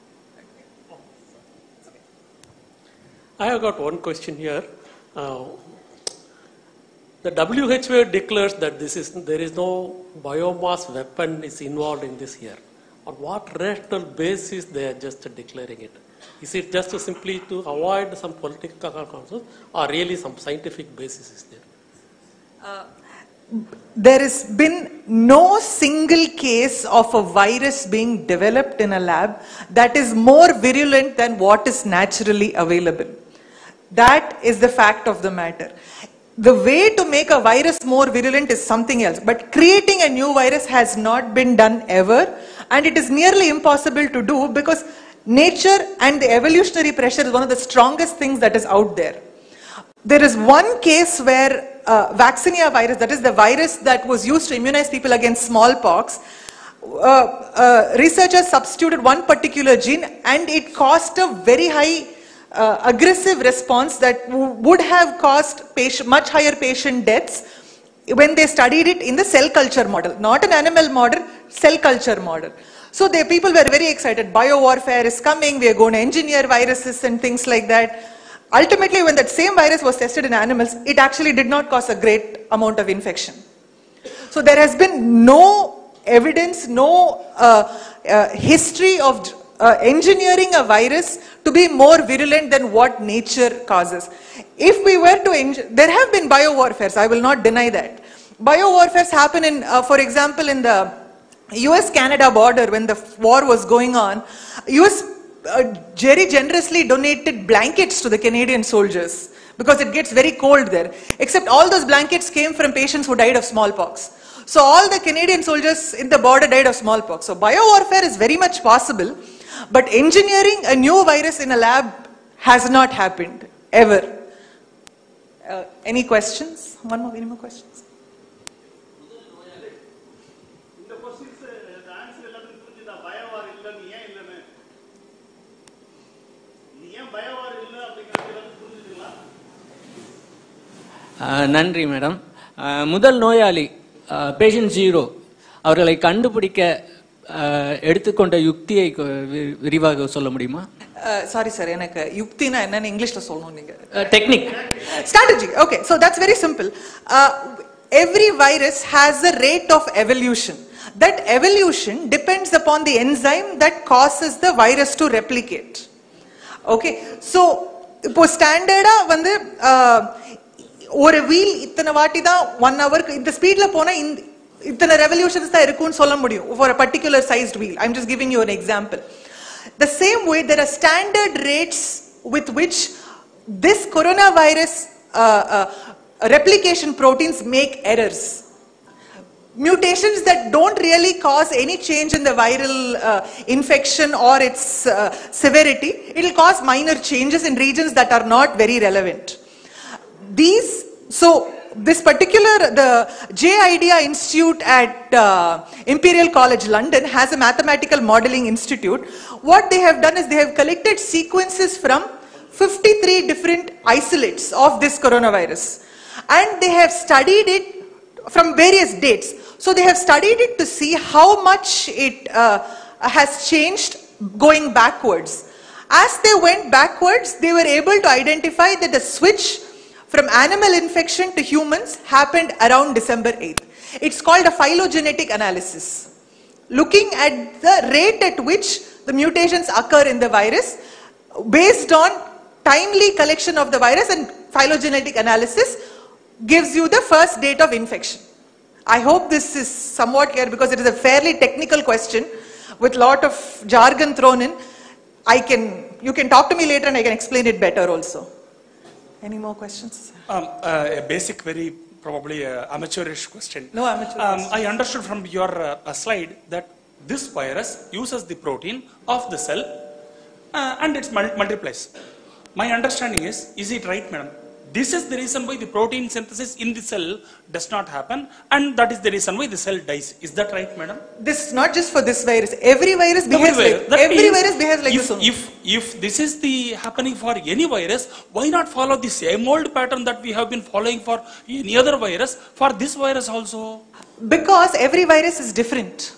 I have got one question here. Uh, the WHO declares that this is there is no biomass weapon is involved in this here. On what rational basis they are just declaring it? Is it just simply to avoid some political concerns, or really some scientific basis is there?
There has been no single case of a virus being developed in a lab that is more virulent than what is naturally available. That is the fact of the matter. The way to make a virus more virulent is something else, but creating a new virus has not been done ever, and it is nearly impossible to do because nature and the evolutionary pressure is one of the strongest things that is out there. There is one case where uh, vaccinia virus, that is the virus that was used to immunize people against smallpox, uh, uh, researchers substituted one particular gene and it caused a very high uh, aggressive response that w- would have caused patient, much higher patient deaths when they studied it in the cell culture model, not an animal model, cell culture model. So the people were very excited. Biowarfare is coming. We are going to engineer viruses and things like that. Ultimately, when that same virus was tested in animals, it actually did not cause a great amount of infection. So there has been no evidence, no uh, uh, history of uh, engineering a virus to be more virulent than what nature causes. If we were to, eng- there have been biowarfares, I will not deny that. Biowarfares happen in, uh, for example, in the US-Canada border when the war was going on, US uh, Jerry generously donated blankets to the Canadian soldiers because it gets very cold there. Except all those blankets came from patients who died of smallpox. So all the Canadian soldiers in the border died of smallpox. So biowarfare is very much possible, but engineering a new virus in a lab has not happened ever. Uh, any questions? One more, any more questions?
இந்த questions answer எல்லாத்துக்கும் புரிஞ்சுதா பயோவார் இல்லைன்னு ஏன் இல்லைன்னு இது ஏன் பயோவார் இல்லை அப்படிங்கிறது எல்லாத்துக்கும் புரிஞ்சுதுங்களா
ஆஹ் நன்றி மேடம் ஆஹ் முதல் நோயாளி பேஷண்ட் ஜீரோ அவர்களை கண்டுபிடிக்க அஹ், எடுத்துக்கொண்ட யுக்தியை கொ- வி- விரிவாக சொல்ல முடியுமா
சாரி சார் எனக்கு யுக்தினா என்னன்னு இங்கிலீஷ்ல சொல்லணும் நீங்க
technique
strategy okay so that's very simple uh, every virus has a rate of evolution that evolution depends upon the enzyme that causes the virus to replicate okay so இப்போ ஸ்டாண்டர்டா வந்து uh, ஒரு wheel இத்தனை வாட்டி தான் one ஹவருக்கு இந்த ஸ்பீட்ல போனா இந்த இத்தனை ரெவல்யூஷன்ஸ் தான் இருக்கும்னு சொல்ல முடியும் for a particular sized wheel I'm just giving you an example the same way there are standard rates with which this coronavirus uh, uh, replication proteins make errors mutations that don't really cause any change in the viral uh, infection or its uh, severity it will cause minor changes in regions that are not very relevant these so this particular the j idea institute at uh, imperial college london has a mathematical modeling institute what they have done is they have collected sequences from 53 different isolates of this coronavirus and they have studied it from various dates so they have studied it to see how much it uh, has changed going backwards as they went backwards they were able to identify that the switch from animal infection to humans happened around December 8th. It's called a phylogenetic analysis. Looking at the rate at which the mutations occur in the virus based on timely collection of the virus and phylogenetic analysis gives you the first date of infection. I hope this is somewhat clear because it is a fairly technical question with lot of jargon thrown in. I can, you can talk to me later and I can explain it better also. Any more questions?
Um, uh, a basic, very probably uh, amateurish question.
No amateur
Um,
question.
I understood from your uh, uh, slide that this virus uses the protein of the cell uh, and it mul- multiplies. My understanding is, is it right, madam? This is the reason why the protein synthesis in the cell does not happen, and that is the reason why the cell dies. Is that right, madam?
This is not just for this virus. Every virus behaves
Everywhere.
like
That
every
means
virus behaves like
if,
this only.
If if this is the happening for any virus, why not follow the same old pattern that we have been following for any other virus for this virus also?
Because every virus is different.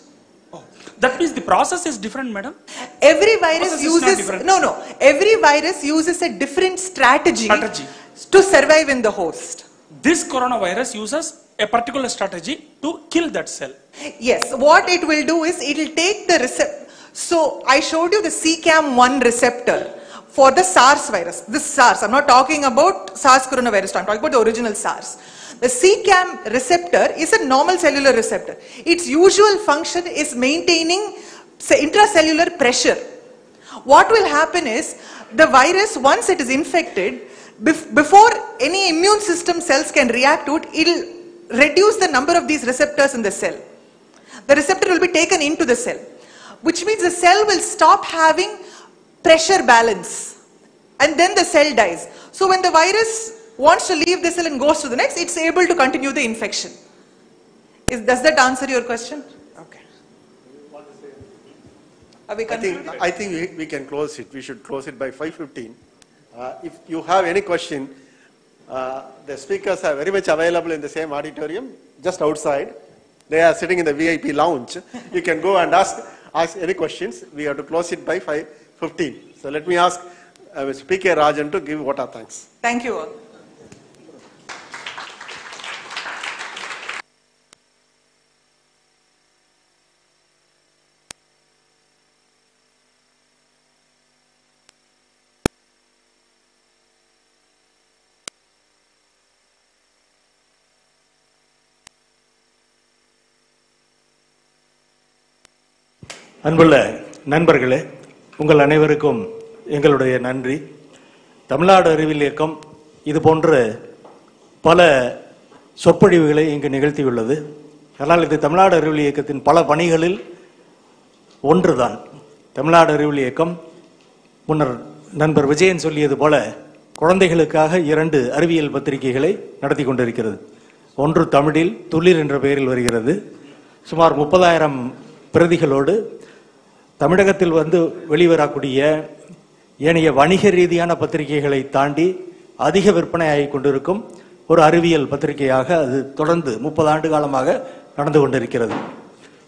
That means the process is different, madam.
Every virus
Process is not
uses
different.
no no. Every virus uses a different strategy,
Strategy.
to survive in the host.
This coronavirus uses a particular strategy to kill that cell.
Yes, what it will do is it will take the receptor. So I showed you the CCAM1 receptor for the SARS virus. This SARS, I'm not talking about SARS coronavirus, I'm talking about the original SARS. The CCAM receptor is a normal cellular receptor. Its usual function is maintaining say, intracellular pressure. What will happen is the virus, once it is infected, bef- before any immune system cells can react to it, it will reduce the number of these receptors in the cell. The receptor will be taken into the cell, which means the cell will stop having pressure balance and then the cell dies. So when the virus wants to leave the cell and goes to the next, it's able to continue the infection. Is, does that answer your question? Okay. Are we
I think,
concluding?
I think we, we can close it. We should close it by 5:15. Uh, If you have any question, uh, the speakers are very much available in the same auditorium, just outside. They are sitting in the VIP lounge. You can go and ask, ask any questions. We have to close it by 5:15. So let me ask uh, Mr. P.K. Rajan to give vote of thanks.
Thank you all.
அன்புள்ள நண்பர்களே உங்கள் அனைவருக்கும் எங்களுடைய நன்றி தமிழ்நாடு அறிவியல் இயக்கம் இது போன்ற பல சொற்பொழிவுகளை இங்கு நிகழ்த்தியுள்ளது ஆனால் இது தமிழ்நாடு அறிவியல் இயக்கத்தின் பல பணிகளில் ஒன்றுதான் தமிழ்நாடு அறிவியல் இயக்கம் முன்னர் நண்பர் விஜயன் சொல்லியது போல குழந்தைகளுக்காக இரண்டு அறிவியல் பத்திரிகைகளை நடத்தி கொண்டிருக்கிறது ஒன்று தமிழில் துளிர் என்ற பெயரில் வருகிறது சுமார் முப்பதாயிரம் பிரதிகளோடு தமிழகத்தில் வந்து வெளிவரக்கூடிய ஏனைய வணிக ரீதியான பத்திரிகைகளை தாண்டி அதிக விற்பனை ஆகிக் கொண்டிருக்கும் ஒரு அறிவியல் பத்திரிகையாக அது தொடர்ந்து முப்பது ஆண்டு காலமாக நடந்து கொண்டிருக்கிறது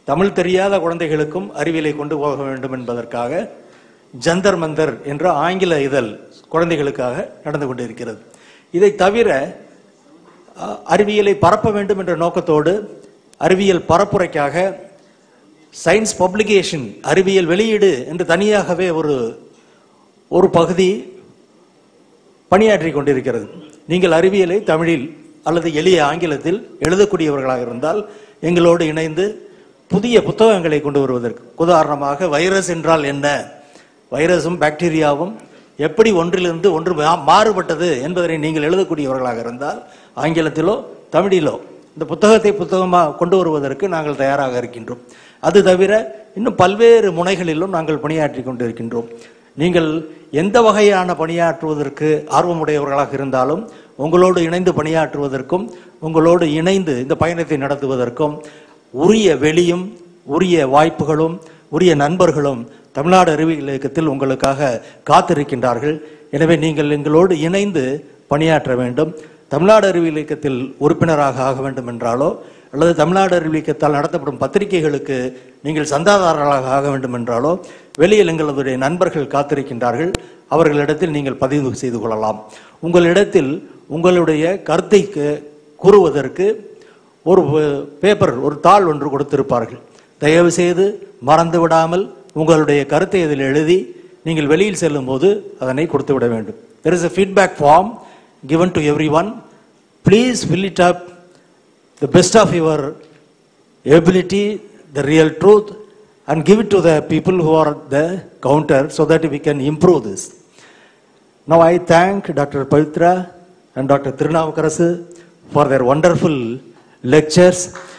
தமிழ் தெரியாத குழந்தைகளுக்கும் அறிவியலை கொண்டு போக வேண்டும் என்பதற்காக ஜந்தர் மந்தர் என்ற ஆங்கில இதழ் குழந்தைகளுக்காக நடந்து கொண்டிருக்கிறது இதை தவிர அஹ், அறிவியலை பரப்ப வேண்டும் என்ற நோக்கத்தோடு அறிவியல் பரப்புரைக்காக சயின்ஸ் பப்ளிகேஷன் அறிவியல் வெளியீடு என்று தனியாகவே ஒரு ஒரு பகுதி பணியாற்றி கொண்டிருக்கிறது நீங்கள் அறிவியலை தமிழில் அல்லது எளிய ஆங்கிலத்தில் எழுதக்கூடியவர்களாக இருந்தால் எங்களோடு இணைந்து புதிய புத்தகங்களை கொண்டு வருவதற்கு உதாரணமாக வைரஸ் என்றால் என்ன வைரஸும் பாக்டீரியாவும் எப்படி ஒன்றிலிருந்து ஒன்று மா- மாறுபட்டது என்பதை நீங்கள் எழுதக்கூடியவர்களாக இருந்தால் ஆங்கிலத்திலோ தமிழிலோ இந்த புத்தகத்தை புத்தகமாக கொண்டு வருவதற்கு நாங்கள் தயாராக இருக்கின்றோம் அது தவிர இன்னும் பல்வேறு முனைகளிலும் நாங்கள் பணியாற்றி கொண்டிருக்கின்றோம் நீங்கள் எந்த வகையான பணியாற்றுவதற்கு ஆர்வமுடையவர்களாக இருந்தாலும் உங்களோடு இணைந்து பணியாற்றுவதற்கும் உங்களோடு இணைந்து இந்த பயணத்தை நடத்துவதற்கும் உரிய வெளியும் உரிய வாய்ப்புகளும் உரிய நண்பர்களும் தமிழ்நாடு அறிவியல் இயக்கத்தில் உங்களுக்காக காத்திருக்கின்றார்கள் எனவே நீங்கள் எங்களோடு இணைந்து பணியாற்ற வேண்டும் தமிழ்நாடு அறிவியல் இயக்கத்தில் உறுப்பினராக ஆக வேண்டும் என்றாலோ அல்லது தமிழ்நாடு அறிவியல் இயக்கத்தால் நடத்தப்படும் பத்திரிகைகளுக்கு நீங்கள் சந்தாதாரர்களாக ஆக வேண்டும் என்றாலோ வெளியில் எங்களுடைய நண்பர்கள் காத்திருக்கின்றார்கள் அவர்களிடத்தில் நீங்கள் பதிவு செய்து கொள்ளலாம் உங்களிடத்தில் உங்களுடைய கருத்தை கு- கூறுவதற்கு ஒரு பேப்பர் ஒரு தாள் ஒன்று கொடுத்திருப்பார்கள் தயவு செய்து மறந்து விடாமல் உங்களுடைய கருத்தை இதில் எழுதி நீங்கள் வெளியில் செல்லும் போது அதனை கொடுத்து விட வேண்டும் there is a feedback form given to everyone please fill it up the best of your ability the real truth and give it to the people who are at the counter so that we can improve this now i thank dr pavitra and dr tirunavukarasu for their wonderful lectures